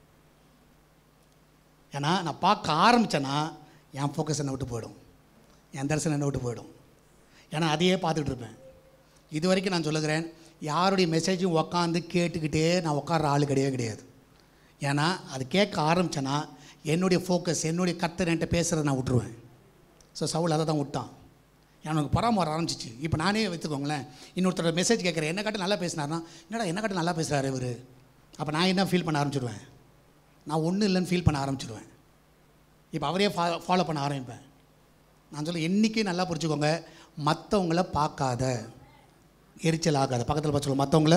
ஏன்னா நான் பார்க்க ஆரம்பித்தேன்னா என் ஃபோக்கஸ் என்னை விட்டு போயிடும் என் தரிசனம் என்னை விட்டு போயிடும் ஏன்னா அதையே பார்த்துட்டு இருப்பேன் இது வரைக்கும் நான் சொல்லுகிறேன் யாருடைய மெசேஜும் உக்காந்து கேட்டுக்கிட்டே நான் உட்கார்ற ஆள் கிடையவே கிடையாது ஏன்னா அது கேட்க ஆரம்பித்தேன்னா என்னுடைய ஃபோக்கஸ் என்னுடைய கத்தர் என்கிட்ட பேசுகிறத நான் விட்டுருவேன் ஸோ சவுல் அதை தான் விட்டான் எனக்கு பராம வர ஆரம்பிச்சிச்சு இப்போ நானே வைத்துக்கோங்களேன் இன்னொருத்தரோட மெசேஜ் கேட்குறேன் என்ன காட்டு நல்லா பேசினார்னா என்னடா என்ன காட்டு நல்லா பேசுகிறாரு இவர் அப்போ நான் என்ன ஃபீல் பண்ண ஆரம்பிச்சிடுவேன் நான் ஒன்றும் இல்லைன்னு ஃபீல் பண்ண ஆரம்பிச்சிடுவேன் இப்போ அவரே ஃபா ஃபாலோ பண்ண ஆரம்பிப்பேன் நான் சொல்ல என்றைக்கும் நல்லா புரிஞ்சுக்கோங்க மற்றவங்கள பார்க்காத எரிச்சல் ஆகாத பக்கத்தில் பார்த்து சொல்லுங்க மற்றவங்கள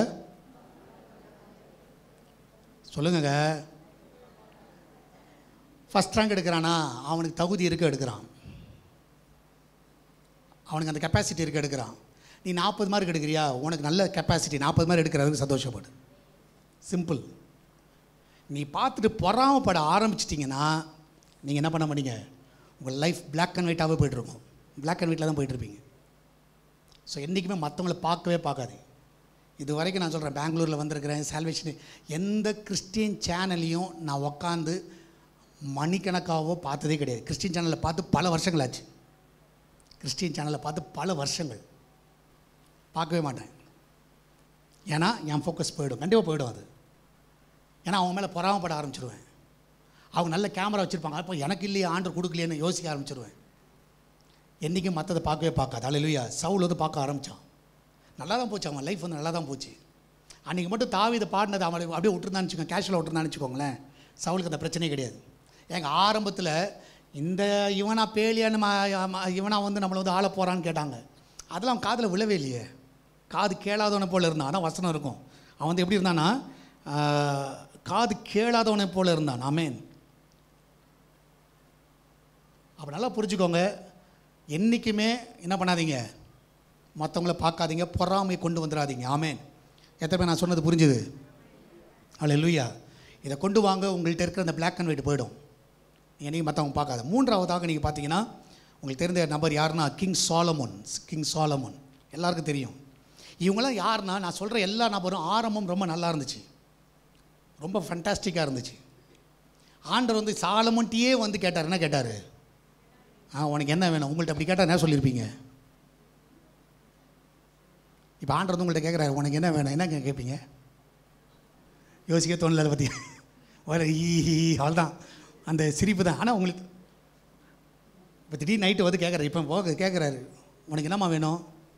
சொல்லுங்கங்க ஃபஸ்ட் ரேங்க் எடுக்கிறானா அவனுக்கு தகுதி இருக்க எடுக்கிறான் அவனுக்கு அந்த கெப்பாசிட்டி இருக்க எடுக்கிறான் நீ நாற்பது மார்க் எடுக்கிறியா உனக்கு நல்ல கெப்பாசிட்டி நாற்பது மார்க் எடுக்கிறதுக்கு சந்தோஷப்படு சிம்பிள் நீ பார்த்துட்டு பொறாமப்பட ஆரம்பிச்சிட்டிங்கன்னா நீங்கள் என்ன பண்ண மாட்டீங்க உங்கள் லைஃப் பிளாக் அண்ட் ஒயிட்டாகவே போயிட்டுருக்கும் பிளாக் அண்ட் ஒயிட்டில் தான் போயிட்டுருப்பீங்க ஸோ என்றைக்குமே மற்றவங்கள பார்க்கவே பார்க்காதீங்க இது வரைக்கும் நான் சொல்கிறேன் பெங்களூரில் வந்திருக்கிறேன் சால்வேஷன் எந்த கிறிஸ்டியன் சேனல்லையும் நான் உக்காந்து மணிக்கணக்காகவோ பார்த்ததே கிடையாது கிறிஸ்டியன் சேனலில் பார்த்து பல வருஷங்கள் ஆச்சு கிறிஸ்டியன் சேனலை பார்த்து பல வருஷங்கள் பார்க்கவே மாட்டேன் ஏன்னா என் ஃபோக்கஸ் போயிடும் கண்டிப்பாக போயிடும் அது ஏன்னா அவங்க மேலே பொறாமப்பட ஆரம்பிச்சிருவேன் அவங்க நல்ல கேமரா வச்சுருப்பாங்க அப்போ எனக்கு இல்லையே ஆண்டர் கொடுக்கலையேன்னு யோசிக்க ஆரம்பிச்சிருவேன் என்றைக்கும் மற்றதை பார்க்கவே பார்க்காது அலையிலுயா சவுல் வந்து பார்க்க ஆரம்பித்தான் நல்லா தான் போச்சு அவன் லைஃப் வந்து நல்லா தான் போச்சு அன்றைக்கி மட்டும் தாவி இதை பாடினது அவனை அப்படியே விட்டுருந்தான்னு வச்சுக்கோங்க கேஷுவலாக விட்டுருந்தான்னு வச்சுக்கோங்களேன் சவுலுக்கு அந்த பிரச்சனையே கிடையாது எங்கள் ஆரம்பத்தில் இந்த இவனா பேலியான்னு ம- ம- இவனா வந்து நம்மளை வந்து ஆள போகிறான்னு கேட்டாங்க அதெல்லாம் அவன் காதில் விழவே இல்லையே காது கேளாதவனை போல் இருந்தான் அதான் வசனம் இருக்கும் அவன் வந்து எப்படி இருந்தானா ஆஹ், காது கேளாதவனை போல் இருந்தான் ஆமேன் அப்போ நல்லா புரிஞ்சுக்கோங்க என்றைக்குமே என்ன பண்ணாதீங்க மற்றவங்கள பார்க்காதீங்க பொறாமை கொண்டு வந்துடாதீங்க ஆமேன் எத்தனை பேர் நான் சொன்னது புரிஞ்சுது அல்ல லூயா இதை கொண்டு வாங்க உங்கள்கிட்ட இருக்கிற அந்த Black அண்ட் ஒயிட் போயிடும் நீங்கள் மற்றவங்க பார்க்காத மூன்றாவதாக நீங்கள் பார்த்தீங்கன்னா உங்களுக்கு தெரிந்த நபர் யாருன்னா கிங் சாலமோன் கிங் சாலமோன் எல்லாருக்கும் தெரியும் இவங்களாம் யாருன்னா நான் சொல்கிற எல்லா நபரும் ஆரம்பம் ரொம்ப நல்லா இருந்துச்சு ரொம்ப ஃபண்டாஸ்டிக்காக இருந்துச்சு ஆண்டவர் வந்து சாலமன்ட்டியே வந்து கேட்டார் என்ன கேட்டார் ஆ உனக்கு என்ன வேணும் உங்கள்கிட்ட அப்படி கேட்டால் என்ன சொல்லியிருப்பீங்க இப்போ ஆண்டவர் வந்து உங்கள்கிட்ட கேட்குறாரு உனக்கு என்ன வேணும் என்ன கேட்பீங்க யோசிக்க தோணல அதை பற்றி ஒரு ஈ அவ்வளோதான் அந்த சிரிப்பு தான் ஆனால் உங்களுக்கு இப்போ திடீர்னு நைட்டு வந்து கேட்குறாரு இப்போ போக கேட்குறாரு உனக்கு என்னம்மா வேணும்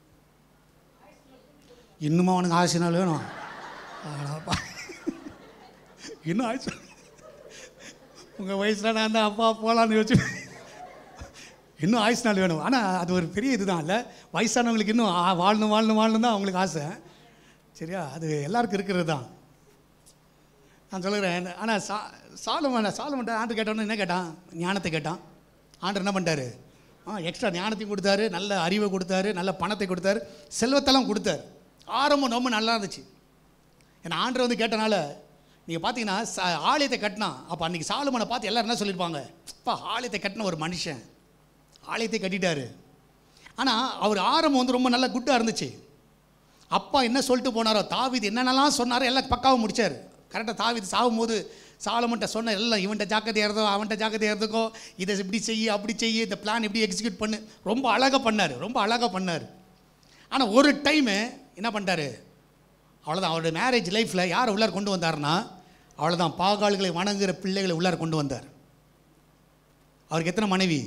இன்னுமா உனக்கு ஆசை நாள் வேணும் ஆனாப்பா. இன்னும் ஆயுசு உங்கள் வயசில் நான் தான் அப்பா போகலான்னு யோசிச்சு இன்னும் ஆயுசு நாள் வேணும் ஆனால் அது ஒரு பெரிய இதுதான் இல்லை வயசானவங்களுக்கு இன்னும் ஆ, வாழணும் வாழணும் வாழணும் தான் அவங்களுக்கு ஆசை சரியா அது எல்லாருக்கும் இருக்கிறது தான் நான் சொல்லுகிறேன் ஆனால் சா சாலமன் சாலமன்ட்ட ஆண்டு கேட்டோன்னு என்ன கேட்டான் ஞானத்தை கேட்டான் ஆண்டர் என்ன பண்ணிட்டாரு ஆ எக்ஸ்ட்ரா ஞானத்தையும் கொடுத்தாரு நல்ல அறிவை கொடுத்தாரு நல்ல பணத்தை கொடுத்தாரு செல்வத்தெல்லாம் கொடுத்தாரு ஆரம்பம் ரொம்ப நல்லா இருந்துச்சு ஏன்னா ஆண்டர் வந்து கேட்டனால நீங்கள் பார்த்தீங்கன்னா ச ஆலயத்தை கட்டினா அப்போ அன்றைக்கி சாலமனை பார்த்து எல்லாரும் என்ன சொல்லியிருப்பாங்க அப்பா ஆலயத்தை கட்டின ஒரு மனுஷன் ஆலயத்தை கட்டிட்டாரு ஆனால் அவர் ஆரம்பம் வந்து ரொம்ப நல்லா குட்டாக இருந்துச்சு அப்பா என்ன சொல்லிட்டு போனாரோ தாவீது என்னென்னலாம் சொன்னாரோ எல்லாம் பக்காவும் முடிச்சார் கரெக்டாக தாவீது சாகும்போது சாலமன்ட்ட சொன்ன எல்லாம் இவன்ட்ட ஜாக்கிரதை ஏறதோ அவன்கிட்ட ஜாக்கிரதை ஏறதுக்கோ இதை இப்படி செய்ய அப்படி செய்ய இந்த பிளான் இப்படி எக்ஸிக்யூட் பண்ணு ரொம்ப அழகாக பண்ணார் ரொம்ப அழகாக பண்ணார் ஆனால் ஒரு டைமு என்ன பண்ணிட்டாரு அவ்வளோதான் அவருடைய மேரேஜ் லைஃப்பில் யாரை உள்ளார கொண்டு வந்தாருன்னா அவ்வளோதான் பாகால்களை வணங்குகிற பிள்ளைகளை உள்ளார கொண்டு வந்தார் அவருக்கு எத்தனை மனைவி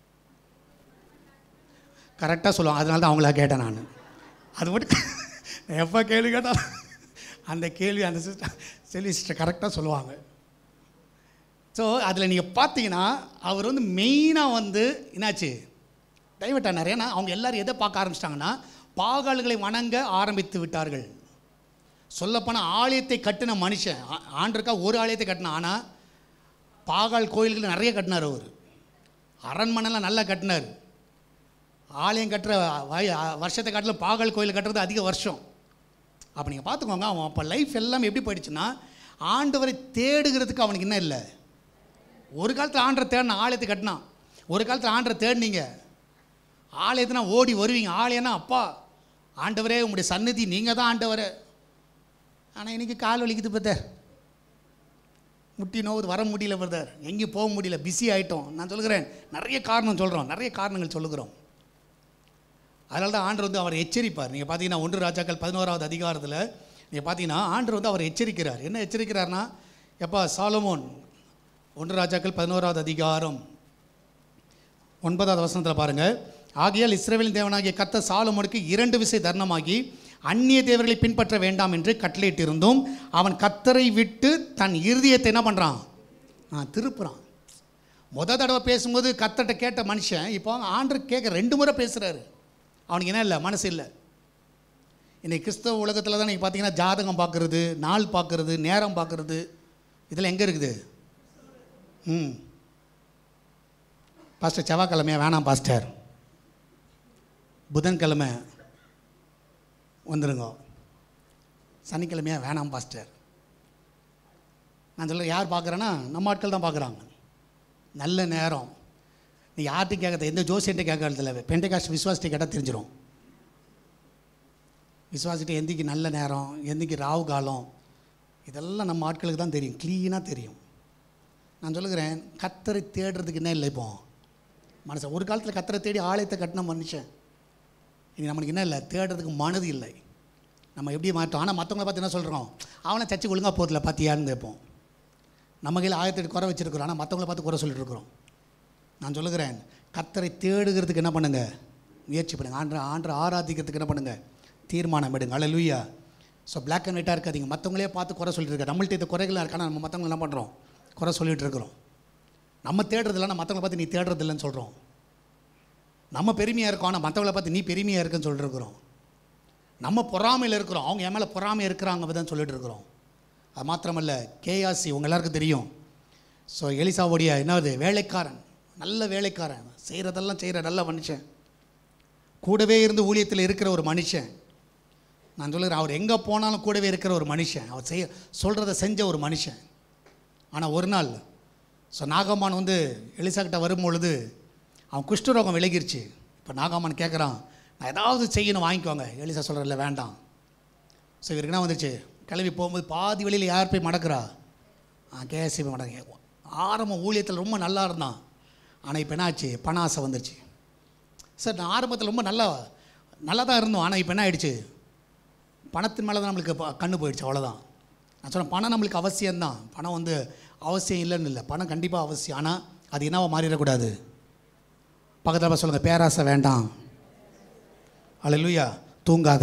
கரெக்டாக சொல்லுவாங்க அதனால தான் அவங்கள கேட்டேன் நான் அது மட்டும் எப்போ கேள்வி கேட்டாலும் அந்த கேள்வி அந்த சிஸ்டர் செல்வி சிஸ்டர் கரெக்டாக சொல்லுவாங்க ஸோ அதில் நீங்கள் பார்த்தீங்கன்னா அவர் வந்து மெயினாக வந்து என்னாச்சு டைவர்ட் ஆனார் ஏன்னா அவங்க எல்லாரும் எதை பார்க்க ஆரம்பிச்சிட்டாங்கன்னா பாகால்களை வணங்க ஆரம்பித்து விட்டார்கள் சொல்லப்போனால் ஆலயத்தை கட்டின மனுஷன் ஆ- ஆண்டிற்கா ஒரு ஆலயத்தை கட்டின ஆனால் பாகால் கோயில்கள் நிறைய கட்டினார் அவர் அரண்மனைலாம் நல்லா கட்டினார் ஆலயம் கட்டுற வய வருஷத்தை காட்டிலும் பாகால் கோயில் கட்டுறது அதிக வருஷம் அப்போ நீங்கள் பார்த்துக்கோங்க அவன் அப்போ லைஃப் எல்லாம் எப்படி போயிடுச்சுன்னா ஆண்டவரை தேடுகிறதுக்கு அவனுக்கு என்ன இல்லை ஒரு காலத்தில் ஆண்டரை தேடின ஆலயத்தை கட்டினான் ஒரு காலத்தில் ஆண்டரை தேடினீங்க ஆலயத்தினா ஓடி வருவீங்க ஆலயம்னா அப்பா ஆண்டவரே உங்களுடைய சன்னதி நீங்கள் தான் ஆண்டவர் ஆனால் இன்னைக்கு கால் வலிக்குது பத்தர் முட்டி நோவுது வர முடியல பிரதர் எங்கேயும் போக முடியல பிஸி ஆகிட்டோம் நான் சொல்லுகிறேன் நிறைய காரணம் சொல்கிறோம் நிறைய காரணங்கள் சொல்லுகிறோம் அதனால தான் ஆண்டர் வந்து அவர் எச்சரிப்பார் நீங்கள் பார்த்தீங்கன்னா ஒன்று ராஜாக்கள் பதினோராவது அதிகாரத்தில் நீங்கள் பார்த்தீங்கன்னா ஆண்டர் வந்து அவர் எச்சரிக்கிறார் என்ன எச்சரிக்கிறார்னா எப்பா சாலமோன் ஒன்று ராஜாக்கள் பதினோராவது அதிகாரம் ஒன்பதாவது வசனத்தில் பாருங்கள் ஆகையால் இஸ்ரவேலின் தேவனாகிய கத்த சாலமோனுக்கு இரண்டு விசை தருணமாகி அந்நிய தேவர்களை பின்பற்ற வேண்டாம் என்று கட்டளையிட்டிருந்தும் அவன் கத்தரை விட்டு தன் இருதயத்தை என்ன பண்ணுறான் ஆ திருப்புறான் முத தடவை பேசும்போது கத்தட்ட கேட்ட மனுஷன் இப்போ ஆண்டர் கேட்க ரெண்டு முறை பேசுகிறாரு அவனுக்கு என்ன இல்லை மனசு இல்லை இன்னைக்கு கிறிஸ்தவ உலகத்தில் தான் நீங்கள் பார்த்தீங்கன்னா ஜாதகம் பார்க்குறது நாள் பார்க்குறது நேரம் பார்க்குறது இதெல்லாம் எங்கே இருக்குது ம் பாஸ்டர் செவ்வாய்க்கிழமையா வேணாம் பாஸ்டர் புதன்கிழமை வந்துருங்க சனிக்கிழமையா வேணாம் பாஸ்டர் நான் சொல்ல யார் பார்க்குறேன்னா நம்ம ஆட்கள் தான் பார்க்குறாங்க நல்ல நேரம் நீ யார்கிட்டையும் கேட்கறது எந்த ஜோசியன்ட்டு கேட்கறது இல்லை பெண்டகாஸ்ட் விசுவாசிட்ட கேட்டால் தெரிஞ்சிடும் விசுவாசிட்ட எந்திக்கு நல்ல நேரம் எந்திக்கு ராவு காலம் இதெல்லாம் நம்ம ஆட்களுக்கு தான் தெரியும் க்ளீனாக தெரியும் நான் சொல்லுகிறேன் கத்தரை தேடுறதுக்கு என்ன இல்லை இப்போ மனுஷன் ஒரு காலத்தில் கத்தரை தேடி ஆலயத்தை கட்டின மனுஷன் இனி நம்மளுக்கு என்ன இல்லை தேடுறதுக்கு மனது இல்லை நம்ம எப்படி மாட்டோம் ஆனால் மற்றவங்கள பார்த்து என்ன சொல்கிறோம் அவனை சர்ச்சைக்கு ஒழுங்காக போதில்ல பார்த்தியான்னு கேட்போம் நம்ம கையில் ஆயிரத்தெட்டு குறை வச்சுருக்கிறோம் ஆனால் மற்றவங்கள பார்த்து குறை சொல்லிட்டு இருக்கிறோம் நான் சொல்லுகிறேன் கர்த்தரை தேடுகிறதுக்கு என்ன பண்ணுங்க முயற்சி பண்ணுங்க ஆண்டு ஆண்டு ஆராதிக்கிறதுக்கு என்ன பண்ணுங்க தீர்மானம் எடுங்க அல்ல ஸோ பிளாக் அண்ட் ஒயிட்டாக இருக்காதீங்க மற்றவங்களே பார்த்து குறை சொல்லிட்டு இருக்காரு நம்மள்ட்ட இந்த குறைகளாக இருக்கா நம்ம மற்றவங்க என்ன பண்ணுறோம் குறை சொல்லிட்டு இருக்கிறோம் நம்ம தேடுறதில்ல நான் மற்றவங்களை பார்த்து நீ தேடுறதில்லைன்னு சொல்கிறோம் நம்ம பெருமையாக இருக்கோம் ஆனால் மற்றவங்கள பார்த்து நீ பெருமையாக இருக்குன்னு சொல்லிட்டு இருக்கிறோம் நம்ம பொறாமையில் இருக்கிறோம் அவங்க என் மேலே பொறாமை இருக்கிறாங்க தான் சொல்லிட்டு இருக்கிறோம் அது மாத்திரமல்ல கேஆசி உங்க எல்லாருக்கும் தெரியும் ஸோ எலிசாவுடைய என்னது வேலைக்காரன் நல்ல வேலைக்காரன் செய்கிறதெல்லாம் செய்கிற நல்ல மனுஷன் கூடவே இருந்து ஊழியத்தில் இருக்கிற ஒரு மனுஷன் நான் சொல்லுகிறேன் அவர் எங்கே போனாலும் கூடவே இருக்கிற ஒரு மனுஷன் அவர் செய்ய சொல்கிறத செஞ்ச ஒரு மனுஷன் ஆனால் ஒரு நாள் ஸோ நாகம்மான் வந்து எலிசா கிட்ட வரும்பொழுது அவன் குஷ்டரோகம் விலகிருச்சு இப்போ நாகம்மான் கேட்குறான் நான் ஏதாவது செய்யணும் வாங்கிக்கோங்க எலிசா சொல்கிறதில்ல வேண்டாம் ஸோ இவருக்கு என்ன வந்துச்சு கிளம்பி போகும்போது பாதி வழியில் யார் போய் மடக்குறா ஆ கேஎஸ்சி போய் மடங்க ஆரம்ப ஊழியத்தில் ரொம்ப நல்லா இருந்தான் ஆனால் இப்போ என்ன ஆச்சு பண ஆசை வந்துருச்சு சார் நான் ஆரம்பத்தில் ரொம்ப நல்லா நல்லா தான் இருந்தோம் ஆனால் இப்போ என்ன ஆயிடுச்சு பணத்தின் மேலே தான் நம்மளுக்கு ப- கண்ணு போயிடுச்சு அவ்வளோதான் நான் சொன்னேன் பணம் நம்மளுக்கு அவசியம்தான் பணம் வந்து அவசியம் இல்லைன்னு இல்லை பணம் கண்டிப்பாக அவசியம் ஆனால் அது என்னவா மாறிடக்கூடாது பக்கத்தில் சொல்லுங்கள் பேராசை வேண்டாம் அல்லேலூயா தூங்காத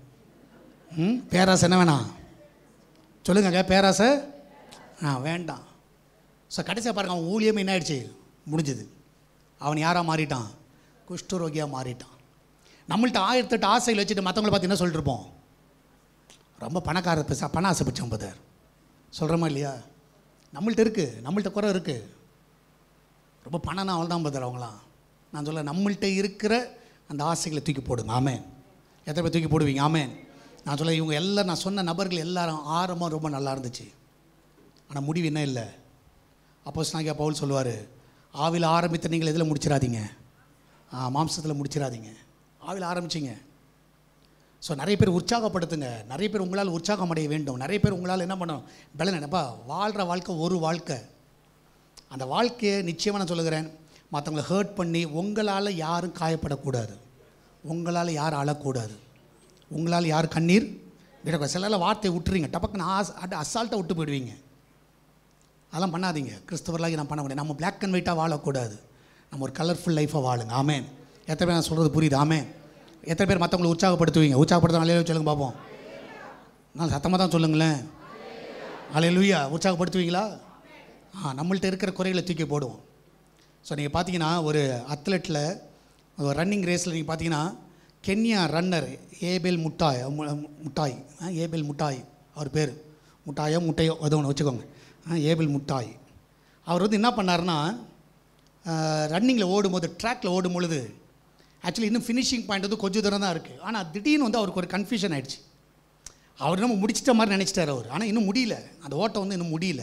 ம் பேராசை என்ன வேணாம் சொல்லுங்கங்க பேராசை ஆ வேண்டாம் ஸோ கடைசியாக பாருங்க அவன் ஊழியமே என்ன ஆயிடுச்சு முடிஞ்சுது அவன் யாராக மாறிட்டான் குஷ்டரோகியாக மாறிட்டான் நம்மள்ட்ட ஆயிரத்தெட்டு ஆசைகள் வச்சுட்டு மற்றவங்கள பார்த்து என்ன சொல்லிட்டு இருப்போம் ரொம்ப பணக்கார பேச பண ஆசை பிடிச்சோம் பதர் சொல்கிறோமா இல்லையா நம்மள்ட்ட இருக்குது நம்மள்ட்ட குறை இருக்குது ரொம்ப பணம்னா அவள் தான் பதர் அவங்களாம் நான் சொல்ல நம்மள்ட்ட இருக்கிற அந்த ஆசைகளை தூக்கி போடுங்க ஆமேன் எத்தனை பேர் தூக்கி போடுவீங்க ஆமேன் நான் சொல்ல இவங்க எல்லாம் நான் சொன்ன நபர்கள் எல்லாரும் ஆரம்பம் ரொம்ப நல்லா இருந்துச்சு ஆனால் முடிவு என்ன இல்லை அப்போ ஸ்நாகியா பவுல் சொல்லுவார் ஆவியில் ஆரம்பித்த நீங்கள் எதில் முடிச்சிடாதீங்க ஆ மாம்சத்தில் முடிச்சிடாதீங்க ஆவியில் ஆரம்பிச்சிங்க ஸோ நிறைய பேர் உற்சாகப்படுத்துங்க நிறைய பேர் உங்களால் உற்சாகம் அடைய வேண்டும் நிறைய பேர் உங்களால் என்ன பண்ணணும் பலன் என்னப்பா வாழ்கிற வாழ்க்கை ஒரு வாழ்க்கை அந்த வாழ்க்கையை நிச்சயமாக நான் சொல்லுகிறேன் மற்றவங்களை ஹர்ட் பண்ணி உங்களால் யாரும் காயப்படக்கூடாது உங்களால் யாரும் அழக்கூடாது உங்களால் யார் கண்ணீர் விடக்கூடாது சில வார்த்தையை விட்டுறீங்க டபக்குன்னு ஆஸ் அசால்ட்டாக விட்டு போயிடுவீங்க அதெல்லாம் பண்ணாதீங்க கிறிஸ்தவர்களாகி நான் பண்ண முடியாது நம்ம பிளாக் அண்ட் ஒயிட்டாக வாழக்கூடாது நம்ம ஒரு கலர்ஃபுல் லைஃபாக வாழுங்க ஆமேன் எத்தனை பேர் நான் சொல்கிறது புரியுது ஆமேன் எத்தனை பேர் மற்றவங்களை உற்சாகப்படுத்துவீங்க உற்சாகப்படுத்த அலையில சொல்லுங்க பார்ப்போம் நான் சத்தமாக தான் சொல்லுங்களேன் அலையிலுயா உற்சாகப்படுத்துவீங்களா ஆ நம்மள்ட்ட இருக்கிற குறைகளை தூக்கி போடுவோம் ஸோ நீங்கள் பார்த்தீங்கன்னா ஒரு அத்லெட்டில் ஒரு ரன்னிங் ரேஸில் நீங்கள் பார்த்தீங்கன்னா கென்யா ரன்னர் ஏபெல் முட்டாய் மு- முட்டாய் ஆ, ஏபெல் முட்டாய் அவர் பேர் முட்டாயோ முட்டையோ அது ஒன்று வச்சுக்கோங்க ஆ, ஏபெல் முட்டாய் அவர் வந்து என்ன பண்ணாருன்னா ரன்னிங்கில் ஓடும்போது ட்ராக்கில் ஓடும் பொழுது ஆக்சுவலி இன்னும் ஃபினிஷிங் பாயிண்ட் வந்து கொஞ்சம் தூரம் தான் இருக்குது ஆனால் திடீர்னு வந்து அவருக்கு ஒரு கன்ஃபியூஷன் ஆயிடுச்சு அவர் நம்ம முடிச்சிட்ட மாதிரி நினச்சிட்டார் அவர் ஆனால் இன்னும் முடியல அந்த ஓட்டம் வந்து இன்னும் முடியல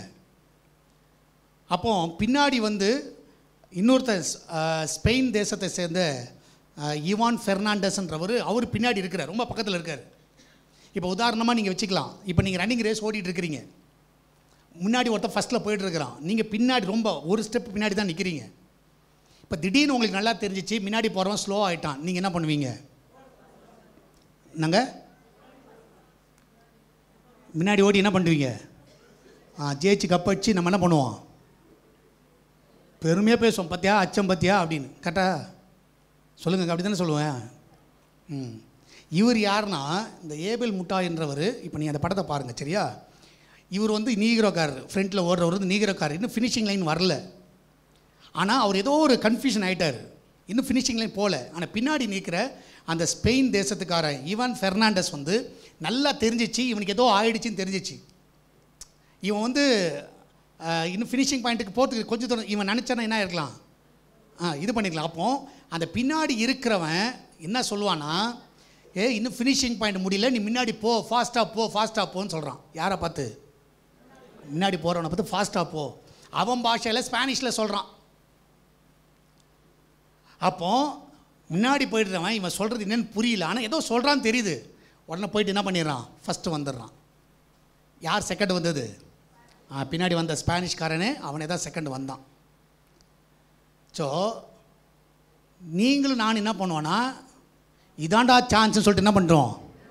அப்போ பின்னாடி வந்து இன்னொருத்தர் அஹ், ஸ்பெயின் தேசத்தை சேர்ந்த அஹ், இவான் ஃபெர்னாண்டஸ்ன்றவர் அவர் பின்னாடி இருக்கிறார் ரொம்ப பக்கத்தில் இருக்கார் இப்போ உதாரணமாக நீங்கள் வச்சுக்கலாம் இப்போ நீங்கள் ரன்னிங் ரேஸ் ஓடிட்டு இருக்கிறீங்க முன்னாடி ஒருத்தன் ஃபஸ்ட்டில் போயிட்டு இருக்கிறான் நீங்கள் பின்னாடி ரொம்ப ஒரு ஸ்டெப் பின்னாடி தான் நிற்கிறீங்க இப்போ திடீர்னு உங்களுக்கு நல்லா தெரிஞ்சிச்சு முன்னாடி போகிறவன் ஸ்லோ ஆகிட்டான் நீங்கள் என்ன பண்ணுவீங்க நாங்கள் முன்னாடி ஓடி என்ன பண்ணுவீங்க ஆ ஜெயிச்சு கப் அடிச்சு நம்ம என்ன பண்ணுவோம் பெருமையாக பேசுவோம் பத்தியா அச்சம் பத்தியா அப்படின்னு கரெக்டா சொல்லுங்க அப்படி தானே சொல்லுவேன் ம் இவர் யாருன்னா இந்த ஏபெல் முட்டாயின்றவர் இப்போ நீங்கள் அந்த படத்தை பாருங்கள் சரியா இவர் வந்து நீகிரோக்காரர் ஃப்ரண்ட்டில் ஓடுறவர் வந்து நீகிரோக்காரர் இன்னும் ஃபினிஷிங் லைன் வரல ஆனால் அவர் ஏதோ ஒரு கன்ஃபியூஷன் ஆகிட்டார் இன்னும் ஃபினிஷிங் லைன் போகல ஆனால் பின்னாடி நிற்கிற அந்த ஸ்பெயின் தேசத்துக்காரன் ஈவான் ஃபெர்னாண்டஸ் வந்து நல்லா தெரிஞ்சிச்சு இவனுக்கு ஏதோ ஆயிடுச்சுன்னு தெரிஞ்சிச்சு இவன் வந்து அஹ், இன்னும் ஃபினிஷிங் பாயிண்ட்டுக்கு போகிறதுக்கு கொஞ்சம் தூரம் இவன் நினச்சானா என்ன இருக்கலாம் ஆ இது பண்ணிக்கலாம் அப்போ அந்த பின்னாடி இருக்கிறவன் என்ன சொல்லுவானா ஏ இன்னும் ஃபினிஷிங் பாயிண்ட் முடியல நீ முன்னாடி போ ஃபாஸ்ட்டாக போ ஃபாஸ்ட்டாக போன்னு சொல்கிறான் யாரை பார்த்து முன்னாடி போகிறவனை பார்த்து ஃபாஸ்ட்டாக போ அவன் பாஷையில் ஸ்பானிஷில் சொல்கிறான் அப்போ முன்னாடி போயிடுறவன் இவன் சொல்கிறது என்னன்னு புரியல ஆனால் ஏதோ சொல்கிறான்னு தெரியுது உடனே போயிட்டு என்ன பண்ணிடுறான் ஃபஸ்ட்டு வந்துடுறான் யார் செகண்ட் வந்தது ஆ, பின்னாடி வந்த ஸ்பானிஷ்காரனே அவனே தான் செகண்ட் வந்தான் ஸோ நீங்களும் நான் என்ன பண்ணுவோன்னா இதாண்டா சான்ஸ்னு சொல்லிட்டு என்ன பண்ணுறோம்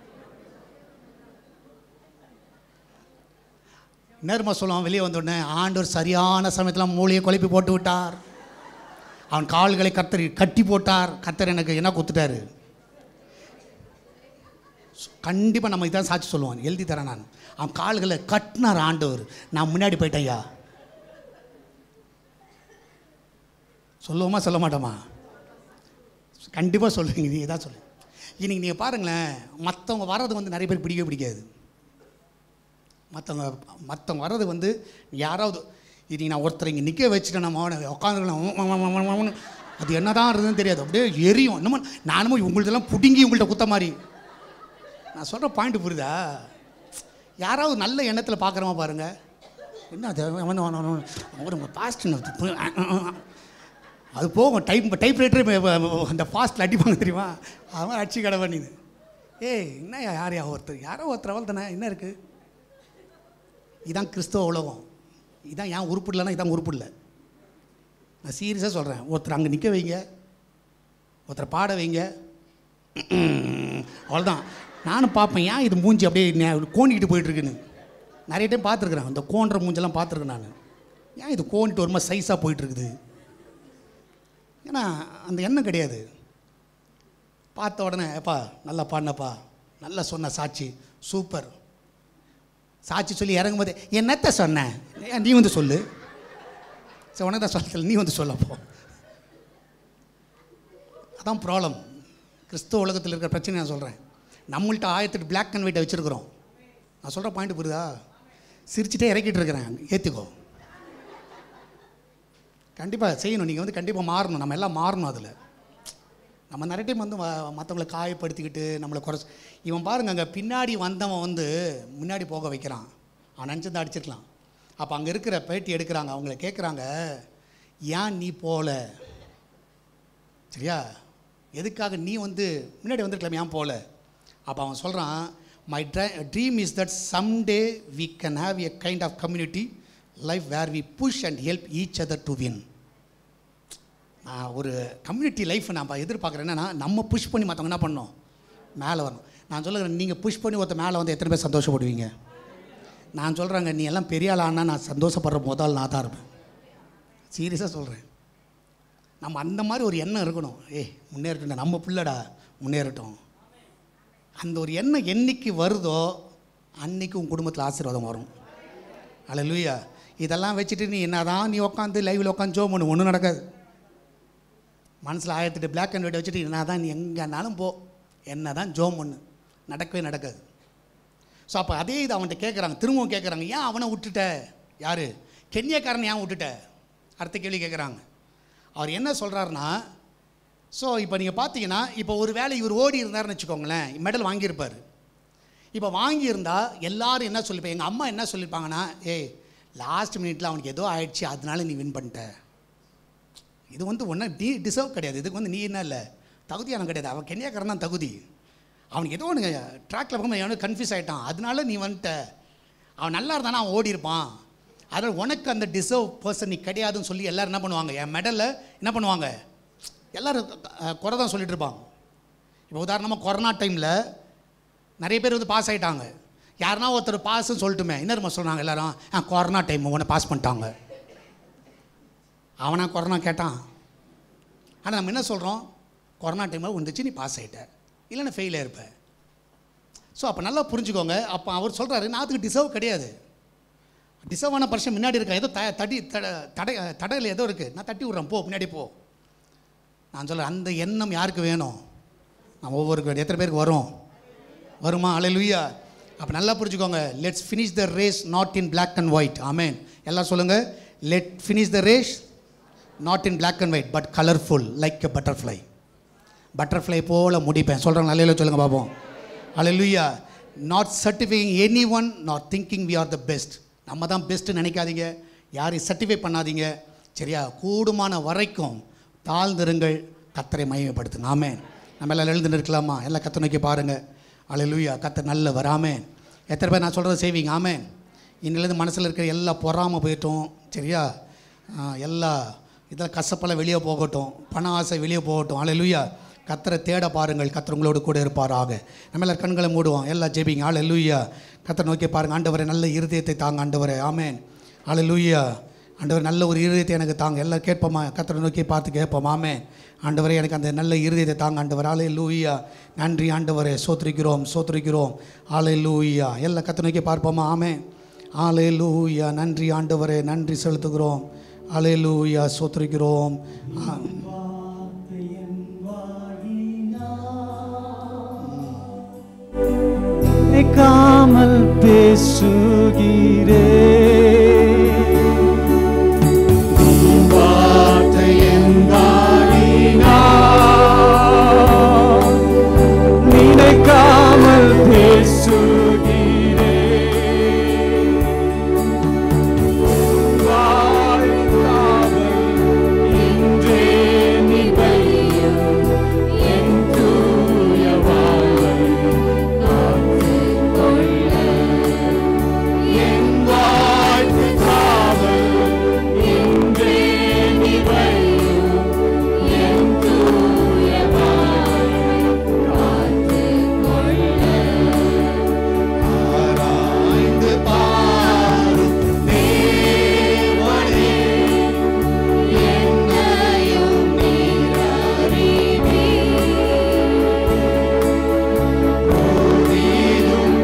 நேர்மா சொல்லுவான் வெளியே வந்த உடனே ஆண்டவர் சரியான சமயத்தில் மூளையை குழப்பி போட்டு விட்டார் அவன் கால்களை கத்தரி கட்டி போட்டார் கத்தர் எனக்கு என்ன கொடுத்துட்டாரு கண்டிப்பாக நம்ம இதான் சாட்சி சொல்லுவான் எழுதி தரேன் நான் அவன் கால்களை கட்டினார் ஆண்டவர் நான் முன்னாடி போயிட்டேன் ஐயா சொல்லுவோமா சொல்ல மாட்டோமா கண்டிப்பாக சொல்லுவீங்க நீ தான் சொல்லு இன்னைக்கு நீங்கள் பாருங்களேன் மற்றவங்க வர்றது வந்து நிறைய பேர் பிடிக்கவே பிடிக்காது மற்றவங்க மற்றவங்க வர்றது வந்து யாராவது இன்னைக்கு நான் ஒருத்தர் இங்கே நிற்க வச்சுட்டேன் நம்ம உட்காந்துருக்கலாம் அது என்ன தான் இருந்ததுன்னு தெரியாது அப்படியே எரியும் என்னமோ நானும் உங்கள்தெல்லாம் பிடுங்கி உங்கள்கிட்ட குத்த மாதிரி நான் சொல்கிற பாயிண்ட் புரியுதா யாராவது நல்ல எண்ணத்தில் பார்க்குறவங்க பாருங்க என்ன அது அவன் அவன் அவன் ஒரு பாஸ்ட் அது போகும் டைப் டைப் ரைட்டரே அந்த ஃபாஸ்ட்டில் அடிப்பாங்க தெரியுமா அவன் அடிச்சு கடை பண்ணிது ஏய் என்ன யார் யா ஒருத்தர் யாரோ ஒருத்தர் அவள் தானே என்ன இருக்குது இதான் கிறிஸ்தவ உலகம் இதான் ஏன் உருப்பிடலன்னா இதான் உருப்பிடல நான் சீரியஸாக சொல்கிறேன் ஒருத்தர் அங்கே நிற்க வைங்க ஒருத்தர் பாட வைங்க அவ்வளோதான் நானும் பார்ப்பேன் ஏன் இது மூஞ்சி அப்படியே நே- கோணிக்கிட்டு போயிட்டுருக்குன்னு நிறைய டைம் பார்த்துருக்குறேன் அந்த கோன்ற மூஞ்செல்லாம் பார்த்துருக்கேன் நான் ஏன் இது கோணிட்டு ஒரு மாதிரி சைஸாக போயிட்டுருக்குது ஏன்னா அந்த எண்ணம் கிடையாது பார்த்த உடனே ஏப்பா நல்லா பாடினப்பா நல்லா சொன்ன சாட்சி சூப்பர் சாட்சி சொல்லி இறங்கும்போது என்னத்த சொன்னேன் ஏன் நீ வந்து சொல்லு சரி உனக்கு தான் சொல்ல நீ வந்து சொல்லப்போ அதான் ப்ராப்ளம் கிறிஸ்துவ உலகத்தில் இருக்கிற பிரச்சனை நான் சொல்கிறேன் நம்மள்ட்ட ஆயிரத்தெட்டு பிளாக் அண்ட் ஒயிட்டை வச்சுருக்குறோம் நான் சொல்கிற பாயிண்ட் புரியுதா சிரிச்சிட்டே இறக்கிட்டு இருக்கிறேன் ஏற்றுக்கோ கண்டிப்பாக செய்யணும் நீங்கள் வந்து கண்டிப்பாக மாறணும் நம்ம எல்லாம் மாறணும் அதில் நம்ம நிறைய டைம் வந்து ம- மற்றவங்களை காயப்படுத்திக்கிட்டு நம்மளை குறைச்சி இவன் பாருங்க அங்கே பின்னாடி வந்தவன் வந்து முன்னாடி போக வைக்கிறான் அவன் நினச்சிருந்தா அடிச்சிருக்கலாம் அப்போ அங்கே இருக்கிற பேட்டி எடுக்கிறாங்க அவங்கள கேட்குறாங்க ஏன் நீ போகல சரியா எதுக்காக நீ வந்து முன்னாடி வந்திருக்கலாம் ஏன் போகல அப்போ அவன் சொல்கிறான் my dream is that someday we can have a kind of community life where we push and help each other to win நான் ஒரு கம்யூனிட்டி லைஃப் நான் எதிர்பார்க்குறேன் என்னன்னா நம்ம புஷ் பண்ணி மற்றவங்க என்ன பண்ணணும் மேலே வரணும் நான் சொல்லுறேன் நீங்கள் புஷ் பண்ணி ஒருத்தர் மேலே வந்து எத்தனை பேர் சந்தோஷப்படுவீங்க நான் சொல்கிறேங்க நீ எல்லாம் பெரிய ஆள் ஆனால் நான் சந்தோஷப்படுற முதல் நான் தான் இருப்பேன் சீரியஸாக சொல்கிறேன் நம்ம அந்த மாதிரி ஒரு எண்ணம் இருக்கணும் ஏய் முன்னேறட்டும் நம்ம பிள்ளடா முன்னேறட்டும் அந்த ஒரு எண்ணம் என்னைக்கு வருதோ அன்னைக்கு உன் குடும்பத்தில் ஆசீர்வாதம் வரும் அல்ல இதெல்லாம் வச்சுட்டு நீ என்னதான் நீ உட்காந்து லைவில் உட்காந்து ஜோ பண்ணு ஒன்றும் நடக்காது மனசில் ஆயிரத்தெட்டு பிளாக் அண்ட் ஒயிட் வச்சுட்டு என்ன தான் நீ எங்கேனாலும் போ என்ன தான் ஜோம் பண்ணு நடக்கவே நடக்காது ஸோ அப்போ அதே இது அவன்கிட்ட கேட்குறாங்க திரும்பவும் கேட்குறாங்க ஏன் அவனை விட்டுட்ட யார் கென்யாக்காரன் ஏன் விட்டுட்ட அடுத்த கேள்வி கேட்குறாங்க அவர் என்ன சொல்கிறாருன்னா ஸோ இப்போ நீங்கள் பார்த்தீங்கன்னா இப்போ ஒரு வேளை இவர் ஓடி இருந்தாருன்னு வச்சுக்கோங்களேன் மெடல் வாங்கியிருப்பார் இப்போ வாங்கியிருந்தா எல்லாரும் என்ன சொல்லிப்பேன் எங்கள் அம்மா என்ன சொல்லியிருப்பாங்கன்னா ஏய் லாஸ்ட் மினிட்ல அவனுக்கு ஏதோ ஆயிடுச்சு அதனால நீ வின் பண்ணிட்ட இது வந்து ஒன்றும் நீ டிசர்வ் கிடையாது இதுக்கு வந்து நீ என்ன இல்லை தகுதியான கிடையாது அவன் கென்யாக்காரன் தான் தகுதி அவனுக்கு ஏதோ ஒன்று ட்ராக்ல போகும்போது எவனோ கன்ஃபியூஸ் ஆகிட்டான் அதனால நீ வந்துட்ட அவன் நல்லா இருந்தானா அவன் ஓடி இருப்பான் அதில் உனக்கு அந்த டிசர்வ் பர்சன் நீ கிடையாதுன்னு சொல்லி எல்லாரும் என்ன பண்ணுவாங்க என் மெடலில் என்ன பண்ணுவாங்க எல்லாரும் அஹ், குறை தான் சொல்லிட்டு இருப்பாங்க இப்போ உதாரணமாக கொரோனா டைமில் நிறைய பேர் வந்து பாஸ் ஆகிட்டாங்க யாருன்னா ஒருத்தர் பாஸ்ன்னு சொல்லட்டுமே என்ன சொன்னாங்க எல்லாரும் ஆ கொரோனா டைம் உன்னை பாஸ் பண்ணிட்டாங்க அவனா கொரோனா கேட்டான் ஆனால் நம்ம என்ன சொல்கிறோம் கொரோனா டைமில் வந்துச்சு நீ பாஸ் ஆகிட்ட இல்லைன்னா ஃபெயில் ஆயிருப்ப ஸோ அப்போ நல்லா புரிஞ்சுக்கோங்க அப்போ அவர் சொல்கிறாரு நான் அதுக்கு டிசர்வ் கிடையாது டிசர்வ் ஆன பர்சன் முன்னாடி இருக்கா ஏதோ த தடி தட தடை தடையில் ஏதோ இருக்குது நான் தட்டி விட்றேன் போ முன்னாடி போ நான் சொல்ல அந்த எண்ணம் யாருக்கு வேணும் நம்ம ஒவ்வொரு எத்தனை பேருக்கு வரும் வருமா அலையிலுயா அப்போ நல்லா புரிஞ்சுக்கோங்க let's finish the race not in black and white ஆமேன் எல்லாம் சொல்லுங்கள் let finish the race not in black and white but colourful like a butterfly butterfly போல முடிப்பேன் சொல்கிறேன் அலையில சொல்லுங்கள் பார்ப்போம் அலையிலுயா not certifying anyone not thinking we are the best நம்ம தான் பெஸ்ட்டு நினைக்காதீங்க யாரையும் சர்டிஃபை பண்ணாதீங்க சரியா கூடுமான வரைக்கும் தாழ்ந்திருங்கள் கத்தரை மையப்படுத்துங்க ஆமேன் நம்ம எல்லாம் எழுந்து நிற்கலாமா எல்லாம் கத்தை நோக்கி பாருங்கள் அலையிலுயா கத்த நல்ல வராமே எத்தனை பேர் நான் சொல்கிறத செய்வீங்க ஆமேன் இன்னிலேருந்து மனசில் இருக்கிற எல்லா பொறாமல் போயிட்டோம் சரியா ஆ, எல்லா இதெல்லாம் கசப்பெல்லாம் வெளியே போகட்டும் பண ஆசை வெளியே போகட்டும் அலையிலுயா கத்தரை தேட பாருங்கள் கத்தர் உங்களோடு கூட இருப்பாராக நம்ம எல்லாரும் கண்களை மூடுவோம் எல்லாம் ஜெபிங்க ஆள் லூயா கத்தரை நோக்கி பாருங்க ஆண்டவரே நல்ல இருதயத்தை தாங்க ஆண்டவரே ஆமேன் ஆள் லூயா ஆண்டவர் நல்ல ஒரு இருதயத்தை எனக்கு தாங்க எல்லாம் கேட்போமா கத்தரை நோக்கி பார்த்து கேட்போம் ஆமே ஆண்டவரே எனக்கு அந்த நல்ல இருதயத்தை தாங்க ஆண்டவர் ஆலை லூயா நன்றி ஆண்டவரே சோத்திரிக்கிறோம் சோத்திரிக்கிறோம் ஆலை லூயா எல்லாம் கத்தரை நோக்கி பார்ப்போமா ஆமே ஆலை லூயா நன்றி ஆண்டவரே நன்றி செலுத்துகிறோம் ஆலை லூயா சோத்திரிக்கிறோம் ஆ- நினைக்காமல் பேசுகிறே நினைக்காமல் பேசுகிறே இன்றே நிபையும் என் தூய வாழ்வை என் வாழ்த்து காவல் இன்றே நிபையும் என் தூய வாழ்வை ஆராய்ந்து பாரும் தேவனே என்னையும் நீரறிவீர் நீரும்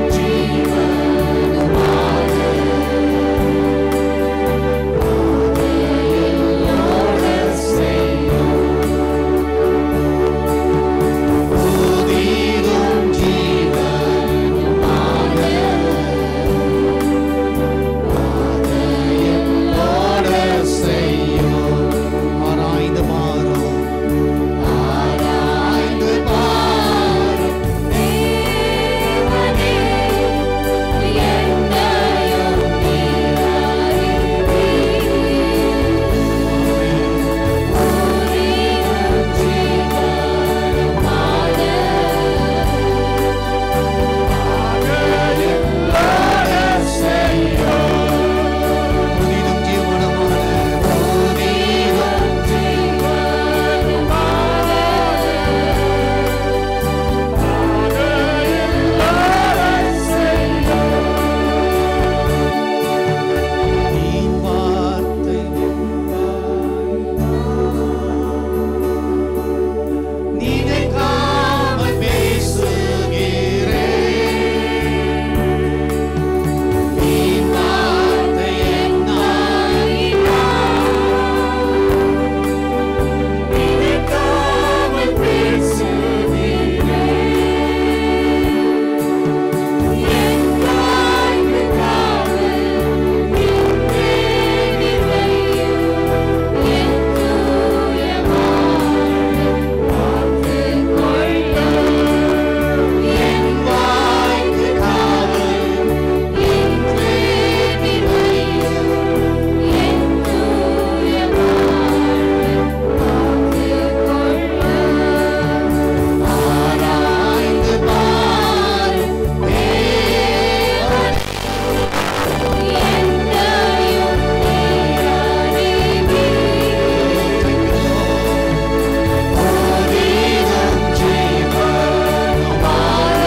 ஜீவன் ஜீவனுமாக ஆட செய்யும் ஆராய்ந்து பாரும் ஆராய்ந்து பாரும் தேவனே என்னையும் நீரறிவீர் உயிரும் ஜீவனுமான புதிதும் ஜீவனமான புதிதும் நீ வார்த்தை நினைக்காமல் பேசுகிறேன் நீ வார்த்தை நினைக்காமல் பேசுகிறேன் என் வாழ்வு காவல் நின்றே நிறையும் என் தூய வாழ்வை காத்துக் கொள்ள என் வாழ்வு காவல் நின்றே நிறையும் என் தூய வாழ்வை காத்துக் கொள்ள ஆராய்ந்து பாரும் தேவனே என்னையும் நீரறிவீர் புதிதும் ஜீவனுமான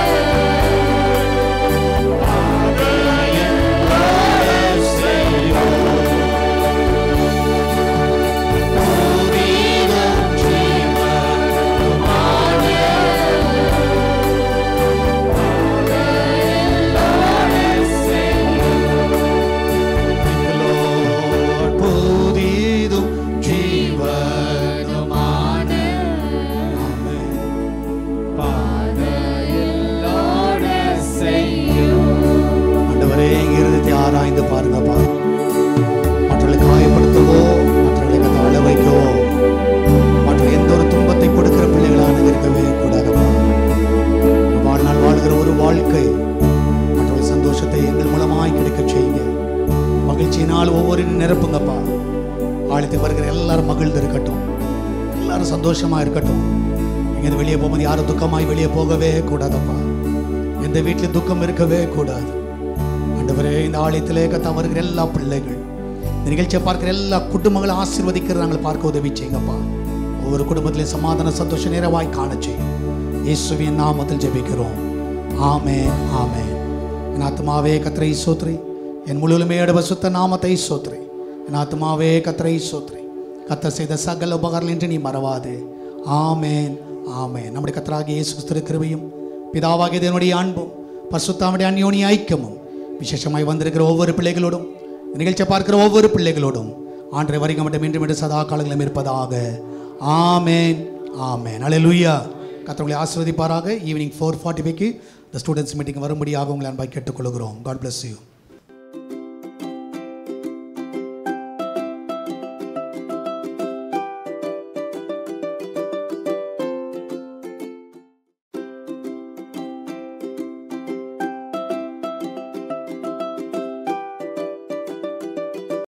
புதிதும் ஜீவனுமான புதிதும் ஜீவனுமான ஆண்டவரே எங்க இருதயத்தை ஆராய்ந்து பாருங்கப்பா மற்றவர்களை காயப்படுத்தவோ மற்றவர்களை கதை அழ வைக்கவோ மற்ற எந்த ஒரு துன்பத்தை கொடுக்கிற பிள்ளைகளாக இருக்கவே கூடாதுப்பா வாழ்நாள் வாழ்கிற ஒரு வாழ்க்கை மற்றவர்கள் சந்தோஷத்தை எங்கள் மூலமாய் கிடைக்க செய்யுங்க மகிழ்ச்சியினால் ஒவ்வொரு நிரப்புங்கப்பா ஆழத்துக்கு வருகிற எல்லாரும் மகிழ்ந்து இருக்கட்டும் எல்லாரும் சந்தோஷமா இருக்கட்டும் இங்கே வெளியே போகும்போது யாரும் துக்கமாய் வெளியே போகவே கூடாதப்பா எந்த வீட்டில் துக்கம் இருக்கவே கூடாது ஆண்டவரே இந்த ஆலயத்திலே கத்தா வருகிற எல்லா பிள்ளைகள் இந்த நிகழ்ச்சியை பார்க்கிற எல்லா குடும்பங்களும் ஆசீர்வதிக்கிறது நாங்கள் பார்க்க உதவி செய்யுங்கப்பா ஒவ்வொரு குடும்பத்திலே சமாதான சந்தோஷ நேரவாய் காண செய்யும் இயேசுவின் நாமத்தில் ஜெபிக்கிறோம் ஆமென் ஆமென் என் ஆத்மாவே கத்திரை சோத்ரி என் முழுலுமே சுத்த நாமத்தை சோத்ரி என் ஆத்மாவே கத்திரை சோத்ரி கத்தர் செய்த சகல உபகாரம் என்று நீ மறவாதே ஆமேன் ஆமேன் நம்முடைய கத்தராகிய இயேசு கிறிஸ்து கிருபையும் பிதாவாகிய தேவனுடைய அன்பும் பசுத்தாமுடைய அந்யோனி ஐக்கியமும் விசேஷமாய் வந்திருக்கிற ஒவ்வொரு பிள்ளைகளோடும் இந்த நிகழ்ச்சியை பார்க்கிற ஒவ்வொரு பிள்ளைகளோடும் ஆண்டரை வரிக மட்டும் இன்று மீண்டும் சதா காலங்களும் இருப்பதாக ஆமேன் ஆமேன் அலையலுயா கத்தவங்களை ஆசிர்வதிப்பாராக ஈவினிங் ஃபோர் ஃபார்ட்டி ஃபைவ்க்கு இந்த ஸ்டூடெண்ட்ஸ் மீட்டிங் வரும்படியாக உங்களை அன்பாய் கேட்டுக்கொள்கிறோம் காட் bless யூ